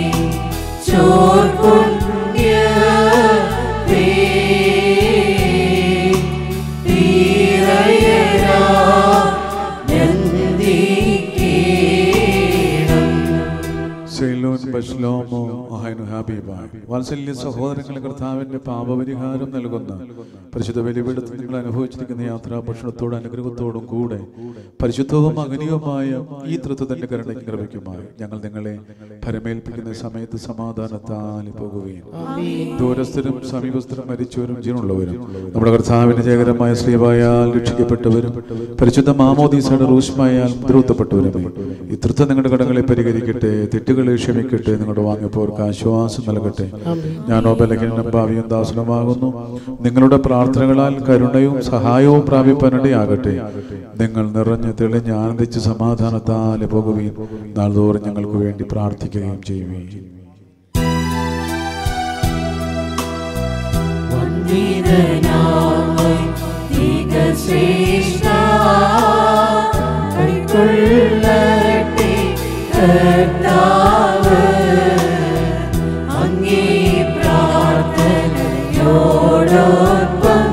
ചോർപുണ്യ തീരയരാ സെയ്ലോൻ ബശ്ലോമോ അഹൈനു ഹബീബായ്. വാത്സല്യ സഹോദരങ്ങളെ കർത്താവിന്റെ പാപപരിഹാരം നൽകുന്ന പരിശുദ്ധ ബലിപീഠത്തിൽ നിങ്ങൾ അനുഭവിച്ചിരിക്കുന്ന യാത്രാ ഭക്ഷണത്തോടും അനുഗ്രഹത്തോടും കൂടെ പരിശുദ്ധവും അഗനിയുമായ ഈ തൃത്വത്തിന്റെ കരുണയ്ക്ക് കൃപയ്ക്കുമായി ഞങ്ങൾ നിങ്ങളെ ഫലമേൽപ്പിക്കുന്ന സമയത്ത് സമാധാനത്താൽ പോകുകയും ദൂരസ്ഥരും സമീപസ്ഥരും മരിച്ചവരും ജീവനുള്ളവരും നമ്മുടെ കർത്താവിന്റെ ജയകരമായ ശ്രീവായാൽ രക്ഷിക്കപ്പെട്ടവരും പരിശുദ്ധ മാമോദീസയുടെ റൂഷ്മായാൽ മുദ്രൂത്തപ്പെട്ടവരുമേ ഈ തൃത്വം നിങ്ങളുടെ കടങ്ങളെ പരിഹരിക്കട്ടെ തെറ്റുകളെ ക്ഷമിക്കട്ടെ നിങ്ങളുടെ വാങ്ങിയപ്പോർക്ക് ആശ്വാസം നൽകട്ടെ ഞാനോ ബലഹീനം ഭാവിയും ദാസനമാകുന്നു നിങ്ങളുടെ പ്രാർത്ഥനകളാൽ കരുണയും സഹായവും പ്രാപിപ്പാനിടയാകട്ടെ നിങ്ങൾ നിറഞ്ഞ് തെളിഞ്ഞ് ആനന്ദിച്ച് സമാധാനത്താലെ പോകുകയും നാൾതോറും ഞങ്ങൾക്ക് വേണ്ടി പ്രാർത്ഥിക്കുകയും ചെയ്യുകയും വന്ദിതനായി തികശ്രേഷ്ഠ കൈക്കൊള്ളട്ടെ കർത്താവ് അങ്ങേ പ്രാർത്ഥന അങ്ങയോടൊപ്പം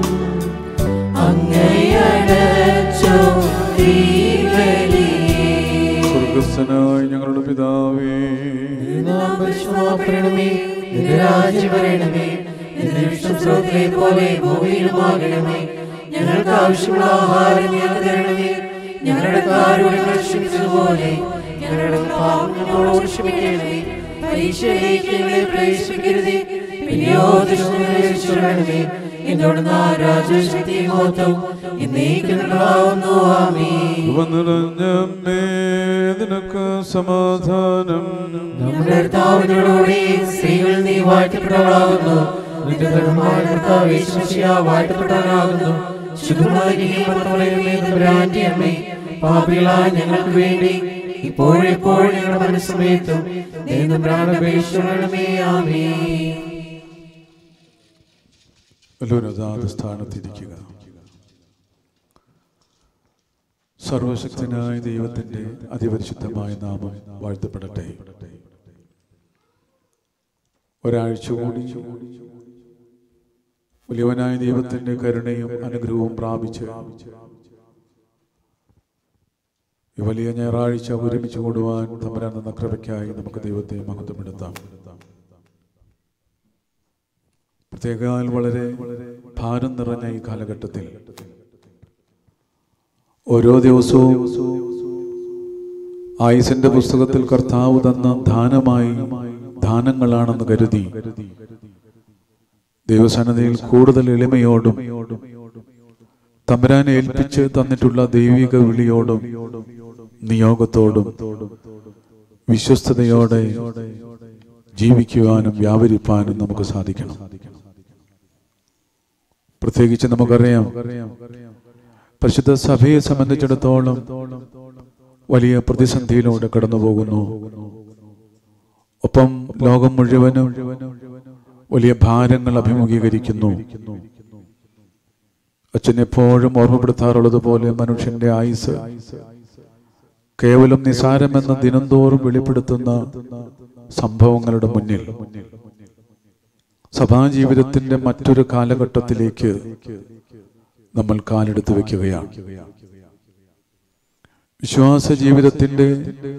അങ്ങയടച്ചോ തീവലി സ്വർഗസ്ഥനായ ഞങ്ങളുടെ പിതാവേ നാം പരിശുദ്ധമാക്കണമേ നിന്റെ രാജ്യം വരണമേ നിന്റെ ഇഷ്ടം സ്രോതത്തിലെ പോലെ ഭൂമിയിലുമാകണമേ ഞങ്ങൾക്ക് ആവശ്യമുള്ള ആഹാരം ഞങ്ങൾക്ക് തരണമേ ഞങ്ങളുടെ കാരോട് ക്ഷമിച്ചതുപോലെ ഞങ്ങളുടെ പാപങ്ങളോട് ക്ഷമിക്കണമേ പരീക്ഷയിലേക്ക് ഞങ്ങളെ പ്രവേശിപ്പിക്കരുതേ പിന്നെയോ ദുഷ്ടങ്ങളെ രക്ഷിക്കണമേ എന്നോട് രാജശക്തി മോത്തം എന്നേക്കുള്ളാവുന്നു ആമേ നിറഞ്ഞമ്മേ നിനക്ക് സമാധാനം നമ്മുടെ കർത്താവിനോടുകൂടി സ്ത്രീകൾ നീ വാഴ്ത്തപ്പെട്ടവളാകുന്നു നിന്റെ ധർമ്മമായ കർത്താവ് യേശുമിശിഹ വാഴ്ത്തപ്പെട്ടവനാകുന്നു ശുദ്ധമായിരിക്കും അമ്മേ പാപികളായ ഞങ്ങൾക്ക് വേണ്ടി ഇപ്പോഴെപ്പോഴും ഞങ്ങളുടെ മനസ്സമയത്തും പ്രാണപേക്ഷണമേ ആമേ എല്ലാവരും അതാത് സ്ഥാനത്തിരിക്കുക സർവശക്തനായ ദൈവത്തിന്റെ അതിപരിശുദ്ധമായ നാമം വാഴ്ത്തപ്പെടട്ടെ ഒരാഴ്ച കൂടി വലിയവനായ ദൈവത്തിന്റെ കരുണയും അനുഗ്രഹവും പ്രാപിച്ച് ഈ വലിയ ഞായറാഴ്ച ഒരുമിച്ച് കൂടുവാൻ തമ്പരാൻ എന്ന കൃപയ്ക്കായി നമുക്ക് ദൈവത്തെ മഹത്വപ്പെടുത്താം പ്രത്യേകാൽ വളരെ ഭാരം നിറഞ്ഞ ഈ കാലഘട്ടത്തിൽ ഓരോ ദിവസവും ആയുസിന്റെ പുസ്തകത്തിൽ കർത്താവ് തന്ന ദാനമായി ദാനങ്ങളാണെന്ന് കരുതി ദൈവസന്നതയിൽ കൂടുതൽ എളിമയോടും തമ്പരാനെ ഏൽപ്പിച്ച് തന്നിട്ടുള്ള ദൈവിക വിളിയോടും നിയോഗത്തോടും വിശ്വസ്തയോടെ ജീവിക്കുവാനും വ്യാപരിപ്പാനും നമുക്ക് സാധിക്കണം പ്രത്യേകിച്ച് നമുക്കറിയാം പരിശുദ്ധ സഭയെ സംബന്ധിച്ചിടത്തോളം വലിയ പ്രതിസന്ധിയിലൂടെ കടന്നു പോകുന്നു ഒപ്പം ലോകം മുഴുവനും വലിയ ഭാരങ്ങൾ അഭിമുഖീകരിക്കുന്നു അച്ഛൻ എപ്പോഴും ഓർമ്മപ്പെടുത്താറുള്ളത് പോലെ മനുഷ്യന്റെ ആയുസ് കേവലം നിസാരമെന്ന ദിനംതോറും വെളിപ്പെടുത്തുന്ന സംഭവങ്ങളുടെ മുന്നിൽ സഭാജീവിതത്തിന്റെ മറ്റൊരു കാലഘട്ടത്തിലേക്ക് നമ്മൾ കാലെടുത്ത് വെക്കുകയാണ് വിശ്വാസ ജീവിതത്തിന്റെ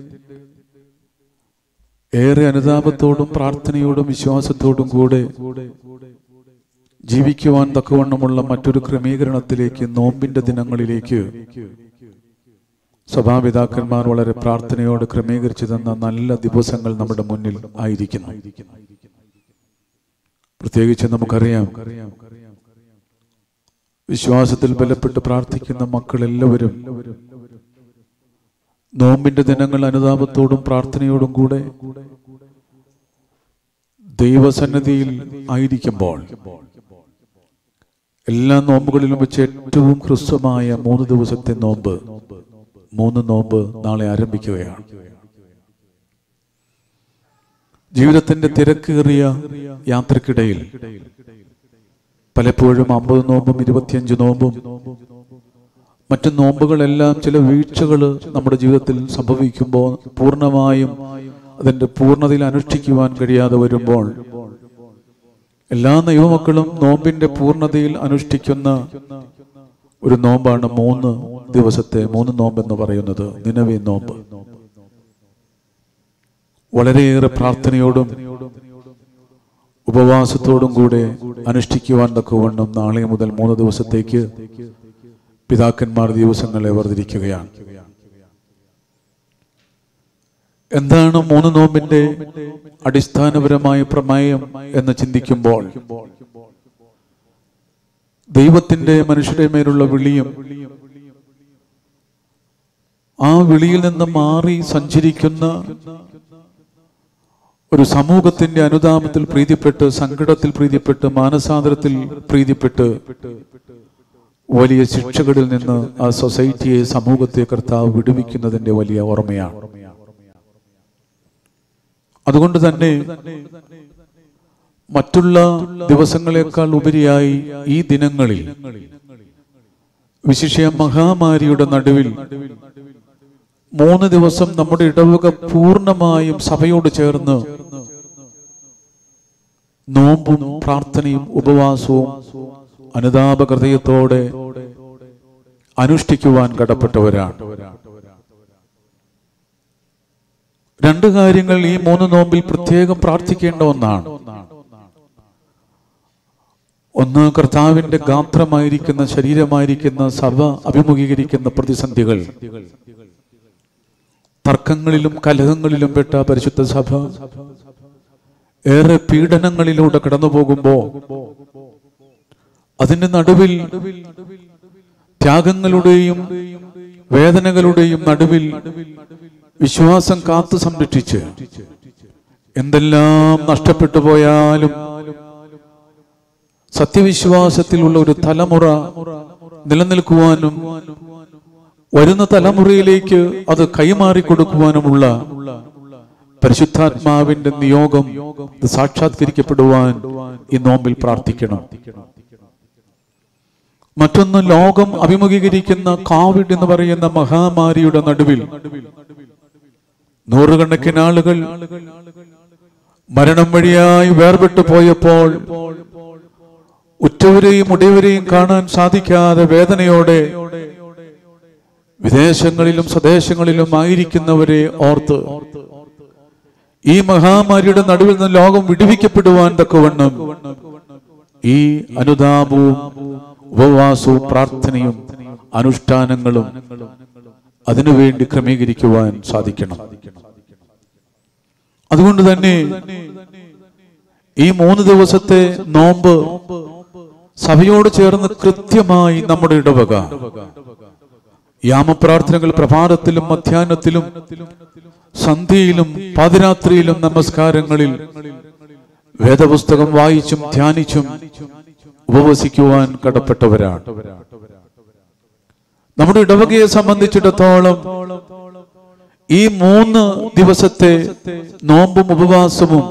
ഏറെ അനുതാപത്തോടും പ്രാർത്ഥനയോടും വിശ്വാസത്തോടും കൂടെ ജീവിക്കുവാൻ തക്കവണ്ണമുള്ള മറ്റൊരു ക്രമീകരണത്തിലേക്ക് നോമ്പിന്റെ ദിനങ്ങളിലേക്ക് സഭാപിതാക്കന്മാർ വളരെ പ്രാർത്ഥനയോട് ക്രമീകരിച്ചു തന്ന നല്ല ദിവസങ്ങൾ നമ്മുടെ മുന്നിൽ ആയിരിക്കുന്നു പ്രത്യേകിച്ച് നമുക്കറിയാം വിശ്വാസത്തിൽ ബലപ്പെട്ട് പ്രാർത്ഥിക്കുന്ന മക്കൾ എല്ലാവരും നോമ്പിന്റെ ദിനങ്ങൾ അനുതാപത്തോടും പ്രാർത്ഥനയോടും കൂടെ ദൈവസന്നിധിയിൽ ആയിരിക്കുമ്പോൾ എല്ലാ നോമ്പുകളിലും വെച്ച് ഏറ്റവും ഹ്രസ്വമായ മൂന്ന് ദിവസത്തെ നോമ്പ് മൂന്ന് നോമ്പ് നാളെ ആരംഭിക്കുകയാണ് ജീവിതത്തിന്റെ തിരക്കേറിയ യാത്രക്കിടയിൽ പലപ്പോഴും അമ്പത് നോമ്പും ഇരുപത്തിയഞ്ച് നോമ്പും മറ്റു നോമ്പുകളെല്ലാം ചില വീഴ്ചകൾ നമ്മുടെ ജീവിതത്തിൽ സംഭവിക്കുമ്പോൾ പൂർണ്ണമായും അതിന്റെ പൂർണ്ണതയിൽ അനുഷ്ഠിക്കുവാൻ കഴിയാതെ വരുമ്പോൾ എല്ലാ ദൈവമക്കളും നോമ്പിന്റെ പൂർണ്ണതയിൽ അനുഷ്ഠിക്കുന്ന ഒരു നോമ്പാണ് മൂന്ന് ദിവസത്തെ മൂന്ന് നോമ്പ് എന്ന് പറയുന്നത് നിലവേ നോമ്പ് വളരെയേറെ പ്രാർത്ഥനയോടും ഉപവാസത്തോടും കൂടെ അനുഷ്ഠിക്കുവാൻ തക്കവണ്ണം നാളെ മുതൽ മൂന്ന് ദിവസത്തേക്ക് പിതാക്കന്മാർ ദിവസങ്ങളെ വേർതിരിക്കുകയാണ് എന്താണ് മൂന്ന് നോമ്പിന്റെ അടിസ്ഥാനപരമായ പ്രമേയം എന്ന് ചിന്തിക്കുമ്പോൾ ദൈവത്തിന്റെ മനുഷ്യരുടെ മേലുള്ള വിളിയും ആ വിളിയിൽ നിന്ന് മാറി സഞ്ചരിക്കുന്ന ഒരു സമൂഹത്തിന്റെ അനുതാപത്തിൽ പ്രീതിപ്പെട്ട് സങ്കടത്തിൽ പ്രീതിപ്പെട്ട് മാനസാന്തരത്തിൽ പ്രീതിപ്പെട്ട് വലിയ ശിക്ഷകളിൽ നിന്ന് ആ സൊസൈറ്റിയെ സമൂഹത്തെ കർത്താവ് വിടുവിക്കുന്നതിന്റെ വലിയ ഓർമ്മയാണ് അതുകൊണ്ട് തന്നെ മറ്റുള്ള ദിവസങ്ങളെക്കാൾ ഉപരിയായി ഈ ദിനങ്ങളിൽ വിശിഷ്യ മഹാമാരിയുടെ നടുവിൽ മൂന്ന് ദിവസം നമ്മുടെ ഇടവക പൂർണ്ണമായും സഭയോട് ചേർന്ന് നോമ്പും പ്രാർത്ഥനയും ഉപവാസവും അനുതാപ ഹൃദയത്തോടെ അനുഷ്ഠിക്കുവാൻ കടപ്പെട്ടവരാണ് രണ്ട് കാര്യങ്ങൾ ഈ മൂന്ന് നോമ്പിൽ പ്രത്യേകം പ്രാർത്ഥിക്കേണ്ട ഒന്നാണ് ഒന്ന് കർത്താവിന്റെ ഗാത്രമായിരിക്കുന്ന ശരീരമായിരിക്കുന്ന സഭ അഭിമുഖീകരിക്കുന്ന പ്രതിസന്ധികൾ തർക്കങ്ങളിലും കലഹങ്ങളിലും പെട്ട പരിശുദ്ധ സഭ ഏറെ പീഡനങ്ങളിലൂടെ കടന്നു പോകുമ്പോ അതിന്റെ നടുവിൽ ത്യാഗങ്ങളുടെയും വേദനകളുടെയും നടുവിൽ വിശ്വാസം കാത്തു സംരക്ഷിച്ച് എന്തെല്ലാം നഷ്ടപ്പെട്ടു പോയാലും സത്യവിശ്വാസത്തിലുള്ള ഒരു തലമുറ നിലനിൽക്കുവാനും വരുന്ന തലമുറയിലേക്ക് അത് കൈമാറി കൊടുക്കുവാനുമുള്ള പരിശുദ്ധാത്മാവിന്റെ നിയോഗം ഇത് സാക്ഷാത്കരിക്കപ്പെടുവാൻ ഈ നോമ്പിൽ പ്രാർത്ഥിക്കണം മറ്റൊന്ന് ലോകം അഭിമുഖീകരിക്കുന്ന കോവിഡ് എന്ന് പറയുന്ന മഹാമാരിയുടെ നടുവിൽ നൂറുകണക്കിന് ആളുകൾ മരണം വഴിയായി വേർപെട്ടു പോയപ്പോൾ ഉറ്റവരെയും ഉടയവരെയും കാണാൻ സാധിക്കാതെ വേദനയോടെ വിദേശങ്ങളിലും സ്വദേശങ്ങളിലും ആയിരിക്കുന്നവരെ ഓർത്ത് ഈ മഹാമാരിയുടെ നടുവിൽ നിന്ന് ലോകം വിടുവിക്കപ്പെടുവാൻ തക്കവണ്ണം ഈ അനുതാപവും ഉപവാസവും പ്രാർത്ഥനയും അനുഷ്ഠാനങ്ങളും അതിനുവേണ്ടി ക്രമീകരിക്കുവാൻ സാധിക്കണം അതുകൊണ്ട് തന്നെ ഈ മൂന്ന് ദിവസത്തെ നോമ്പ് സഭയോട് ചേർന്ന് കൃത്യമായി നമ്മുടെ ഇടവക യാമപ്രാർത്ഥനകൾ പ്രഭാതത്തിലും മധ്യാഹ്നത്തിലും സന്ധ്യയിലും പാതിരാത്രിയിലും നമസ്കാരങ്ങളിൽ വേദപുസ്തകം വായിച്ചും ധ്യാനിച്ചും ഉപവസിക്കുവാൻ കടപ്പെട്ടവരാണ് നമ്മുടെ ഇടവകയെ സംബന്ധിച്ചിടത്തോളം ഈ മൂന്ന് ദിവസത്തെ നോമ്പും ഉപവാസവും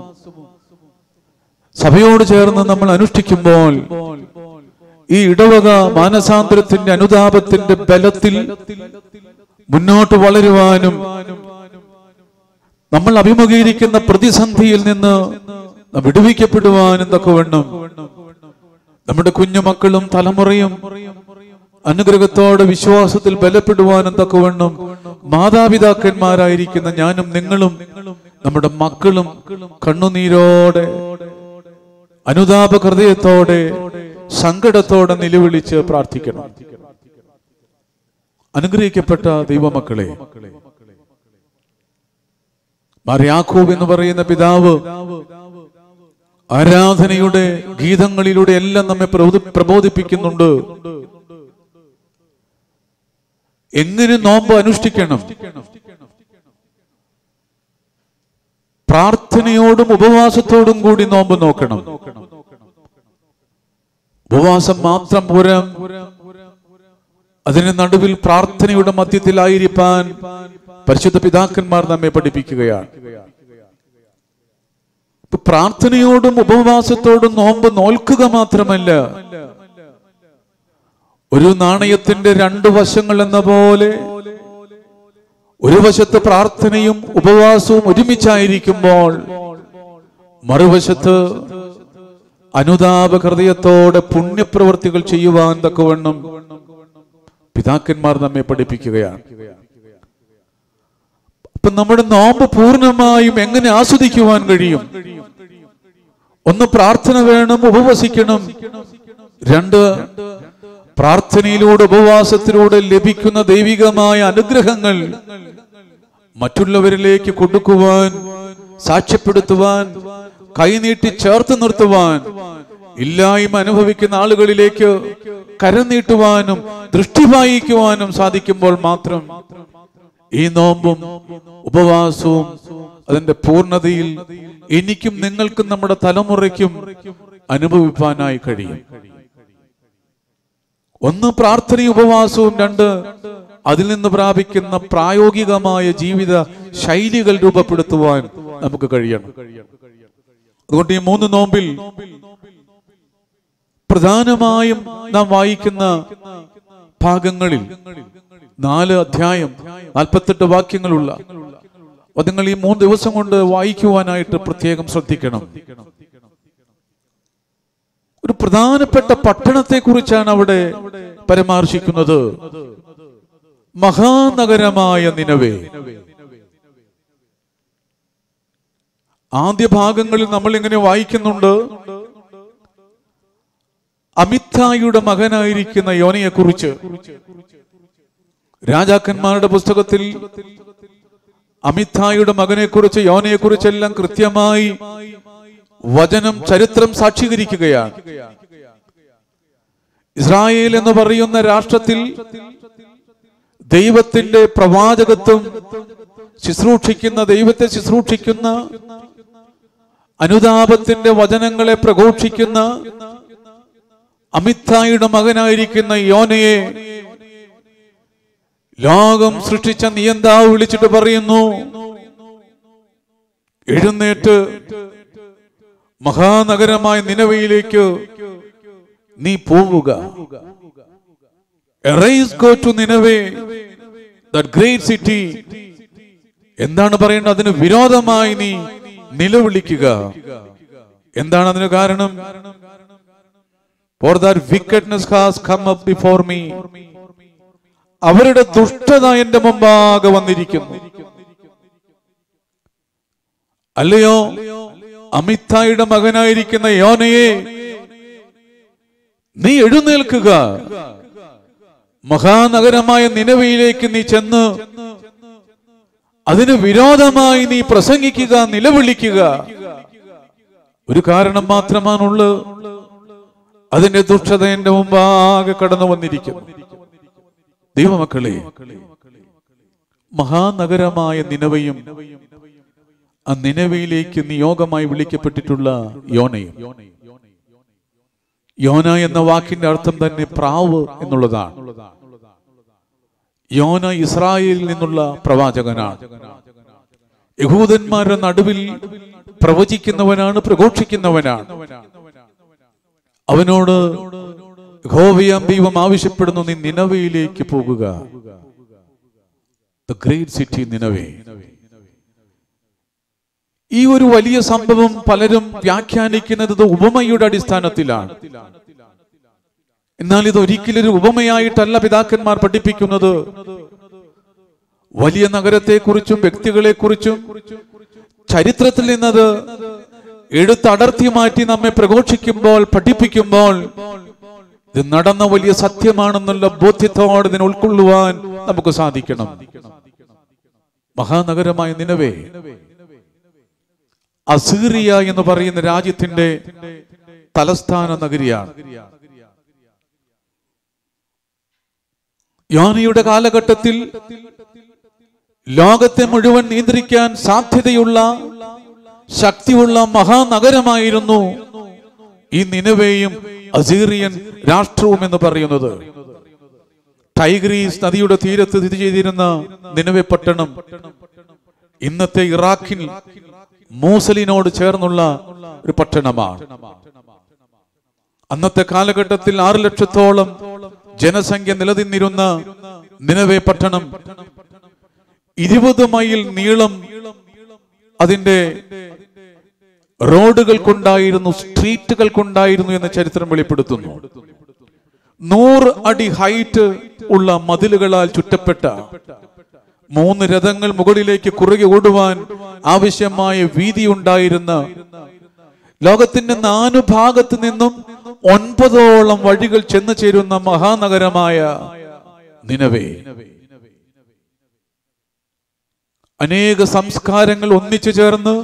സഭയോട് ചേർന്ന് നമ്മൾ അനുഷ്ഠിക്കുമ്പോൾ ഈ ഇടവക മാനസാന്തരത്തിന്റെ അനുതാപത്തിന്റെ ബലത്തിൽ മുന്നോട്ട് വളരുവാനും നമ്മൾ അഭിമുഖീകരിക്കുന്ന പ്രതിസന്ധിയിൽ നിന്ന് വിടുവിക്കപ്പെടുവാനും തക്കവണ്ണം നമ്മുടെ കുഞ്ഞുമക്കളും തലമുറയും അനുഗ്രഹത്തോടെ വിശ്വാസത്തിൽ ബലപ്പെടുവാനും തക്കവണ്ണം മാതാപിതാക്കന്മാരായിരിക്കുന്ന ഞാനും നിങ്ങളും നമ്മുടെ മക്കളും കണ്ണുനീരോടെ അനുതാപ ഹൃദയത്തോടെ സങ്കടത്തോടെ നിലവിളിച്ച് പ്രാർത്ഥിക്കണം അനുഗ്രഹിക്കപ്പെട്ട ദൈവമക്കളെ മറിയാഖൂബ് എന്ന് പറയുന്ന പിതാവ് ആരാധനയുടെ ഗീതങ്ങളിലൂടെ എല്ലാം നമ്മെ പ്രബോധി- പ്രബോധിപ്പിക്കുന്നുണ്ട് എങ്ങനെ നോമ്പ് അനുഷ്ഠിക്കണം പ്രാർത്ഥനയോടും ഉപവാസത്തോടും കൂടി നോമ്പ് നോക്കണം ഉപവാസം മാത്രം പോരാ അതിന് നടുവിൽ പ്രാർത്ഥനയുടെ മധ്യത്തിലായിരിക്കാൻ പരിശുദ്ധ പിതാക്കന്മാർ നമ്മെ പഠിപ്പിക്കുകയാണ് ഇപ്പൊ പ്രാർത്ഥനയോടും ഉപവാസത്തോടും നോമ്പ് നോൽക്കുക മാത്രമല്ല ഒരു നാണയത്തിന്റെ രണ്ട് വശങ്ങൾ എന്ന പോലെ ഒരു വശത്ത് പ്രാർത്ഥനയും ഉപവാസവും ഒരുമിച്ചായിരിക്കുമ്പോൾ മറുവശത്ത് അനുതാപ ഹൃദയത്തോടെ പുണ്യപ്രവർത്തികൾ ചെയ്യുവാൻ തക്കവണ്ണം പിതാക്കന്മാർ നമ്മെ പഠിപ്പിക്കുകയാണ് അപ്പൊ നമ്മുടെ നോമ്പ് പൂർണ്ണമായും എങ്ങനെ ആസ്വദിക്കുവാൻ കഴിയും ഒന്ന് പ്രാർത്ഥന വേണം ഉപവസിക്കണം രണ്ട് പ്രാർത്ഥനയിലൂടെ ഉപവാസത്തിലൂടെ ലഭിക്കുന്ന ദൈവികമായ അനുഗ്രഹങ്ങൾ മറ്റുള്ളവരിലേക്ക് കൊടുക്കുവാൻ സാക്ഷ്യപ്പെടുത്തുവാൻ കൈനീട്ടി ചേർത്ത് നിർത്തുവാൻ ഇല്ലായ്മ അനുഭവിക്കുന്ന ആളുകളിലേക്ക് കരനീട്ടുവാനും ദൃഷ്ടി വായിക്കുവാനും സാധിക്കുമ്പോൾ മാത്രം ഈ നോമ്പും ഉപവാസവും അതിന്റെ പൂർണ്ണതയിൽ എനിക്കും നിങ്ങൾക്കും നമ്മുടെ തലമുറയ്ക്കും അനുഭവിപ്പാനായി കഴിയും ഒന്ന് പ്രാർത്ഥനയും ഉപവാസവും രണ്ട് അതിൽ നിന്ന് പ്രാപിക്കുന്ന പ്രായോഗികമായ ജീവിത ശൈലികൾ രൂപപ്പെടുത്തുവാൻ നമുക്ക് കഴിയണം അതുകൊണ്ട് ഈ മൂന്ന് നോമ്പിൽ പ്രധാനമായും നാം വായിക്കുന്ന ഭാഗങ്ങളിൽ നാല് അധ്യായം നാൽപ്പത്തെട്ട് വാക്യങ്ങളുള്ള അത് നിങ്ങൾ ഈ മൂന്ന് ദിവസം കൊണ്ട് വായിക്കുവാനായിട്ട് പ്രത്യേകം ശ്രദ്ധിക്കണം ഒരു പ്രധാനപ്പെട്ട പട്ടണത്തെ കുറിച്ചാണ് അവിടെ പരാമർശിക്കുന്നത് മഹാനഗരമായ നിനവേ ആദ്യ ഭാഗങ്ങളിൽ നമ്മൾ ഇങ്ങനെ വായിക്കുന്നുണ്ട് അമിത്തായിയുടെ മകനായിരിക്കുന്ന യോനയെ കുറിച്ച് രാജാക്കന്മാരുടെ പുസ്തകത്തിൽ അമിത്തായിയുടെ മകനെ കുറിച്ച് യോനയെ കുറിച്ചെല്ലാം കൃത്യമായി വചനം ചരിത്രം സാക്ഷീകരിക്കുകയാണ് ഇസ്രായേൽ എന്ന് പറയുന്ന രാഷ്ട്രത്തിൽ ദൈവത്തിന്റെ പ്രവാചകത്വം ശുശ്രൂഷിക്കുന്ന ദൈവത്തെ ശുശ്രൂഷിക്കുന്ന അനുതാപത്തിന്റെ വചനങ്ങളെ പ്രഘോഷിക്കുന്ന അമിത്തായിയുടെ മകനായിരിക്കുന്ന യോനയെ ലോകം സൃഷ്ടിച്ച നിയന്താവ് വിളിച്ചിട്ട് പറയുന്നു എഴുന്നേറ്റ് മഹാനഗരമായ നിലവയിലേക്ക് നീ പോവുക Arise, go to Nineveh, that great city. എന്താണ് പറയേണ്ടത് അതിന് വിരോധമായി നീ നിലവിളിക്കുക എന്താണ് അതിന് കാരണം for that wickedness has come up before me അവരുടെ ദുഷ്ടത എന്റെ മുമ്പാകെ വന്നിരിക്കുന്നു അല്ലയോ അമിത്തായുടെ മകനായിരിക്കുന്ന യോനയെ നീ എഴുന്നേൽക്കുക മഹാനഗരമായ നിലവിലേക്ക് നീ ചെന്ന് അതിന് വിരോധമായി നീ പ്രസംഗിക്കുക നിലവിളിക്കുക ഒരു കാരണം മാത്രമാണുള്ളത് അതിന്റെ ദുഷ്ടത എന്റെ മുമ്പാകെ കടന്നു വന്നിരിക്കുന്നു ദൈവമക്കളെ മഹാനഗരമായ നിലവയും ആ നിലവയിലേക്ക് നിയോഗമായി വിളിക്കപ്പെട്ടിട്ടുള്ള യോനയും യോന എന്ന വാക്കിന്റെ അർത്ഥം തന്നെ പ്രാവ് എന്നുള്ളതാണ് യോന ഇസ്രായേലിൽ നിന്നുള്ള പ്രവാചകനാണ് യഹൂദന്മാരുടെ നടുവിൽ പ്രവചിക്കുന്നവനാണ് പ്രഘോഷിക്കുന്നവനാണ് അവനോട് യഹോവയാം ദൈവം ആവശ്യപ്പെടുന്നു നീ നിനവയിലേക്ക് പോകുക ദ ഗ്രേറ്റ് സിറ്റി നിനവേ ഈ ഒരു വലിയ സംഭവം പലരും വ്യാഖ്യാനിക്കുന്നത് ഇത് ഉപമയുടെ അടിസ്ഥാനത്തിലാണ് എന്നാൽ ഇത് ഒരിക്കലും ഒരു ഉപമയായിട്ടല്ല പിതാക്കന്മാർ പഠിപ്പിക്കുന്നത് വലിയ നഗരത്തെക്കുറിച്ചും വ്യക്തികളെക്കുറിച്ചും ചരിത്രത്തിൽ നിന്നത് എടുത്തടർത്തി മാറ്റി നമ്മെ പ്രഘോഷിക്കുമ്പോൾ പഠിപ്പിക്കുമ്പോൾ ഇത് നടന്ന വലിയ സത്യമാണെന്നുള്ള ബോധ്യത്തോടെ ഇതിനെ ഉൾക്കൊള്ളുവാൻ നമുക്ക് സാധിക്കണം മഹാനഗരമായ നിലവേ അസീറിയ എന്ന് പറയുന്ന രാജ്യത്തിന്റെ തലസ്ഥാന നഗരിയാണ് യോനയുടെ കാലഘട്ടത്തിൽ ലോകത്തെ മുഴുവൻ നിയന്ത്രിക്കാൻ സാധ്യതയുള്ള ശക്തിയുള്ള മഹാനഗരമായിരുന്നു ഈ നിലവേയും അസീറിയൻ രാഷ്ട്രവും എന്ന് പറയുന്നത് ടൈഗ്രീസ് നദിയുടെ തീരത്ത് സ്ഥിതി ചെയ്തിരുന്ന നിലവെ പട്ടണം ഇന്നത്തെ ഇറാഖിൽ മൂസലിനോട് ചേർന്നുള്ള ഒരു പട്ടണമാണ് അന്നത്തെ കാലഘട്ടത്തിൽ ആറ് ലക്ഷത്തോളം ജനസംഖ്യ നിലനിന്നിരുന്ന നിലവേ പട്ടണം ഇരുപത് മൈൽ നീളം അതിന്റെ റോഡുകൾക്കുണ്ടായിരുന്നു സ്ട്രീറ്റുകൾക്കുണ്ടായിരുന്നു എന്ന് ചരിത്രം വെളിപ്പെടുത്തുന്നു നൂറ് അടി ഹൈറ്റ് ഉള്ള മതിലുകളാൽ ചുറ്റപ്പെട്ട മൂന്ന് രഥങ്ങൾ മുകളിലേക്ക് കുറുകെ ഓടുവാൻ ആവശ്യമായ വീതി ഉണ്ടായിരുന്ന ലോകത്തിന്റെ നാലു ഭാഗത്ത് നിന്നും ഒൻപതോളം വഴികൾ ചെന്നു ചേരുന്ന മഹാനഗരമായ നിനവേ അനേക സംസ്കാരങ്ങൾ ഒന്നിച്ചു ചേർന്ന്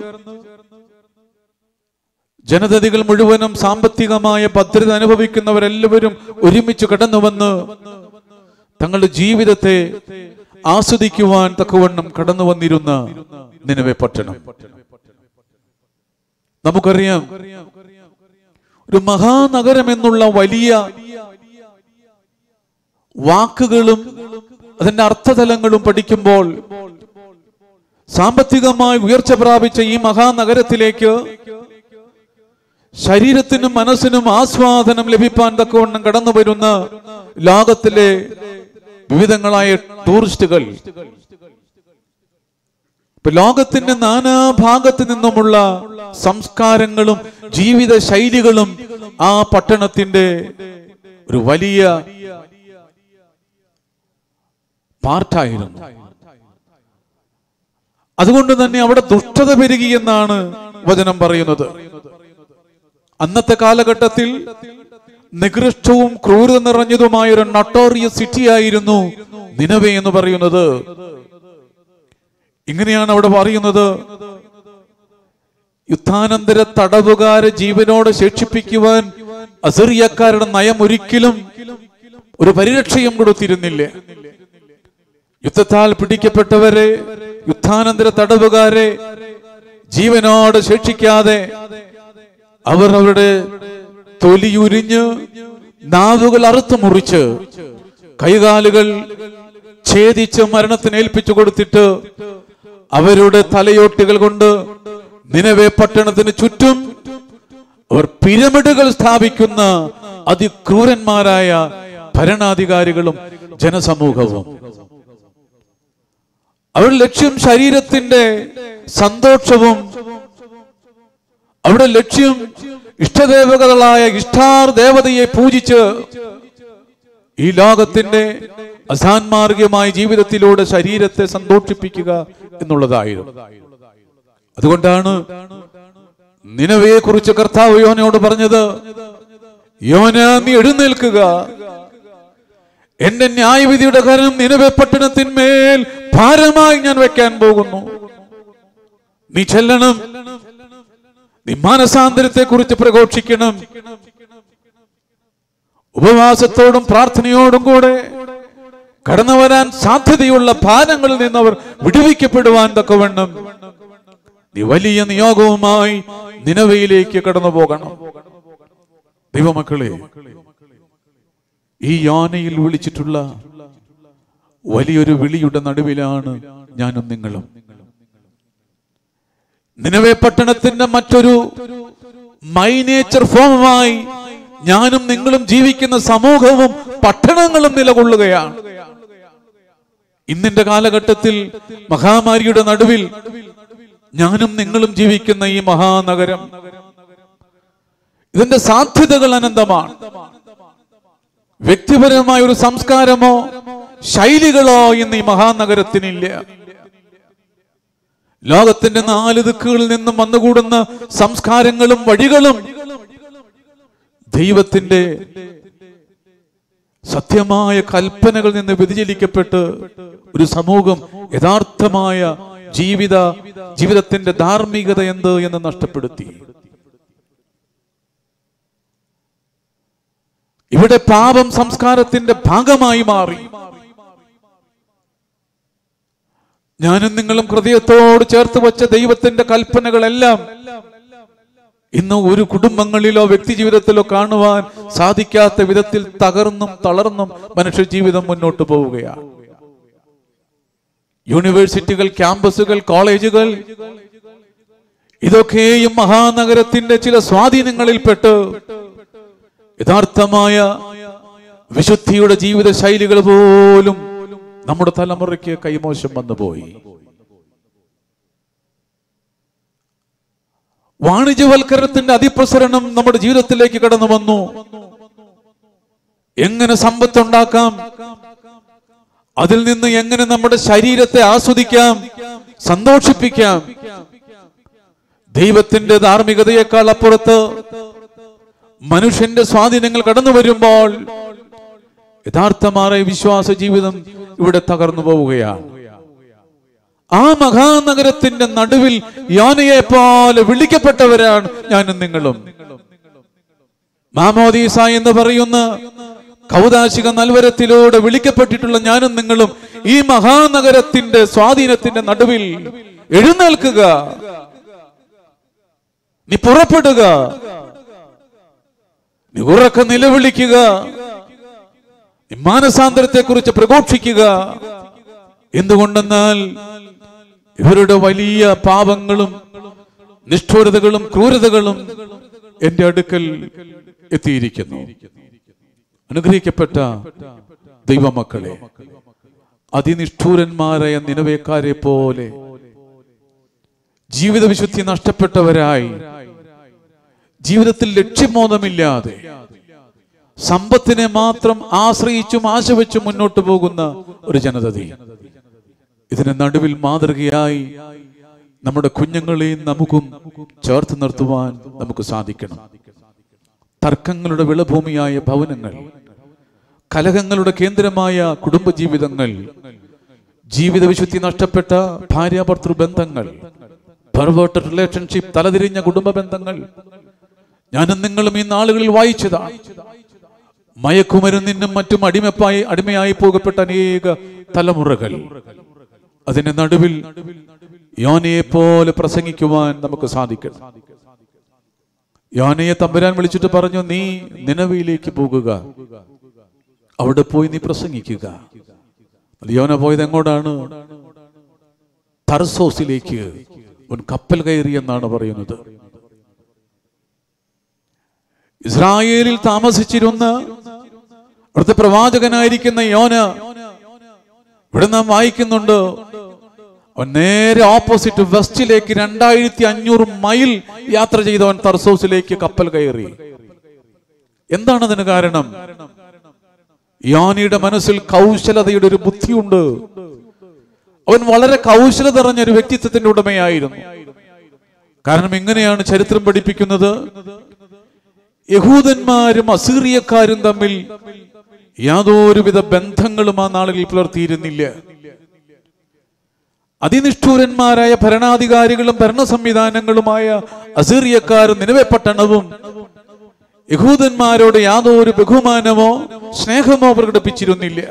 ജനതതികൾ മുഴുവനും സാമ്പത്തികമായ ഭദ്രത അനുഭവിക്കുന്നവരെല്ലാവരും ഒരുമിച്ച് കടന്നു വന്ന് തങ്ങളുടെ ജീവിതത്തെ ആസ്വദിക്കുവാൻ തക്കവണ്ണം കടന്നു വന്നിരുന്ന നിലവെ പട്ടണം നമുക്കറിയാം ഒരു മഹാനഗരം എന്നുള്ള വലിയ വാക്കുകളും അതിന്റെ അർത്ഥതലങ്ങളും പഠിക്കുമ്പോൾ സാമ്പത്തികമായി ഉയർച്ച പ്രാപിച്ച ഈ മഹാനഗരത്തിലേക്ക് ശരീരത്തിനും മനസ്സിനും ആസ്വാദനം ലഭിപ്പാൻ തക്കവണ്ണം കടന്നു വരുന്ന ലോകത്തിലെ വിവിധങ്ങളായ ടൂറിസ്റ്റുകൾ ഇപ്പൊ ലോകത്തിന്റെ നാനാഭാഗത്തു നിന്നുമുള്ള സംസ്കാരങ്ങളും ജീവിത ശൈലികളും ആ പട്ടണത്തിന്റെ ഒരു വലിയ പാർട്ടായിരുന്നു അതുകൊണ്ട് തന്നെ അവിടെ ദുഷ്ടത പെരുകി എന്നാണ് വചനം പറയുന്നത് അന്നത്തെ കാലഘട്ടത്തിൽ നികൃഷ്ടവും ക്രൂരത നിറഞ്ഞതുമായ ഒരു നട്ടോറിയസ് സിറ്റി ആയിരുന്നു നിനവേ എന്ന് പറയുന്നത് ഇങ്ങനെയാണ് അവിടെ പറയുന്നത് യുദ്ധാനന്തര തടവുകാരെ ജീവനോടെ ശേഷിപ്പിക്കുവാൻ അസിറിയക്കാരുടെ നയം ഒരിക്കലും ഒരു പരിരക്ഷയും കൊടുത്തിരുന്നില്ല യുദ്ധത്താൽ പിടിക്കപ്പെട്ടവരെ യുദ്ധാനന്തര തടവുകാരെ ജീവനോട് ശേഷിക്കാതെ അവർ അവരുടെ തൊലിയുരിഞ്ഞ് നാവുകൾ അറുത്തു മുറിച്ച് കൈകാലുകൾ ഛേദിച്ച് മരണത്തിന് ഏൽപ്പിച്ചു കൊടുത്തിട്ട് അവരുടെ തലയോട്ടുകൾ കൊണ്ട് നിലവേ പട്ടണത്തിന് ചുറ്റും അവർ പിരമിഡുകൾ സ്ഥാപിക്കുന്ന അതിക്രൂരന്മാരായ ഭരണാധികാരികളും ജനസമൂഹവും അവരുടെ ലക്ഷ്യം ശരീരത്തിന്റെ സന്തോഷവും അവിടെ ലക്ഷ്യം ഇഷ്ടദേവതകളായ ഇഷ്ടാർ ദേവതയെ പൂജിച്ച് ഈ ലോകത്തിന്റെ അസാൻമാർഗികമായ ജീവിതത്തിലൂടെ ശരീരത്തെ സന്തോഷിപ്പിക്കുക എന്നുള്ളതായിരുന്നു അതുകൊണ്ടാണ് നിലവയെ കുറിച്ച് കർത്താവ് യോനയോട് പറഞ്ഞത് യോന നീ എഴുന്നേൽക്കുക എന്റെ ന്യായവിധിയുടെ കരം നിലവെ പട്ടണത്തിന്മേൽ ഭാരമായി ഞാൻ വെക്കാൻ പോകുന്നു നീ ചെല്ലണം നീ മാനസാന്തരത്തെ കുറിച്ച് പ്രഘോഷിക്കണം ഉപവാസത്തോടും പ്രാർത്ഥനയോടും കൂടെ കടന്നു വരാൻ സാധ്യതയുള്ള ഭാരങ്ങളിൽ നിന്ന് അവർ വിടുവിക്കപ്പെടുവാൻ തക്കവണ്ണം നീ വലിയ നിയോഗവുമായി നിലവയിലേക്ക് കടന്നു പോകണം ദൈവമക്കളെ ഈ യാനയിൽ വിളിച്ചിട്ടുള്ള വലിയൊരു വിളിയുടെ നടുവിലാണ് ഞാനും നിങ്ങളും നിലവേ പട്ടണത്തിന്റെ മറ്റൊരു മൈനേച്ചർ ഫോമുമായി ഞാനും നിങ്ങളും ജീവിക്കുന്ന സമൂഹവും പട്ടണങ്ങളും നിലകൊള്ളുകയാണ് ഇന്നിന്റെ കാലഘട്ടത്തിൽ മഹാമാരിയുടെ നടുവിൽ ഞാനും നിങ്ങളും ജീവിക്കുന്ന ഈ മഹാനഗരം ഇതിന്റെ സാധ്യതകൾ അനന്തമാണ് വ്യക്തിപരമായ ഒരു സംസ്കാരമോ ശൈലികളോ ഇന്ന് ഈ മഹാനഗരത്തിനില്ല ലോകത്തിന്റെ നാല് ദിക്കുകളിൽ നിന്നും വന്നുകൂടുന്ന സംസ്കാരങ്ങളും വഴികളും ദൈവത്തിന്റെ സത്യമായ കൽപ്പനകളിൽ നിന്ന് വ്യതിചലിക്കപ്പെട്ട് ഒരു സമൂഹം യഥാർത്ഥമായ ജീവിത ജീവിതത്തിന്റെ ധാർമ്മികത എന്ത് എന്ന് നഷ്ടപ്പെടുത്തി ഇവിടെ പാപം സംസ്കാരത്തിന്റെ ഭാഗമായി മാറി ഞാനും നിങ്ങളും ഹൃദയത്തോട് ചേർത്ത് വെച്ച ദൈവത്തിന്റെ കൽപ്പനകളെല്ലാം ഇന്ന് ഒരു കുടുംബങ്ങളിലോ വ്യക്തി ജീവിതത്തിലോ കാണുവാൻ സാധിക്കാത്ത വിധത്തിൽ തകർന്നും തളർന്നും മനുഷ്യ ജീവിതം മുന്നോട്ട് പോവുകയാണ് യൂണിവേഴ്സിറ്റികൾ ക്യാമ്പസുകൾ കോളേജുകൾ ഇതൊക്കെയും മഹാനഗരത്തിന്റെ ചില സ്വാധീനങ്ങളിൽപ്പെട്ട് യഥാർത്ഥമായ വിശുദ്ധിയുടെ ജീവിത ശൈലികൾ പോലും നമ്മുടെ തലമുറയ്ക്ക് കൈമോശം വന്നുപോയി വാണിജ്യവൽക്കരണത്തിന്റെ അതിപ്രസരണം നമ്മുടെ ജീവിതത്തിലേക്ക് കടന്നു വന്നു എങ്ങനെ സമ്പത്ത് ഉണ്ടാക്കാം അതിൽ നിന്ന് എങ്ങനെ നമ്മുടെ ശരീരത്തെ ആസ്വദിക്കാം സന്തോഷിപ്പിക്കാം ദൈവത്തിന്റെ ധാർമ്മികതയേക്കാൾ അപ്പുറത്ത് മനുഷ്യന്റെ സ്വാധീനങ്ങൾ കടന്നു വരുമ്പോൾ യഥാർത്ഥമായ വിശ്വാസ ജീവിതം ഇവിടെ തകർന്നു പോവുകയാണ് ആ മഹാനഗരത്തിന്റെ നടുവിൽ യോനയെ പോലെ വിളിക്കപ്പെട്ടവരാണ് ഞാനും നിങ്ങളും മാമോദീസ എന്ന് പറയുന്ന കൗതാശിക നൽവരത്തിലൂടെ വിളിക്കപ്പെട്ടിട്ടുള്ള ഞാനും നിങ്ങളും ഈ മഹാനഗരത്തിന്റെ സ്വാധീനത്തിന്റെ നടുവിൽ എഴുന്നേൽക്കുക നീ പുറപ്പെടുക നീ ഉറക്ക നിലവിളിക്കുക നീ മാനസാന്തരത്തെ കുറിച്ച് പ്രഘോഷിക്കുക എന്തുകൊണ്ടെന്നാൽ ഇവരുടെ വലിയ പാപങ്ങളും നിഷ്ഠൂരതകളും ക്രൂരതകളും എന്റെ അടുക്കൽ എത്തിയിരിക്കുന്നു അനുഗ്രഹിക്കപ്പെട്ട ദൈവമക്കളെ അതിനിഷ്ഠൂരന്മാരായ നിലവേക്കാരെ പോലെ ജീവിത വിശുദ്ധി നഷ്ടപ്പെട്ടവരായി ജീവിതത്തിൽ ലക്ഷ്യമോദമില്ലാതെ സമ്പത്തിനെ മാത്രം ആശ്രയിച്ചും ആശ വെച്ചും മുന്നോട്ട് പോകുന്ന ഒരു ജനതതി ഇതിന് നടുവിൽ മാതൃകയായി നമ്മുടെ കുഞ്ഞുങ്ങളെയും നമുക്കും ചേർത്ത് നിർത്തുവാൻ നമുക്ക് സാധിക്കണം തർക്കങ്ങളുടെ വിളഭൂമിയായ ഭവനങ്ങൾ കലഹങ്ങളുടെ കേന്ദ്രമായ കുടുംബജീവിതങ്ങൾ ജീവിത വിശുദ്ധി നഷ്ടപ്പെട്ട ഭാര്യാഭർത്തൃ ബന്ധങ്ങൾ പെർവേർട്ടഡ് റിലേഷൻഷിപ്പ് തലതിരിഞ്ഞ കുടുംബ ബന്ധങ്ങൾ ഞാനും നിങ്ങളും ഈ നാളുകളിൽ വായിച്ചതാണ് മയക്കുമരുന്നിനും മറ്റും അടിമപ്പായി അടിമയായി പോകപ്പെട്ട അനേക തലമുറകൾ അതിന്റെ നടുവിൽ യോനയെ പോലെ പ്രസംഗിക്കുവാൻ നമുക്ക് സാധിക്കണം യോനയെ തമ്പുരാൻ വിളിച്ചിട്ട് പറഞ്ഞു നീ നിലവിലേക്ക് പോകുക അവിടെ പോയി നീ പ്രസംഗിക്കുക യോന പോയത് എങ്ങോട്ടാണ് തർസോസിലേക്ക് ഒരു കപ്പൽ കയറി എന്നാണ് പറയുന്നത് ഇസ്രായേലിൽ താമസിച്ചിരുന്ന അവിടുത്തെ പ്രവാചകനായിരിക്കുന്ന യോന ഇവിടെ നാം വായിക്കുന്നുണ്ട് അവൻ നേരെ ഓപ്പോസിറ്റ് വെസ്റ്റിലേക്ക് രണ്ടായിരത്തി അഞ്ഞൂറ് മൈൽ യാത്ര ചെയ്തവൻ തർസോസിലേക്ക് കപ്പൽ കയറി എന്താണ് അതിന് കാരണം യോനിയുടെ മനസ്സിൽ കൗശലതയുടെ ഒരു ബുദ്ധിയുണ്ട് അവൻ വളരെ കൗശലത നിറഞ്ഞ ഒരു വ്യക്തിത്വത്തിന്റെ ഉടമയായിരുന്നു കാരണം എങ്ങനെയാണ് ചരിത്രം പഠിപ്പിക്കുന്നത് യഹൂദന്മാരും അസീറിയക്കാരും തമ്മിൽ യാതൊരുവിധ ബന്ധങ്ങളും ആ നാളുകളിൽ പുലർത്തിയിരുന്നില്ല അതിനിഷ്ഠൂരന്മാരായ ഭരണാധികാരികളും ഭരണ സംവിധാനങ്ങളുമായ അസീറിയക്കാരും നിലവെ പട്ടണവും യഹൂദന്മാരോട് യാതൊരു ബഹുമാനമോ സ്നേഹമോ പ്രകടിപ്പിച്ചിരുന്നില്ല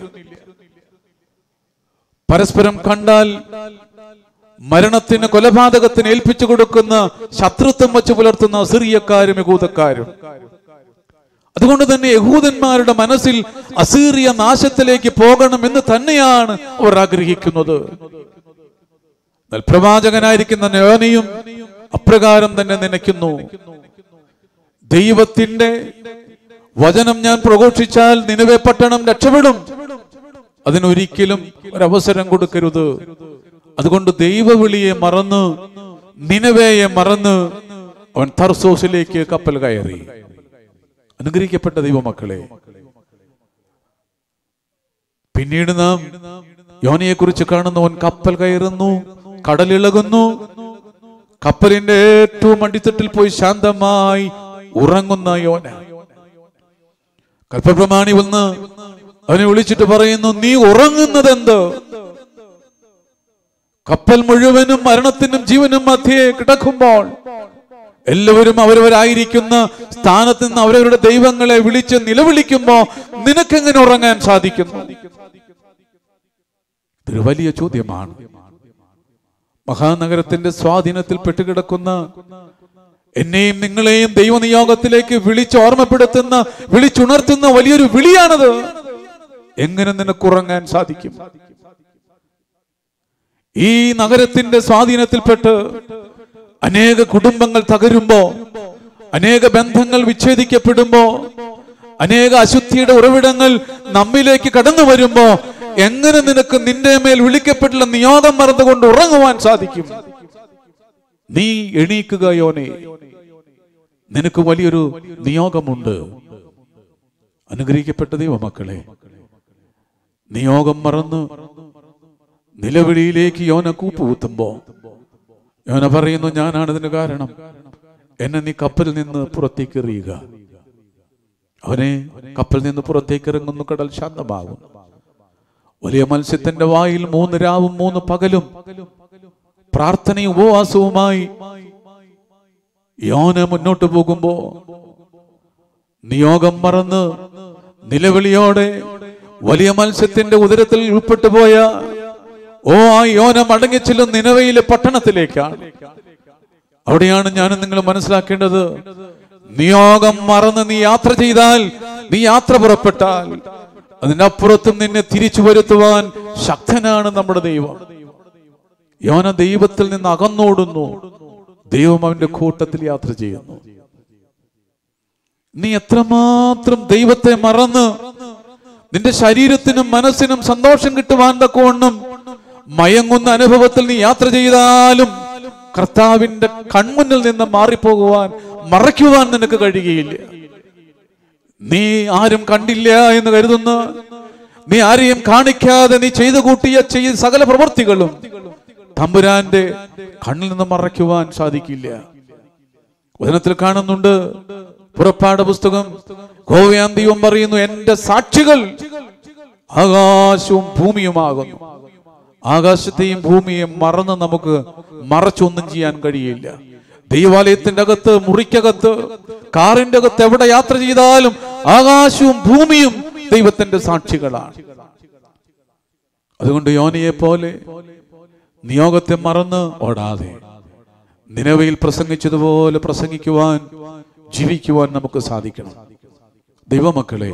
പരസ്പരം കണ്ടാൽ മരണത്തിന് കൊലപാതകത്തിന് ഏൽപ്പിച്ചു കൊടുക്കുന്ന ശത്രുത്വം വെച്ച് പുലർത്തുന്ന അസീറിയക്കാരും യഹൂദക്കാരും അതുകൊണ്ട് തന്നെ യഹൂദന്മാരുടെ മനസ്സിൽ അസീറിയ നാശത്തിലേക്ക് പോകണമെന്ന് തന്നെയാണ് അവർ ആഗ്രഹിക്കുന്നത് എന്നാൽ പ്രവാചകനായിരിക്കുന്ന നോനയും അപ്രകാരം തന്നെ നനയ്ക്കുന്നു ദൈവത്തിന്റെ വചനം ഞാൻ പ്രഘോഷിച്ചാൽ നിലവെ പട്ടണം രക്ഷപ്പെടും അതിനൊരിക്കലും ഒരവസരം കൊടുക്കരുത് അതുകൊണ്ട് ദൈവവിളിയെ മറന്ന് നിനവയെ മറന്ന് അവൻ തർസോസിലേക്ക് കപ്പൽ കയറി അനുഗ്രഹിക്കപ്പെട്ട ദൈവമക്കളെ പിന്നീട് നാം യോനയെ കുറിച്ച് കാണുന്നവൻ കപ്പൽ കയറുന്നു കടലിളകുന്നു കപ്പലിന്റെ ഏറ്റവും അടിത്തട്ടിൽ പോയി ശാന്തമായി ഉറങ്ങുന്ന യോന കൽപ്പപ്രമാണി വന്ന് അവനെ വിളിച്ചിട്ട് പറയുന്നു നീ ഉറങ്ങുന്നത് എന്ത് കപ്പൽ മുഴുവനും മരണത്തിനും ജീവനും മധ്യേ കിടക്കുമ്പോൾ എല്ലാവരും അവരവരായിരിക്കുന്ന സ്ഥാനത്ത് നിന്ന് അവരവരുടെ ദൈവങ്ങളെ വിളിച്ച് നിലവിളിക്കുമ്പോ നിനക്കെങ്ങനെ ഉറങ്ങാൻ സാധിക്കുന്നു ഇതൊരു വലിയ ചോദ്യമാണ് മഹാനഗരത്തിന്റെ സ്വാധീനത്തിൽ പെട്ടുകിടക്കുന്ന എന്നെയും നിങ്ങളെയും ദൈവനിയോഗത്തിലേക്ക് വിളിച്ച് ഓർമ്മപ്പെടുത്തുന്ന വിളിച്ചുണർത്തുന്ന വലിയൊരു വിളിയാണത് എങ്ങനെ നിനക്ക് ഉറങ്ങാൻ സാധിക്കും ഈ നഗരത്തിന്റെ സ്വാധീനത്തിൽപ്പെട്ട് അനേക കുടുംബങ്ങൾ തകരുമ്പോ അനേക ബന്ധങ്ങൾ വിച്ഛേദിക്കപ്പെടുമ്പോ അനേക അശുദ്ധിയുടെ ഉറവിടങ്ങൾ നമ്മിലേക്ക് കടന്നു വരുമ്പോ എങ്ങനെ നിനക്ക് നിന്റെ മേൽ വിളിക്കപ്പെട്ടുള്ള നിയോഗം മറന്നുകൊണ്ട് ഉറങ്ങുവാൻ സാധിക്കും നീ എണീക്കുക യോനെ നിനക്ക് വലിയൊരു നിയോഗമുണ്ട് അനുഗ്രഹിക്കപ്പെട്ട ദൈവമക്കളെ നിയോഗം മറന്ന് നിലവിളിയിലേക്ക് യോന കൂപ്പുകുത്തുമ്പോ യോന പറയുന്നു ഞാനാണ് ഇതിന് കാരണം എന്നെ നീ കപ്പലിൽ നിന്ന് പുറത്തേക്ക് എറിയുക അവനെ കപ്പലിൽ നിന്ന് പുറത്തേക്ക് ഇറങ്ങുന്നു കടൽ ശാന്തമാകും വലിയ മത്സ്യത്തിന്റെ വായിൽ മൂന്ന് രാവും മൂന്ന് പകലും പ്രാർത്ഥനയും ഉപവാസവുമായി യോന മുന്നോട്ട് പോകുമ്പോ നിയോഗം മറന്ന് നിലവിളിയോടെ വലിയ മത്സ്യത്തിന്റെ ഉദരത്തിൽ ഉൾപ്പെട്ടു പോയ ഓ ആ യോന മടങ്ങിച്ചെല്ലും നിലവയിലെ പട്ടണത്തിലേക്കാണ് അവിടെയാണ് ഞാനും നിങ്ങൾ മനസ്സിലാക്കേണ്ടത് നിയോഗം മറന്ന് നീ യാത്ര ചെയ്താൽ നീ യാത്ര പുറപ്പെട്ടാൽ അതിനപ്പുറത്തും നിന്നെ തിരിച്ചു വരുത്തുവാൻ ശക്തനാണ് നമ്മുടെ ദൈവം യോന ദൈവത്തിൽ നിന്ന് അകന്നോടുന്നു ദൈവം അവന്റെ കൂട്ടത്തിൽ യാത്ര ചെയ്യുന്നു നീ എത്രമാത്രം ദൈവത്തെ മറന്ന് നിന്റെ ശരീരത്തിനും മനസ്സിനും സന്തോഷം കിട്ടുവാൻ തക്കവണ്ണം മയങ്ങുന്ന അനുഭവത്തിൽ നീ യാത്ര ചെയ്താലും കർത്താവിന്റെ കൺമുന്നിൽ നിന്ന് മാറിപ്പോകുവാൻ മറയ്ക്കുവാൻ നിനക്ക് കഴിയുകയില്ല നീ ആരും കണ്ടില്ല എന്ന് കരുതുന്ന നീ ആരെയും കാണിക്കാതെ നീ ചെയ്തു കൂട്ടിയ ചെയ്ത സകല പ്രവൃത്തികളും തമ്പുരാന്റെ കണ്ണിൽ നിന്ന് മറയ്ക്കുവാൻ സാധിക്കില്ല വചനത്തിൽ കാണുന്നുണ്ട് പുറപ്പാട് പുസ്തകം ഗോവയാൻ ദൈവം പറയുന്നു എന്റെ സാക്ഷികൾ ആകാശവും ഭൂമിയുമാകുന്നു ആകാശത്തെയും ഭൂമിയെയും മറന്ന് നമുക്ക് മറച്ചൊന്നും ചെയ്യാൻ കഴിയില്ല ദൈവാലയത്തിന്റെ അകത്ത് മുറിക്കകത്ത് കാറിന്റെ അകത്ത് എവിടെ യാത്ര ചെയ്താലും ആകാശവും ഭൂമിയും ദൈവത്തിന്റെ സാക്ഷികളാണ് അതുകൊണ്ട് യോനിയെ പോലെ നിയോഗത്തെ മറന്ന് ഓടാതെ നിലവയിൽ പ്രസംഗിച്ചതുപോലെ പ്രസംഗിക്കുവാൻ ജീവിക്കുവാൻ നമുക്ക് സാധിക്കണം ദൈവമക്കളെ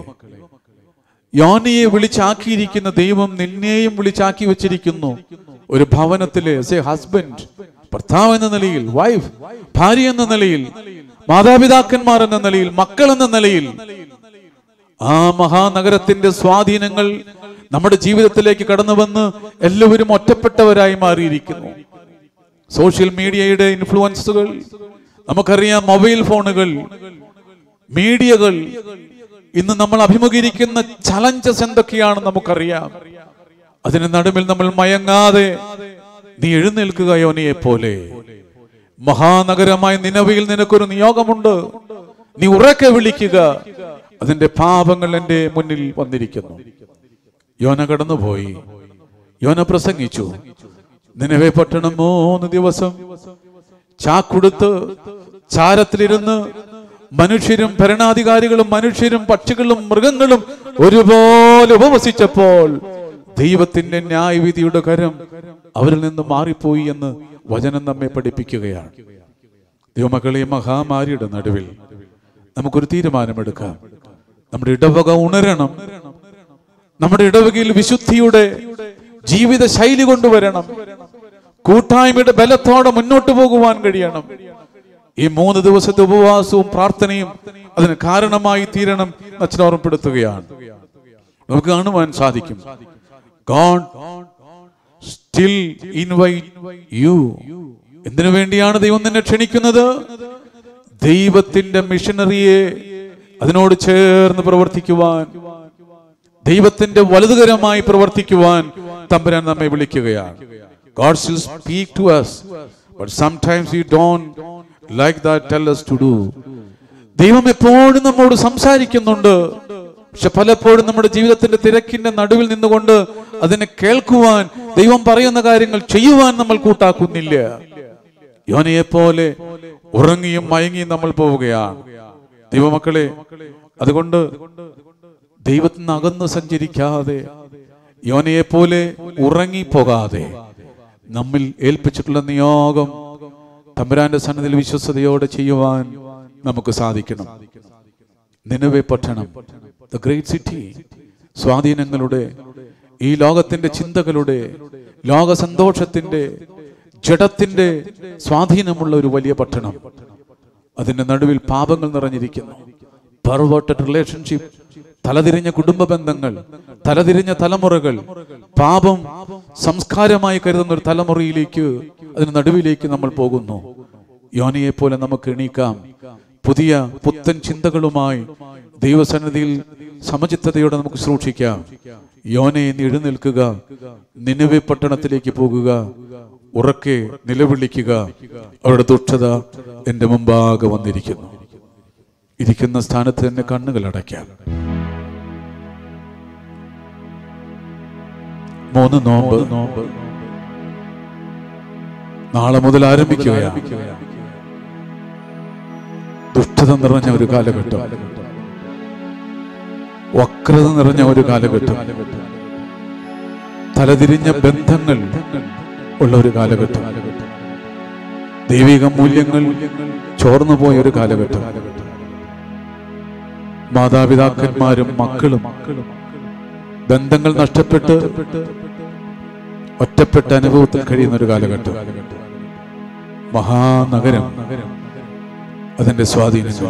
യോനിയെ വിളിച്ചാക്കിയിരിക്കുന്ന ദൈവം നിന്നെയും വിളിച്ചാക്കി വെച്ചിരിക്കുന്നു ഒരു ഭവനത്തിലെ എ ഹസ്ബൻഡ് ഭർത്താവ് എന്ന നിലയിൽ വൈഫ് ഭാര്യ എന്ന നിലയിൽ മാതാപിതാക്കന്മാർ എന്ന നിലയിൽ മക്കൾ എന്ന നിലയിൽ ആ മഹാനഗരത്തിന്റെ സ്വാധീനങ്ങൾ നമ്മുടെ ജീവിതത്തിലേക്ക് കടന്നു വന്ന് എല്ലാവരും ഒറ്റപ്പെട്ടവരായി മാറിയിരിക്കുന്നു സോഷ്യൽ മീഡിയയുടെ ഇൻഫ്ലുവൻസുകൾ നമുക്കറിയാം മൊബൈൽ ഫോണുകൾ മീഡിയകൾ ഇന്ന് നമ്മൾ അഭിമുഖീകരിക്കുന്ന ചലഞ്ചസ് എന്തൊക്കെയാണ് നമുക്കറിയാം അതിന് നടുവിൽ നമ്മൾ മയങ്ങാതെ നീ എഴുന്നേൽക്കുക യോനിയെ പോലെ മഹാനഗരമായ നിലവിൽ നിനക്കൊരു നിയോഗമുണ്ട് നീ ഉറക്കെ വിളിക്കുക അതിന്റെ പാപങ്ങൾ എന്റെ മുന്നിൽ വന്നിരിക്കുന്നു യോന കടന്നുപോയി യോന പ്രസംഗിച്ചു നിലവെ പട്ടണം മൂന്ന് ദിവസം ചാക്കുടുത്ത് ചാരത്തിലിരുന്ന് മനുഷ്യരും ഭരണാധികാരികളും മനുഷ്യരും പക്ഷികളും മൃഗങ്ങളും ഒരുപോലെ ഉപവസിച്ചപ്പോൾ ദൈവത്തിന്റെ ന്യായവിധിയുടെ കരം അവരിൽ നിന്ന് മാറിപ്പോയി എന്ന് വചനം നമ്മെ പഠിപ്പിക്കുകയാണ് ദൈവമക്കളെ ഈ മഹാമാരിയുടെ നടുവിൽ നമുക്കൊരു തീരുമാനമെടുക്കാം നമ്മുടെ ഇടവക ഉണരണം നമ്മുടെ ഇടവകയിൽ വിശുദ്ധിയുടെ ജീവിത ശൈലി കൊണ്ടുവരണം കൂട്ടായ്മയുടെ ബലത്തോടെ മുന്നോട്ട് പോകുവാൻ കഴിയണം ഈ മൂന്ന് ദിവസത്തെ ഉപവാസവും പ്രാർത്ഥനയും അതിന് കാരണമായി തീരണം എന്ന് അച്ഛൻ ഓർമ്മപ്പെടുത്തുകയാണ് നമുക്ക് കാണുവാൻ സാധിക്കും ഗോഡ് സ്റ്റിൽ ഇൻവൈറ്റ് യു എന്തിനു വേണ്ടിയാണ് ദൈവം നിന്നെ ക്ഷണിക്കുന്നത് ദൈവത്തിന്റെ മിഷനറിയെ അതിനോട് ചേർന്ന് പ്രവർത്തിക്കുവാൻ ദൈവത്തിന്റെ വലുതുകരമായി പ്രവർത്തിക്കുവാൻ തമ്പുരാൻ നമ്മെ വിളിക്കുകയാണ് God still speak to us, but sometimes we don't like that tell us to do. ദൈവം എപ്പോഴും നമ്മോട് സംസാരിക്കുന്നുണ്ട് പക്ഷെ പലപ്പോഴും നമ്മുടെ ജീവിതത്തിന്റെ തിരക്കിന്റെ നടുവിൽ നിന്നുകൊണ്ട് അതിനെ കേൾക്കുവാൻ ദൈവം പറയുന്ന കാര്യങ്ങൾ ചെയ്യുവാൻ നമ്മൾ കൂട്ടാക്കുന്നില്ല യോനയെ പോലെ ഉറങ്ങിയും മയങ്ങിയും നമ്മൾ പോവുകയാണ് ദൈവമക്കളെ അതുകൊണ്ട് ദൈവത്തിൽ നിന്ന് അകന്ന് സഞ്ചരിക്കാതെ യോനയെ പോലെ ഉറങ്ങിപ്പോകാതെ നമ്മിൽ ഏൽപ്പിച്ചിട്ടുള്ള നിയോഗം തമ്പുരാന്റെ സന്നദ്ധിയിൽ വിശ്വസതയോടെ ചെയ്യുവാൻ നമുക്ക് സാധിക്കണം നിലവെ പട്ടണം ദ ഗ്രേറ്റ് സിറ്റി സ്വാധീനങ്ങളുടെ ഈ ലോകത്തിന്റെ ചിന്തകളുടെ ലോക സന്തോഷത്തിന്റെ ജഡത്തിന്റെ സ്വാധീനമുള്ള ഒരു വലിയ പട്ടണം അതിന്റെ നടുവിൽ പാപങ്ങൾ നിറഞ്ഞിരിക്കുന്നു പെർവേർട്ടഡ് റിലേഷൻഷിപ്പ് തലതിരിഞ്ഞ കുടുംബ ബന്ധങ്ങൾ തലതിരിഞ്ഞ തലമുറകൾ പാപം സംസ്കാരമായി കരുതുന്ന ഒരു തലമുറയിലേക്ക് അതിന് നടുവിലേക്ക് നമ്മൾ പോകുന്നു യോനിയെ പോലെ നമുക്ക് എണീക്കാം പുതിയ പുത്തൻ ചിന്തകളുമായി ദൈവസന്നിധിയിൽ സമചിത്തതയോടെ നമുക്ക് സൂക്ഷിക്കാം യോനയെ നീ എഴുന്നേൽക്കുക നിലവെ പട്ടണത്തിലേക്ക് പോകുക ഉറക്കെ നിലവിളിക്കുക അവരുടെ ദുഷ്ടത എന്റെ മുമ്പാകെ വന്നിരിക്കുന്നു ഇരിക്കുന്ന സ്ഥാനത്ത് തന്നെ കണ്ണുകൾ അടയ്ക്കാം മൂന്ന് നോമ്പ് നോമ്പ് നാളെ മുതൽ ആരംഭിക്കുകയാണ് ദുഷ്ടത നിറഞ്ഞ ഒരു കാലഘട്ടം വക്രത നിറഞ്ഞ ഒരു കാലഘട്ടം തലതിരിഞ്ഞ ബന്ധങ്ങൾ ഉള്ള ഒരു കാലഘട്ടം ദൈവിക മൂല്യങ്ങൾ ചോർന്നു പോയ ഒരു കാലഘട്ടം മാതാപിതാക്കന്മാരും മക്കളും ബന്ധങ്ങൾ നഷ്ടപ്പെട്ട് ഒറ്റപ്പെട്ട അനുഭവത്തിൽ കഴിയുന്ന ഒരു കാലഘട്ടം മഹാനഗരം അതിന്റെ സ്വാധീനം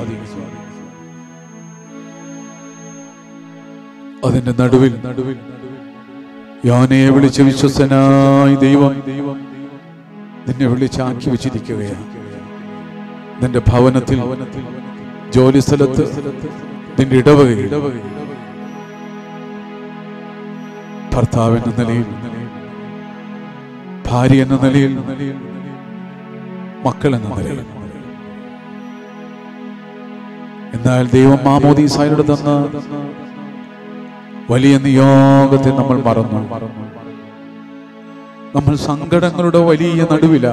അതിന്റെ നടുവിൽ നടുവിൽ യോനയെ വിളിച്ച വിശ്വസനായി ദൈവം നിന്നെ വിളിച്ചാക്കി വെച്ചിരിക്കുകയാണ് നിന്റെ ഭവനത്തിൽ ജോലി സ്ഥലത്ത് നിന്റെ ഇടവകയിൽ ഭർത്താവ് എന്ന നിലയിൽ ഭാര്യ എന്ന നിലയിൽ മക്കൾ എന്ന നിലയിൽ എന്നാൽ ദൈവം മാമോദീസായോട് തന്ന വലിയ നിയോഗത്തെ നമ്മൾ മറന്നു നമ്മൾ സങ്കടങ്ങളുടെ വലിയ നടുവില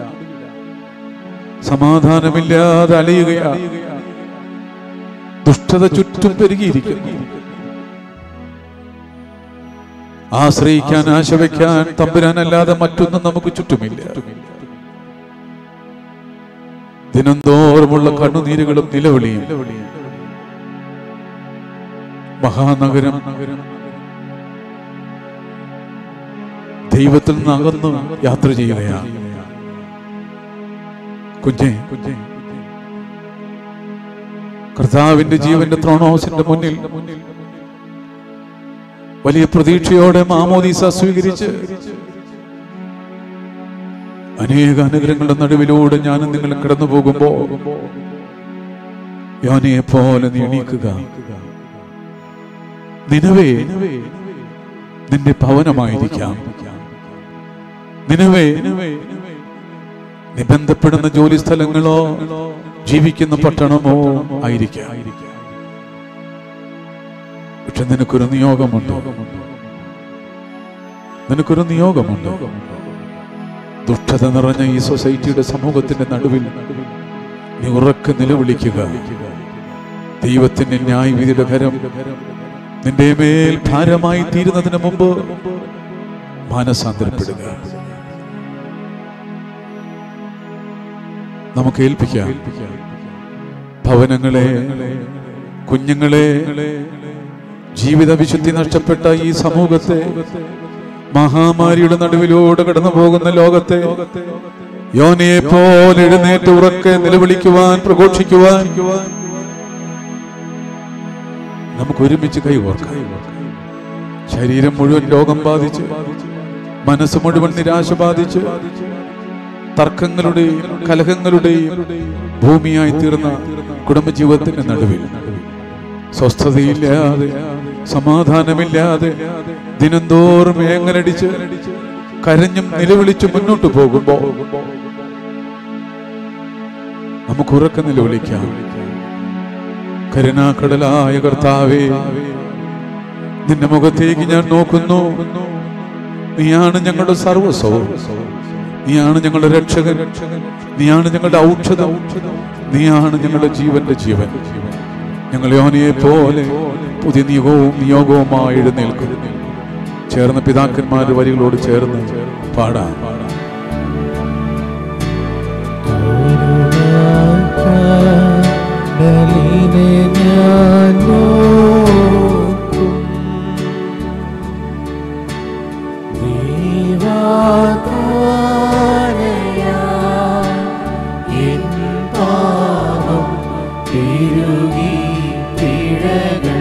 സമാധാനമില്ലാതെ അലയുകയാണ് ദുഷ്ടത ചുറ്റും പെരുകിയിരിക്കുന്നു ആശ്രയിക്കാൻ ആശ വയ്ക്കാൻ തമ്പുരാനല്ലാതെ മറ്റൊന്നും നമുക്ക് ചുറ്റുമില്ല ദിനംതോറുമുള്ള കണ്ണുനീരുകളും നിലവിളിയും മഹാനഗരം ദൈവത്തിൽ നിന്ന് അകന്നു യാത്ര ചെയ്യുകയാണ് കുഞ്ഞെ കുഞ്ഞെ കർത്താവിന്റെ ജീവന്റെ ത്രോണോസിന്റെ മുന്നിൽ വലിയ പ്രതീക്ഷയോടെ മാമോദീസ സ്വീകരിച്ച് അനേക അനുഗ്രഹങ്ങളുടെ നടുവിലൂടെ ഞാനും നിങ്ങൾ കടന്നു പോകുമ്പോ യോനയെ പോലെ നീ എണീക്കുക നിനവേ നിന്റെ ഭവനമായിരിക്കാം നിനവേ നീ ബന്ധപ്പെടുന്ന ജോലി സ്ഥലങ്ങളോ ജീവിക്കുന്ന പട്ടണമോ ആയിരിക്കാം പക്ഷെ നിനക്കൊരു നിയോഗമുണ്ട് നിനക്കൊരു നിയോഗമുണ്ട് ദുഷ്ടത നിറഞ്ഞ ഈ സൊസൈറ്റിയുടെ സമൂഹത്തിന്റെ നടുവിൽ നീ ഉറക്കെ നിലവിളിക്കുക ദൈവത്തിന്റെ ന്യായവിധിയുടെ കരം നിന്റെ മേൽ ഭാരമായി തീരുന്നതിന് മുമ്പ് മാനസാന്തരപ്പെടുക നമുക്ക് ഏൽപ്പിക്കാം ഭവനങ്ങളെ കുഞ്ഞുങ്ങളെ ജീവിത വിശുദ്ധി നഷ്ടപ്പെട്ട ഈ സമൂഹത്തെ മഹാമാരിയുടെ നടുവിലൂടെ കടന്നു പോകുന്ന ലോകത്തെ യോനയെ പോലെ എഴുന്നേറ്റ് ഉറക്കെ നിലവിളിക്കുവാൻ പ്രഘോഷിക്കുവാൻ നമുക്ക് ഒരുമിച്ച് കൈകോർക്കാം ശരീരം മുഴുവൻ രോഗം ബാധിച്ച് മനസ്സ് മുഴുവൻ നിരാശ ബാധിച്ച് തർക്കങ്ങളുടെയും കലഹങ്ങളുടെയും ഭൂമിയായി തീർന്ന കുടുംബജീവിതത്തിന്റെ നടുവിൽ സ്വസ്ഥതയില്ലാതെ സമാധാനമില്ലാതെ ദിനംതോറും ഏങ്ങലടിച്ച് കരഞ്ഞും നിലവിളിച്ച് മുന്നോട്ട് പോകുമ്പോ നമുക്ക് ഉറക്ക നിലവിളിക്കാം കരുണാക്കടലായ കർത്താവേ നിന്റെ മുഖത്തേക്ക് ഞാൻ നോക്കുന്നു നീയാണ് ഞങ്ങളുടെ സർവസ്വവും നീയാണ് ഞങ്ങളുടെ രക്ഷകൻ നീയാണ് ഞങ്ങളുടെ ഔഷധം നീയാണ് ഞങ്ങളുടെ ജീവന്റെ ജീവൻ ഞങ്ങൾ യോനിയെ പോലെ പുതിയ നിയോഗവും നിയോഗവുമായി എഴുന്നേൽക്കും ചേർന്ന പിതാക്കന്മാരുടെ വരികളോട് ചേർന്ന് പാടാം കടലിനെ ഞാൻ നോക്കും ദൈവാകാരയാ എൻ പാപം പെരുകി പിഴകൾ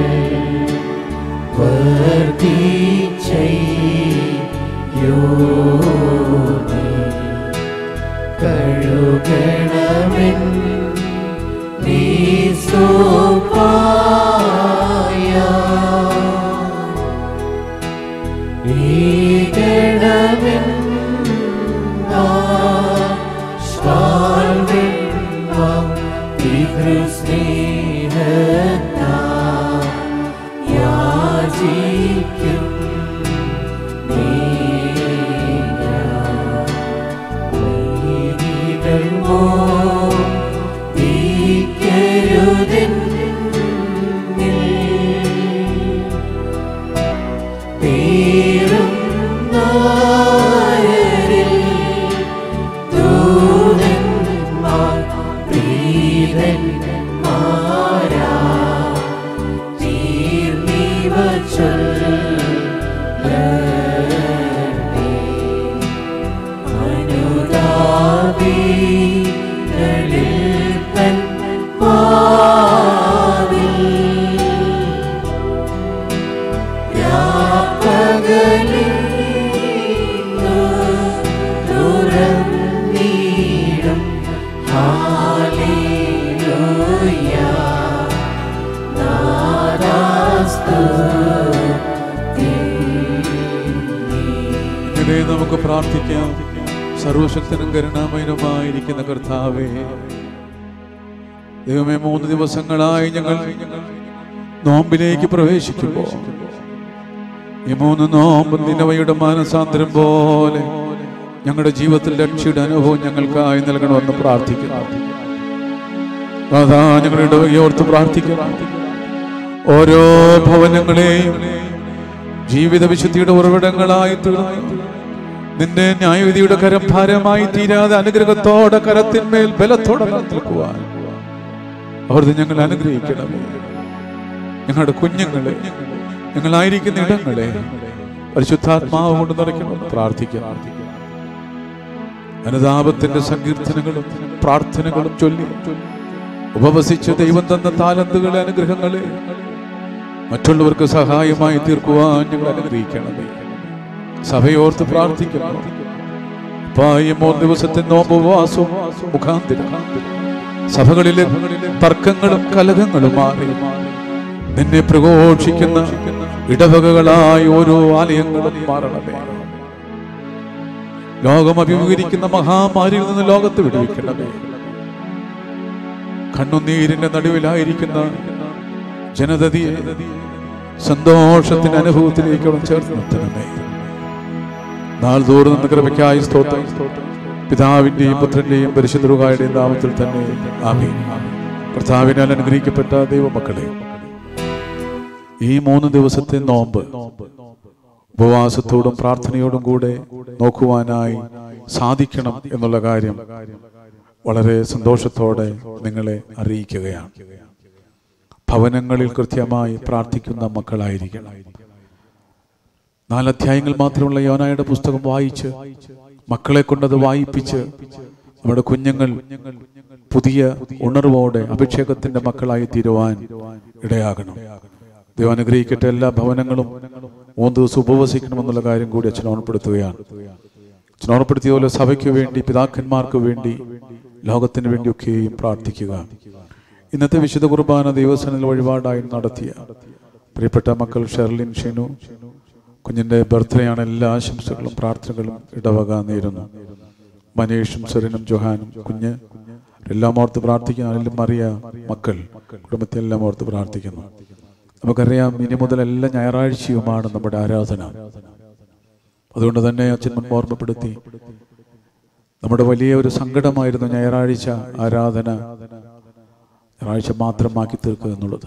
വർദ്ധിച്ചയ്യോനെ കഴുകണമെൻ നീ സോപായ നീകണമെൻ സ്വാൽവെണ്ണം പിതൃസ്നേഹത്താ യാചിക്കും തുറന്നിടുന്ന ഇങ്ങനെ നമുക്ക് പ്രാർത്ഥിക്കാം സർവശക്തനും കരുണാമയനുമായിരിക്കുന്ന കർത്താവേ ദൈവമേ മൂന്ന് ദിവസങ്ങളായി ഞങ്ങൾ നോമ്പിലേക്ക് പ്രവേശിക്കുമ്പോൾ ഈ മൂന്ന് നോമ്പ് നിലവയുടെ മാനസാന്തരം പോലെ ഞങ്ങളുടെ ജീവിതത്തിൽ രക്ഷയുടെ അനുഭവം ഞങ്ങൾക്കായി നൽകണമെന്ന് പ്രാർത്ഥിക്കുന്നു അതാ ഞങ്ങളുടെ ഇടവകയോർത്ത് പ്രാർത്ഥിക്കുന്നു ഓരോ ഭവനങ്ങളെയും ജീവിത വിശുദ്ധിയുടെ ഉറവിടങ്ങളായി തീർന്നു നിന്റെ ന്യായവിധിയുടെ കരം ഭാരമായി തീരാതെ അനുഗ്രഹത്തോടെ കരത്തിന്മേൽ ബലത്തോടെ നിൽക്കുവാൻ അവിടുന്ന് ഞങ്ങൾ അനുഗ്രഹിക്കണമേ ഞങ്ങളുടെ കുഞ്ഞുങ്ങളെ ഞങ്ങളായിരിക്കുന്ന ഇടങ്ങളെ പരിശുദ്ധാത്മാവ് കൊണ്ട് നിറയ്ക്കണമെന്ന് പ്രാർത്ഥിക്കാം അനുതാപത്തിന്റെ സങ്കീർത്തനങ്ങളും പ്രാർത്ഥനകളും ചൊല്ലി ഉപവസിച്ച് ദൈവം തന്ന താലന്തുകളെ അനുഗ്രഹങ്ങളെ മറ്റുള്ളവർക്ക് സഹായമായി തീർക്കുവാൻ ഞങ്ങൾ അനുഗ്രഹിക്കണമേ സഭയോർത്ത് പ്രാർത്ഥിക്കുന്നു പായ മൂന്ന് ദിവസത്തെ നോമ്പുവാസവും മുഖാന്തിരം സഭകളിലെ തർക്കങ്ങളും കലഹങ്ങളും മാറി നിന്നെ പ്രഘോഷിക്കുന്ന ഇടവകകളായി ഓരോ ആലയങ്ങളും മാറണമേ ലോകം അഭിമുഖീകരിക്കുന്ന മഹാമാരിയിൽ നിന്ന് ലോകത്ത് വിടുവിക്കണമേ കണ്ണുനീരിന്റെ നടുവിലായിരിക്കുന്ന ജനതയെ സന്തോഷത്തിന്റെ അനുഭവത്തിലേക്ക് ചേർത്ത് നിർത്തണമേ നാൾതോറും നിന്ന് കൃപയ്ക്കായി സ്തോത്രം പിതാവിന്റെയും പുത്രന്റെയും പരിശുദ്ധരുകായുടെയും നാമത്തിൽ തന്നെ ആമീൻ കർത്താവിനാൽ അനുഗ്രഹിക്കപ്പെട്ട ദൈവമക്കളെ ഈ മൂന്ന് ദിവസത്തെ നോമ്പ് ഉപവാസത്തോടും പ്രാർത്ഥനയോടും കൂടെ നോക്കുവാനായി സാധിക്കണം എന്നുള്ള കാര്യം വളരെ സന്തോഷത്തോടെ നിങ്ങളെ അറിയിക്കുകയാണ് ഭവനങ്ങളിൽ കൃത്യമായി പ്രാർത്ഥിക്കുന്ന മക്കളായിരിക്കണം നാലധ്യായങ്ങൾ മാത്രമുള്ള യോനായുടെ പുസ്തകം വായിച്ച് മക്കളെ കൊണ്ടത് വായിപ്പിച്ച് നമ്മുടെ കുഞ്ഞുങ്ങൾ പുതിയ ഉണർവോടെ അഭിഷേകത്തിന്റെ മക്കളായി തീരുവാൻ ഇടയാകണം ദൈവം അനുഗ്രഹിക്കട്ടെ എല്ലാ ഭവനങ്ങളും മൂന്ന് ദിവസം ഉപവസിക്കണമെന്നുള്ള കാര്യം കൂടി അച്ഛൻ ഓർമ്മപ്പെടുത്തുകയാണ് അച്ഛൻ ഓർമ്മപ്പെടുത്തിയ പോലെ സഭയ്ക്ക് വേണ്ടി പിതാക്കന്മാർക്ക് വേണ്ടി ലോകത്തിന് വേണ്ടിയൊക്കെയും പ്രാർത്ഥിക്കുക ഇന്നത്തെ വിശുദ്ധ കുർബാന ദൈവസനിൽ വഴിപാടായി നടത്തിയ പ്രിയപ്പെട്ട മക്കൾ ഷെർലിൻ ഷിനു കുഞ്ഞിന്റെ ബർത്ത്ഡേ ആണ് എല്ലാ ആശംസകളും പ്രാർത്ഥനകളും ഇടവക നേരുന്നു മനീഷും സെറിനും ജൊഹാനും കുഞ്ഞ് എല്ലാം ഓർത്ത് പ്രാർത്ഥിക്കുന്നു അതിലും അറിയ മക്കൾ കുടുംബത്തെ എല്ലാം ഓർത്ത് പ്രാർത്ഥിക്കുന്നു നമുക്കറിയാം ഇനി മുതൽ എല്ലാ ഞായറാഴ്ചയുമാണ് നമ്മുടെ ആരാധന അതുകൊണ്ട് തന്നെ അച്ഛൻ മുൻപ് ഓർമ്മപ്പെടുത്തി നമ്മുടെ വലിയ ഒരു സങ്കടമായിരുന്നു ഞായറാഴ്ച ആരാധന ഞായറാഴ്ച മാത്രമാക്കി തീർക്കുക എന്നുള്ളത്